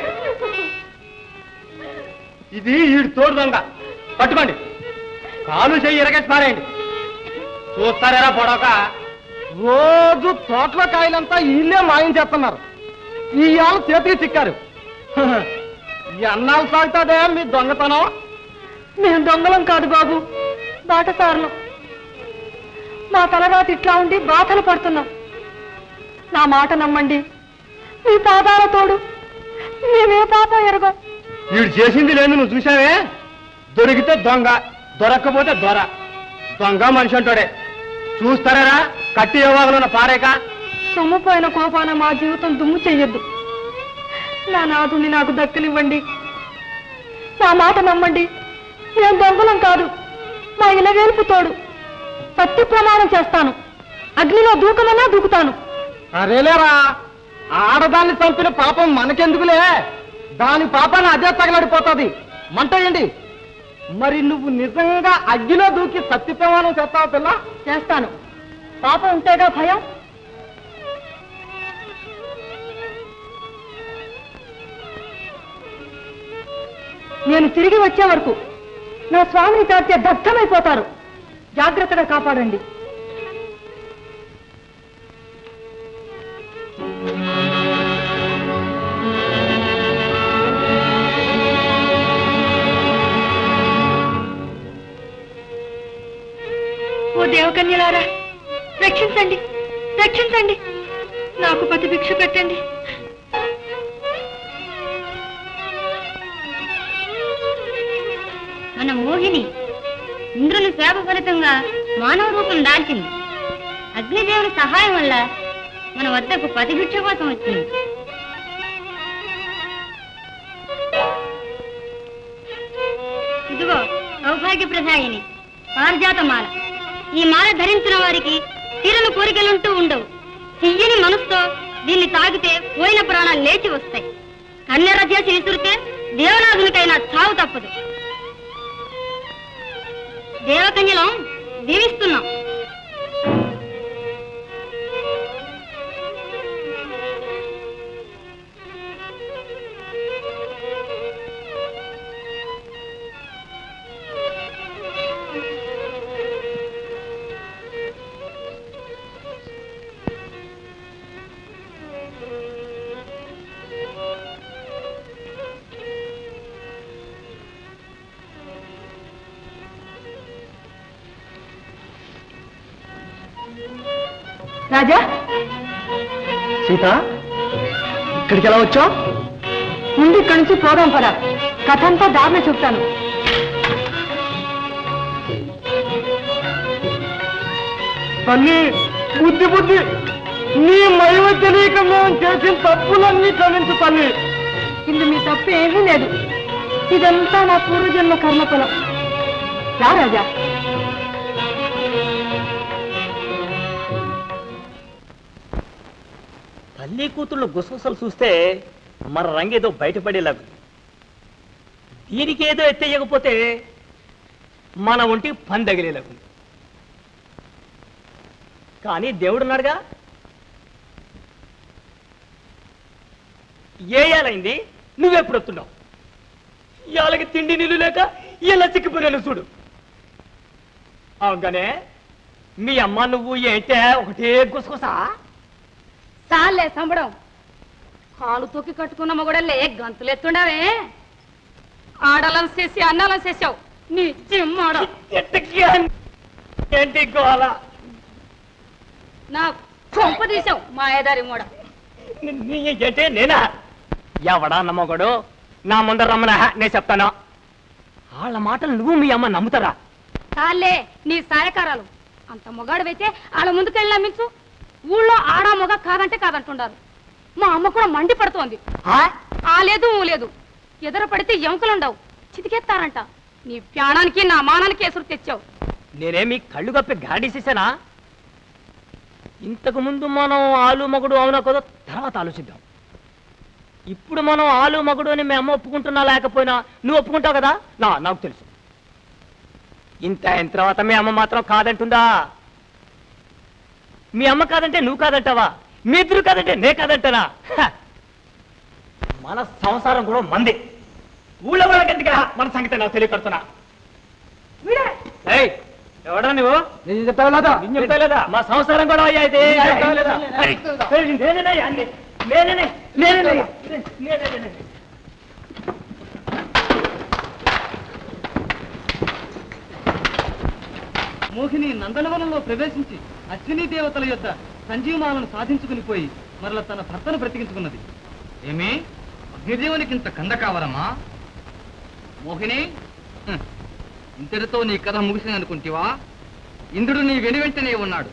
ఇది ఈడు తోడు దొంగ పట్టుకోండి కాలు చెయ్యి ఎరగేసి పారేయండి చూస్తారా పొడవక రోజు తోటల కాయలంతా ఇల్లే మాయం చేస్తున్నారు ఈ ఆళ్ళు చేతికి చిక్కారు ఈ అన్నాలు సాగుతుందే మీ దొంగతనం మేము దొంగలం కాదు బాబు బాటసారులు మా తలరాతి ఇట్లా ఉండి బాధలు పడుతున్నాం నా మాట నమ్మండి మీ పాదాల తోడు మేమే పాపం ఎరగం వీడు చేసింది లేదు నువ్వు చూసావే దొరికితే దొంగ దొరక్కపోతే దొర దొంగ మనిషి అంటాడే చూస్తారా కట్టి ఇవ్వాలన్న పారేక సొమ్ముపోయిన కోపాన మా జీవితం దుమ్ము చెయ్యొద్దు నా నాథుని నాకు దక్కనివ్వండి నా మాట నమ్మండి నేను దొంగలం కాదు మా ఇలవేల్పు తోడు సత్య ప్రమాణం చేస్తాను అగ్నిలో దూకమన్నా దూకుతాను అరేలేరా ఆడదాన్ని చంపిన పాపం మనకెందుకులే దాని పాపాన్ని అదే తగలడిపోతుంది మంటయండి మరి నువ్వు నిజంగా అగ్గిలో దూకి సత్య ప్రమాణం చేస్తావా పిల్ల చేస్తాను పాపం ఉంటేగా భయం నేను తిరిగి వచ్చే వరకు నా స్వామిని తాడితే దగ్ధమైపోతారు జాగ్రత్తగా కాపాడండి ఓ దేవకన్యలారా రక్షించండి రక్షించండి నాకు పతి భిక్ష పెట్టండి మన మోహిని ఇంద్రుని శాప ఫలితంగా మానవ రూపం దాల్చింది అగ్నిదేవుని సహాయం వల్ల మన వద్దకు పతిభిక్ష కోసం వచ్చింది ఇదిగో సౌభాగ్య ప్రసాయిని పారిజాత మాల ఈ మాల ధరించిన వారికి తీరని కోరికలుంటూ ఉండవు తీయని మనసుతో దీన్ని తాగితే పోయిన ప్రాణాలు లేచి వస్తాయి కన్నెర చేసి విసురితే దేవనాథునికైనా చావు తప్పదు దేవకన్యలం దీవిస్తున్నాం రాజా సీత ఇక్కడికి ఎలా వచ్చావు ముందు ఇక్కడి నుంచి పోదాం పద కథ అంతా దారిలో చెప్తాను తల్లి బుద్ధి బుద్ధి నీ మహిమ తెలియక మేము చేసిన తప్పులన్నీ క్షమించు తల్లి ఇందు మీ తప్పు ఏమీ లేదు ఇదంతా నా పూర్వజన్మ కర్మఫలం రా రాజా తల్లి కూతుళ్ళు గుసగుసలు చూస్తే మన రంగేదో బయటపడేలాగు దీనికి ఏదో ఎత్తేయకపోతే మన ఒంటికి పని తగిలేలాగు కానీ దేవుడున్నాడుగా ఏ ఏలైంది నువ్వెప్పుడు వస్తున్నావు ఇవాళకి తిండి నీళ్ళు లేక ఇలా చిక్కిపోయినాను చూడు అవుగానే మీ అమ్మ నువ్వు ఏంటే ఒకటే గుసగుసా చాలే సంబడం కాలు తొక్కి కట్టుకున్న మొగడల్లే గంతులెత్తుండవే ఆడలను చేసి అన్నాలను చేసావు నీ చిమ్మాడ ఏంటి గోల నా చొంప తీసావు మాయదారి మూడ ఏంటే నేనా ఎవడా నమ్మగడు నా ముందర రమ్మన నేను చెప్తాను వాళ్ళ మాటలు నువ్వు మీ అమ్మ నమ్ముతారా చాలే నీ సాయకారాలు అంత మొగాడువైతే వాళ్ళ ముందుకెళ్ళి నమ్మించు ఊళ్ళో ఆడా మొగ కాదంటే కాదంటుండారు మా అమ్మ కూడా మండి పడుతోంది ఆ లేదు ఊ లేదు ఎదురు పడితే ఎముకలుండవు చితికెత్తారంట నీ ప్రాణానికి నా మానానికి ఎసురు తెచ్చావు నేనేమి కళ్ళు కప్పి గాడీసేసానా ఇంతకు ముందు మనం ఆలు మగుడు అవునా కదా తర్వాత ఆలోచిద్దాం ఇప్పుడు మనం ఆలు మగుడు అని మీ అమ్మ ఒప్పుకుంటున్నా లేకపోయినా నువ్వు ఒప్పుకుంటావు కదా నా నాకు తెలుసు ఇంత అయిన తర్వాత మీ అమ్మ మాత్రం కాదంటుందా మీ అమ్మ కాదంటే నువ్వు కాదంటావా మీ ఇద్దరు కాదంటే నే కాదంటానా హ! మన సంసారం కూడా మంది ఊళ్ళో వాళ్ళకెందుకు మన సంగతి నాకు తెలియకడుతున్నా ఏయ్, ఎవడా నువ్వు నేను చెప్తావు లేదా నేను చెప్తావు లేదా మా సంసారం కూడా అయ్యాయితే నేనే అన్ని నేనే నేనే నేనే మోహిని నందనవనంలో ప్రవేశించి అశ్విని దేవతల యొక్క సంజీవమాలను సాధించుకుని పోయి మరల తన భర్తను బ్రతికించుకున్నది ఏమి అగ్నిదేవునికి ఇంత కంద కావాలమ్మా మోహిని హ్మ్. ఇంతటితో నీ కథ ముగిసింది అనుకుంటివా ఇంద్రుడు నీ వెను వెంటనే ఉన్నాడు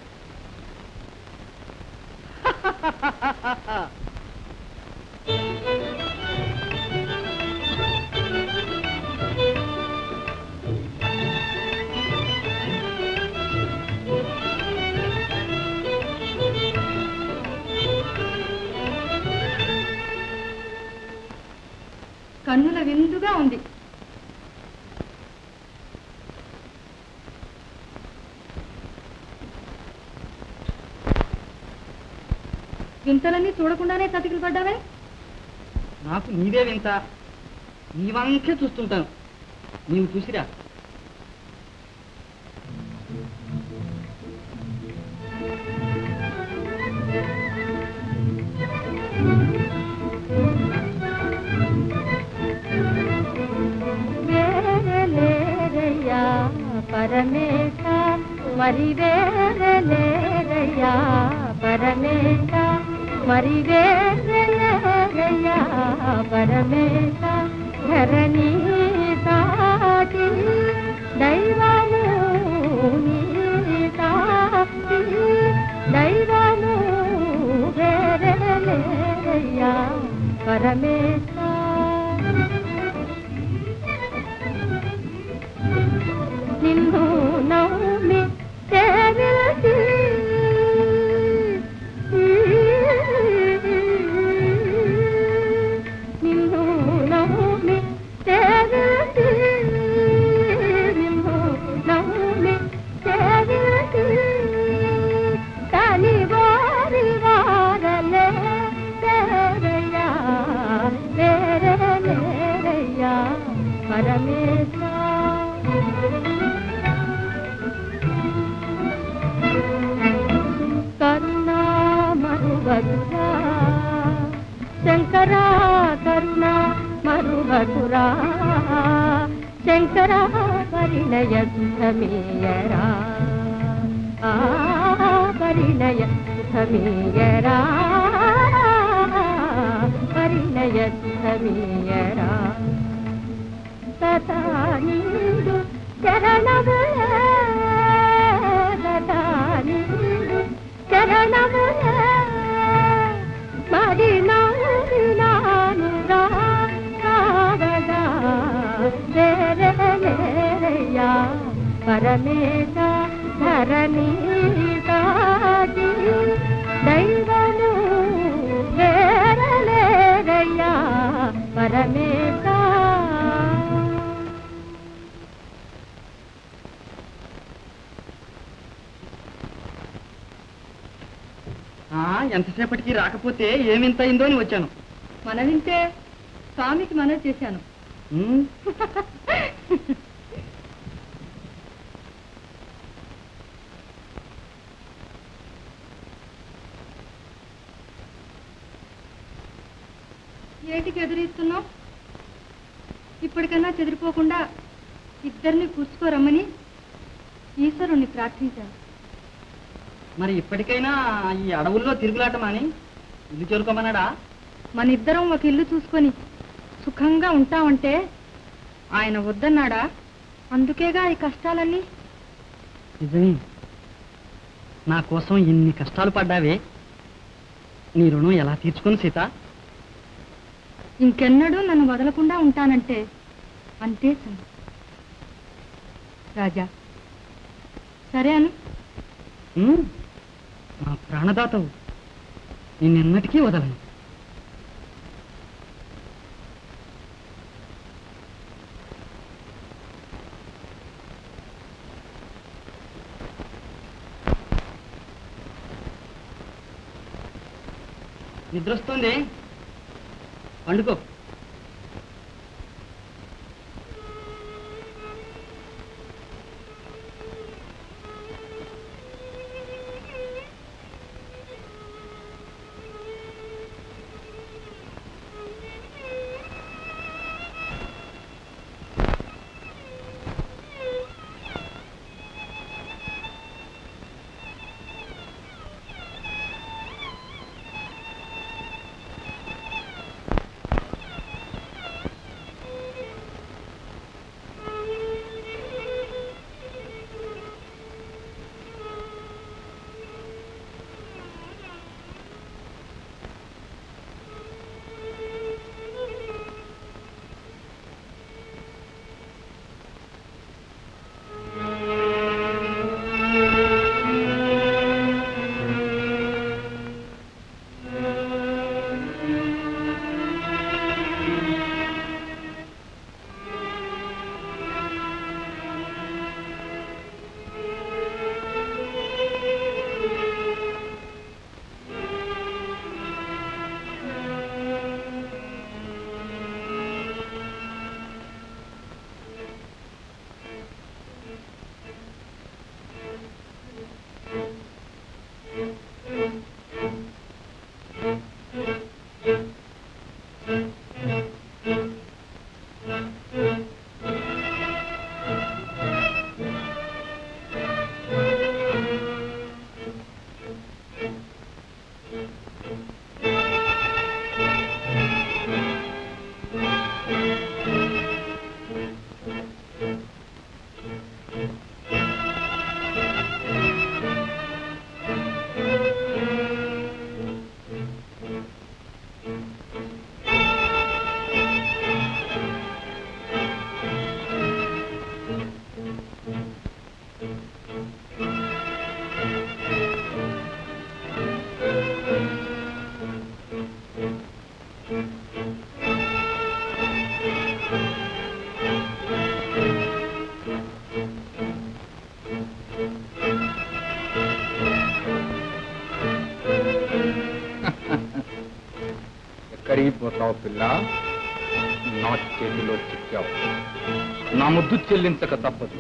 కన్నుల విందుగా ఉంది వింతలన్నీ చూడకుండానే చతికిలు పడ్డావే నాకు నీదే వింత నీ వంకే చూస్తుంటాను నీవు చూసిరా వేరలేరయ్యా పరమేశ మరి వేరలేరయ్యా పరమేశ మరి వేరలేరయ్యా పరమేశ ధరణి సాటి దైవము నీ సాటి దైవము ನಿನ್ನು ನೌಮಿ ಸೇರಿಸಿ ನಿನ್ನು ನೌಮಿ ಸೇರಿಸಿ ನಿನ್ನು ನೌಮಿ ಸೇರಿಸಿ ಕಲಿ ಬಾರಿ ವಾರಲೆ ಸೇರಯ್ಯ ನೇರೆ ನೇರಯ್ಯ ಪರಮೇಶ కరుణా మరువకురా శంకరా కరుణా మరువకురా శంకరా పరిణయ సుఖమేయరా ఆ పరిణయ సుఖమేయరా పరిణయ సుఖమేయరా సదా నీడు చరణములే సదా నీడు చరణములే మరి నాను నాను రావగా వేరే లేరయ్యా పరమేశ ధరణి దాటి దైవము వేరే లేరయ్యా పరమేశ ఆ, ఎంతసేపటికి రాకపోతే ఏమింత అయిందో అని వచ్చాను మనవింటే స్వామికి మనవి చేశాను ఉమ్, ఏటికి ఎదురిస్తున్నావు ఇప్పటికన్నా చెదిరిపోకుండా ఇద్దరిని కూర్చుకోరమ్మని ఈశ్వరుణ్ణి ప్రార్థించాను మరి ఇప్పటికైనా ఈ అడవుల్లో తిరుగులాట మాని ఇల్లు చేరుకోమన్నాడా మన ఇద్దరం ఒక ఇల్లు చూసుకొని సుఖంగా ఉంటామంటే ఆయన వద్దన్నాడా అందుకేగా ఈ కష్టాలన్నీ నిజమే నా కోసం ఇన్ని కష్టాలు పడ్డావే నీ రుణం ఎలా తీర్చుకుని సీత ఇంకెన్నడూ నన్ను వదలకుండా ఉంటానంటే అంతే సంగతి రాజా సరే అను ఉమ్, నా ప్రాణదాతవు నిన్నెన్నటికీ వదలను నిద్రొస్తుంది వండుకో ఏమైపోతావు పిల్ల నా చేతిలో చిక్కావు నా ముద్దు చెల్లించక తప్పదు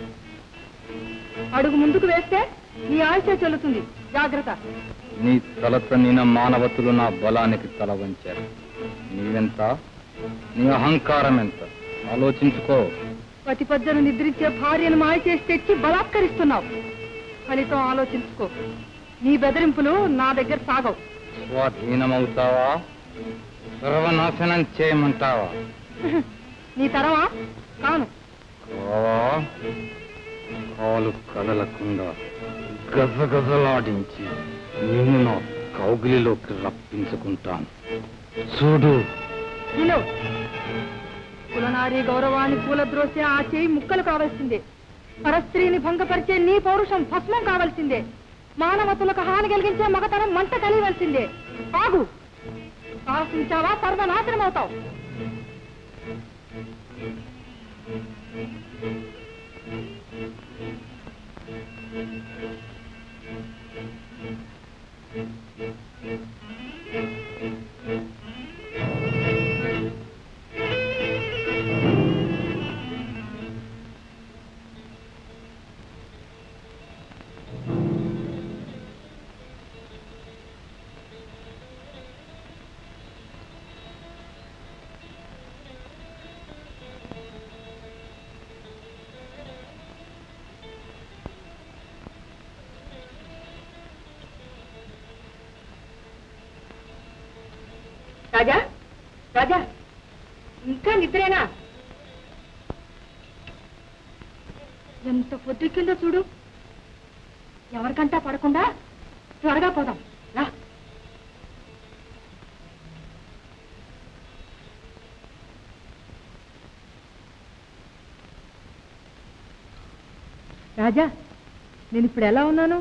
అడుగు ముందుకు వేస్తే నీ ఆశ చెల్లుతుంది జాగ్రత్త నీ తల తన్నిన మానవతులు నా బలానికి తల వంచారు నీవెంత నీ అహంకారం ఎంత ఆలోచించుకో పతి పద్దను నిద్రించే భార్యను మాయ చేసి తెచ్చి బలాత్కరిస్తున్నావు ఫలితం ఆలోచించుకో నీ బెదిరింపులు నా దగ్గర సాగవు స్వాధీనమవుతావా సర్వనాశనం చేయమంటావా నీ తరమా కాను కావా కాలు కదలకుండా గజగజలాడించి నిన్ను నా కౌగిలిలోకి రప్పించుకుంటాను చూడు నిలు కులనారి గౌరవాన్ని కూలద్రోసే ఆ చేయి ముక్కలు కావాల్సిందే పరస్త్రీని భంగపరిచే నీ పౌరుషం భస్మం కావాల్సిందే మానవతులకు హాని కలిగించే మగతనం మంట కలియవలసిందే ఆగు సాహసించావా సర్వనాశనం అవుతావు రాజా రాజా ఇంకా నిద్రేనా ఎంత పొద్దుకిందో చూడు ఎవరికంటా పడకుండా త్వరగా పోదాం రా రాజా నేను ఇప్పుడు ఎలా ఉన్నాను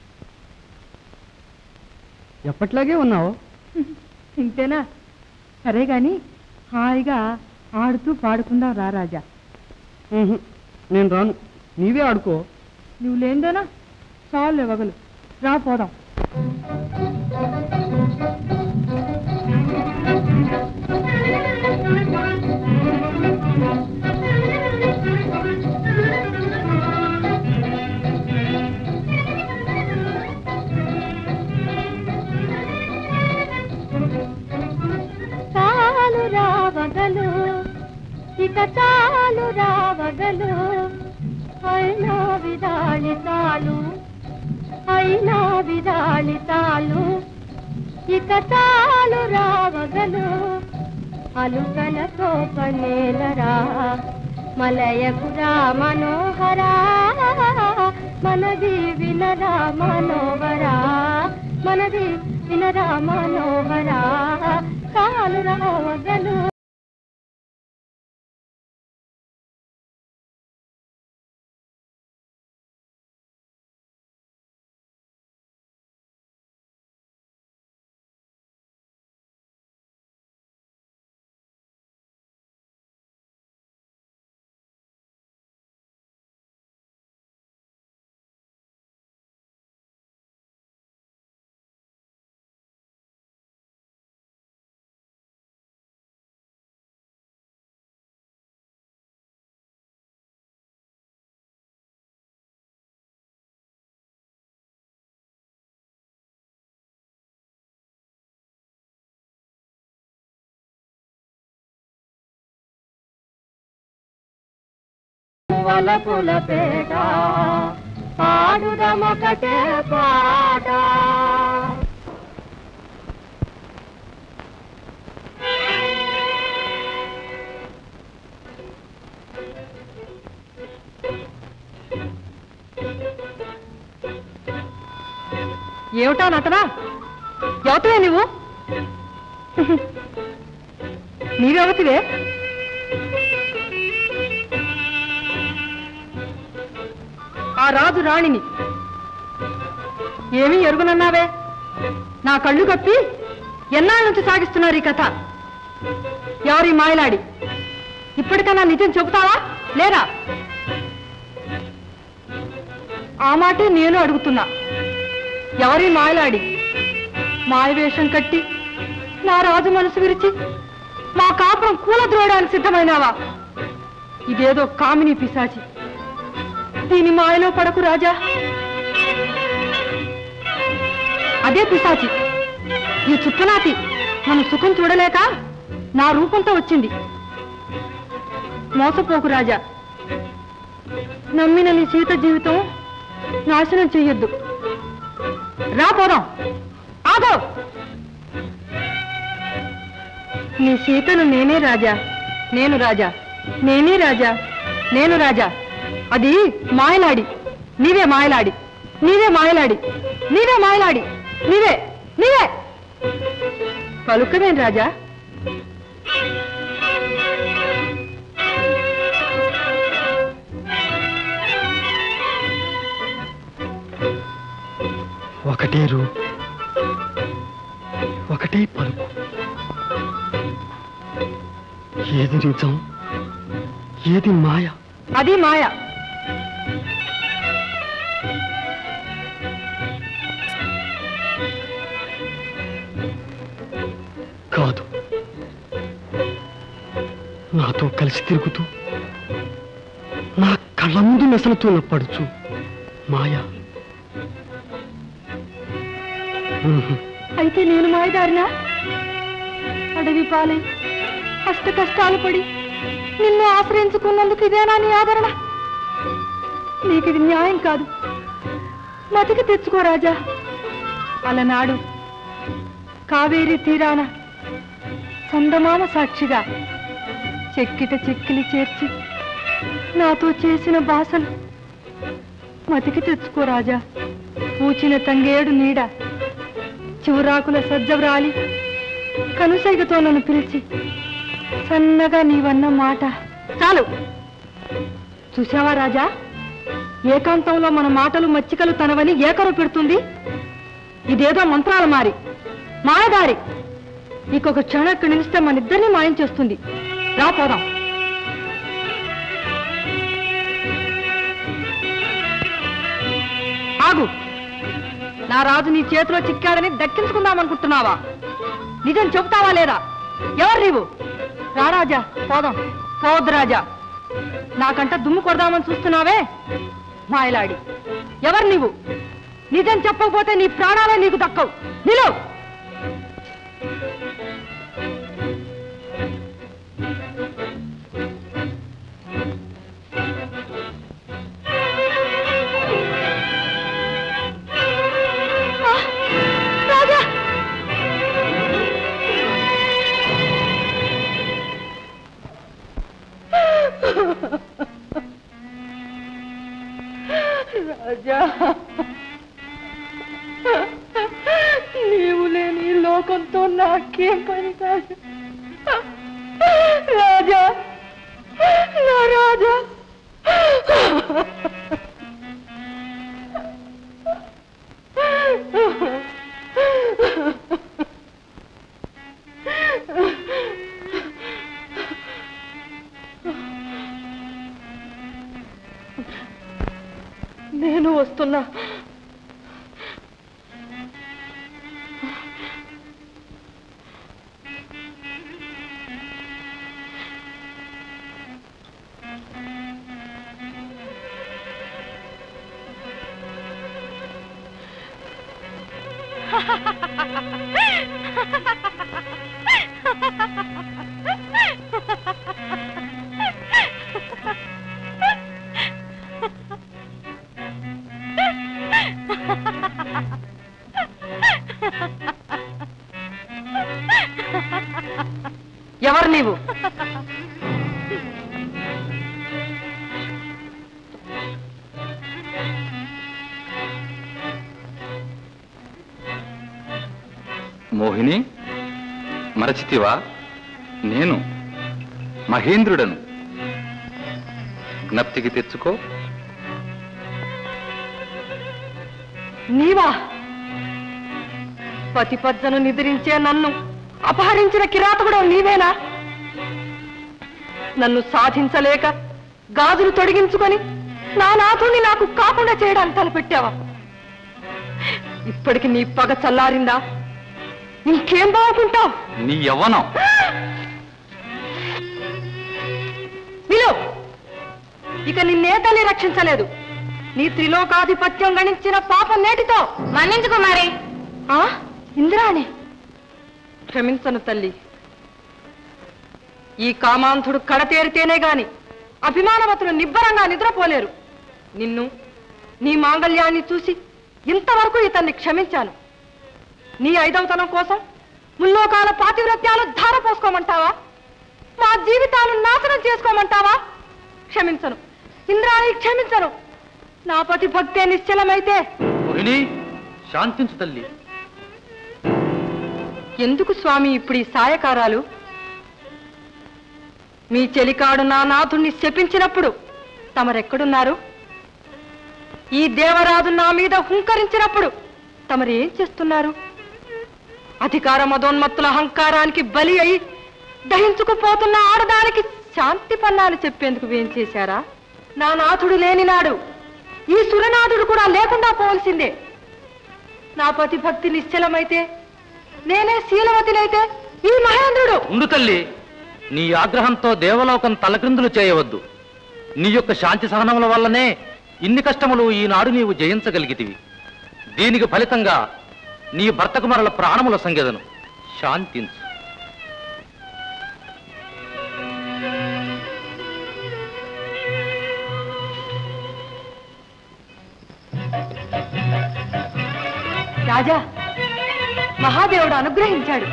ఎప్పట్లాగే ఉన్నావు ఇంతేనా సరే గాని హాయిగా ఆడుతూ పాడుకుందాం రా రాజా ఉహు, నేను రాను నీవే ఆడుకో నువ్వు లేందేనా చాలు వగలు రా పోదాం చాలు రావగలు ఇక చాలు రావగలు అయినా విదాళి చాలు అయినా విదాళి చాలు ఇక చాలు రావగలు అలుకలతో పనేలరా మలయకురా మనోహరా మనది వినరా మనోహరా మనది వినరా మనోహరా చాలు రావగలు వలపుల పేట పాడుదమొకటే పాట ఏమిటా నటనా ఎవతవే నువ్వు నీవెవతివే ఆ రాజు రాణిని ఏమీ ఎరుగునన్నావే నా కళ్ళు కప్పి ఎన్నాళ్ళ నుంచి సాగిస్తున్నారు ఈ కథ ఎవరి మాయలాడి ఇప్పటికన్నా నిజం చెబుతావా లేరా ఆ మాటే నేను అడుగుతున్నా ఎవరి మాయలాడి మాయవేషం కట్టి నా రాజు మనసు విరిచి మా కాపురం కూలద్రోయడానికి సిద్ధమైనావా ఇదేదో కామిని పిశాచి దీని మాయలో పడకు రాజా అదే పిశాచి ఈ చుట్టనాటి మన సుఖం చూడలేక నా రూపంతో వచ్చింది మోసపోకు రాజా నమ్మిన నీ సీత జీవితం నాశనం చెయ్యొద్దు రా పోదాం ఆగో నీ సీతను నేనే రాజా నేను రాజా నేనే రాజా నేను రాజా అది మాయలాడి నీవే మాయలాడి నీవే మాయలాడి నీవే మాయలాడి నీవే నీవే పలుకవేం రాజా ఒకటే రూ ఒకటే పలుకు ఏది నిజం ఏది మాయ అది మాయ కాదు నాతో కలిసి తిరుగుతూ నా కళ్ళ ముందు మెసలుతున్న పడుచు మాయ ఉహు. అయితే నేను మాయదారినా అడవి పాలై కష్ట కష్టాలు పడి నిన్ను ఆశ్రయించుకున్నందుకు ఇదేనా నీ ఆదరణ నీకు ఇది న్యాయం కాదు మతికి తెచ్చుకో రాజా అలనాడు కావేరి తీరాన చందమామ సాక్షిగా చెక్కిట చెక్కిలి చేర్చి నాతో చేసిన బాసలు మతికి తెచ్చుకో రాజా పూచిన తంగేడు నీడ చివురాకుల సజ్జవ్రాలి కనుసైగతో నన్ను పిలిచి సన్నగా నీవన్న మాట చాలు చూసావా రాజా ఏకాంతంలో మన మాటలు మచ్చికలు తనవని ఏకరు పెడుతుంది ఇదేదో మంత్రాల మారి మాయదారి ఇంకొక క్షణం ఇక్కడ నిలిస్తే మన ఇద్దరిని మాయం చేస్తుంది రా పోదాం ఆగు నా రాజు నీ చేతిలో చిక్కాడని దక్కించుకుందామనుకుంటున్నావా నిజం చెబుతావా లేదా ఎవరు నీవు రా రాజా పోదాం పోవద్దు రాజా నాకంట దుమ్ము కొడదామని చూస్తున్నావే మాయలాడి ఎవరు నీవు నిజం చెప్పకపోతే నీ ప్రాణాలే నీకు దక్కవు నిలువు రాజా రాజా నీవు లేని ఈ లోకంతో నాకేం పని రాజా రాజా నా రాజా నేను వస్తున్నా ఎవరు నీవు మోహిని మరచితివా నేను మహేంద్రుడను జ్ఞప్తికి తెచ్చుకో నీవా పతిపద్దను నిద్రించే నన్ను అపహరించిన కిరాతకుడు నీవేనా నన్ను సాధించలేక గాజులు తొడిగించుకొని నా నాథుని నాకు కాకుండా చేయడానికి తలపెట్టావా ఇప్పటికి నీ పగ చల్లారిందా ఇంకేం బాగుంటావు నీ యవ్వనం విలు ఇక నిన్నే తల్లి రక్షించలేదు నీ త్రిలోకాధిపత్యం గణించిన పాపం నేటితో మన్నించుకో మరి ఆ ఇంద్రాణి క్షమించను తల్లి ఈ కామాంధుడు కడతేరితేనే గాని అభిమానవతులు నిబ్బరంగా నిద్రపోలేరు నిన్ను నీ మాంగళ్యాన్ని చూసి ఇంతవరకు ఇతన్ని క్షమించాను నీ ఐదవతనం కోసం ముల్లోకాల పాతివ్రత్యాలు ధారపోసుకోమంటావా మా జీవితాలు నాశనం చేసుకోమంటావా క్షమించను ఇంద్రాణి క్షమించను నా పతి భక్తే నిశ్చలమైతే రోహిణి శాంతించు తల్లి ఎందుకు స్వామి ఇప్పుడు ఈ సాయకారాలు మీ చెలికాడు నా నాథుణ్ణి శపించినప్పుడు తమరెక్కడున్నారు ఈ దేవరాజు నా మీద హుంకరించినప్పుడు తమరు ఏం చేస్తున్నారు అధికార మదోన్మత్తుల అహంకారానికి బలి అయి దహించుకుపోతున్న ఆడదానికి శాంతి పన్నాలు చెప్పేందుకు ఏం చేశారా నా నాథుడు లేని నాడు ఈ సురనాథుడు కూడా లేకుండా పోవలసిందే నా పతి భక్తి నిశ్చలమైతే నేనే శీలవతినైతే ఈ మహేంద్రుడు ఉండు తల్లి నీ ఆగ్రహంతో దేవలోకం తలక్రిందులు చేయవద్దు నీ యొక్క శాంతి సహనముల వల్లనే ఇన్ని కష్టములు ఈనాడు నీవు జయించగలిగితివి దీనికి ఫలితంగా నీ భర్తకు మరల ప్రాణముల సంగెదను శాంతించు రాజా మహాదేవుడు అనుగ్రహించాడు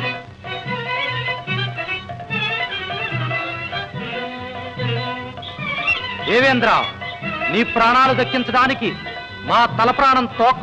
దేవేంద్ర నీ ప్రాణాలు దక్కించడానికి మా తల ప్రాణం తోక్కు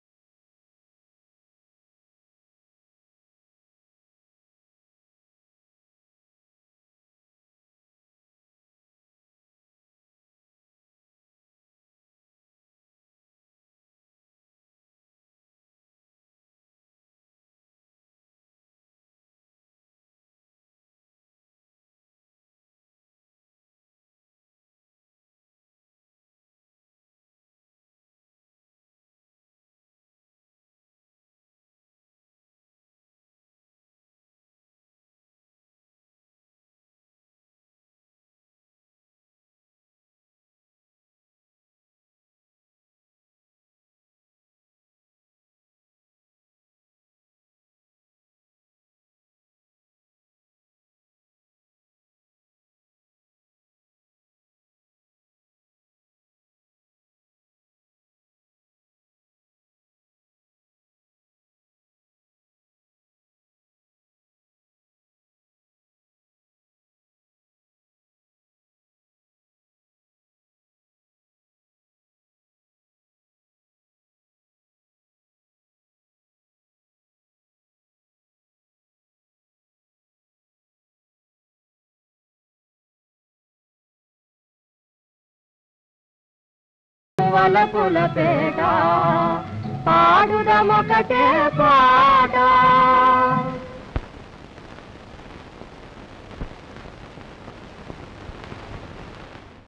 వలపుల పేట పాడుదమొకటే పాట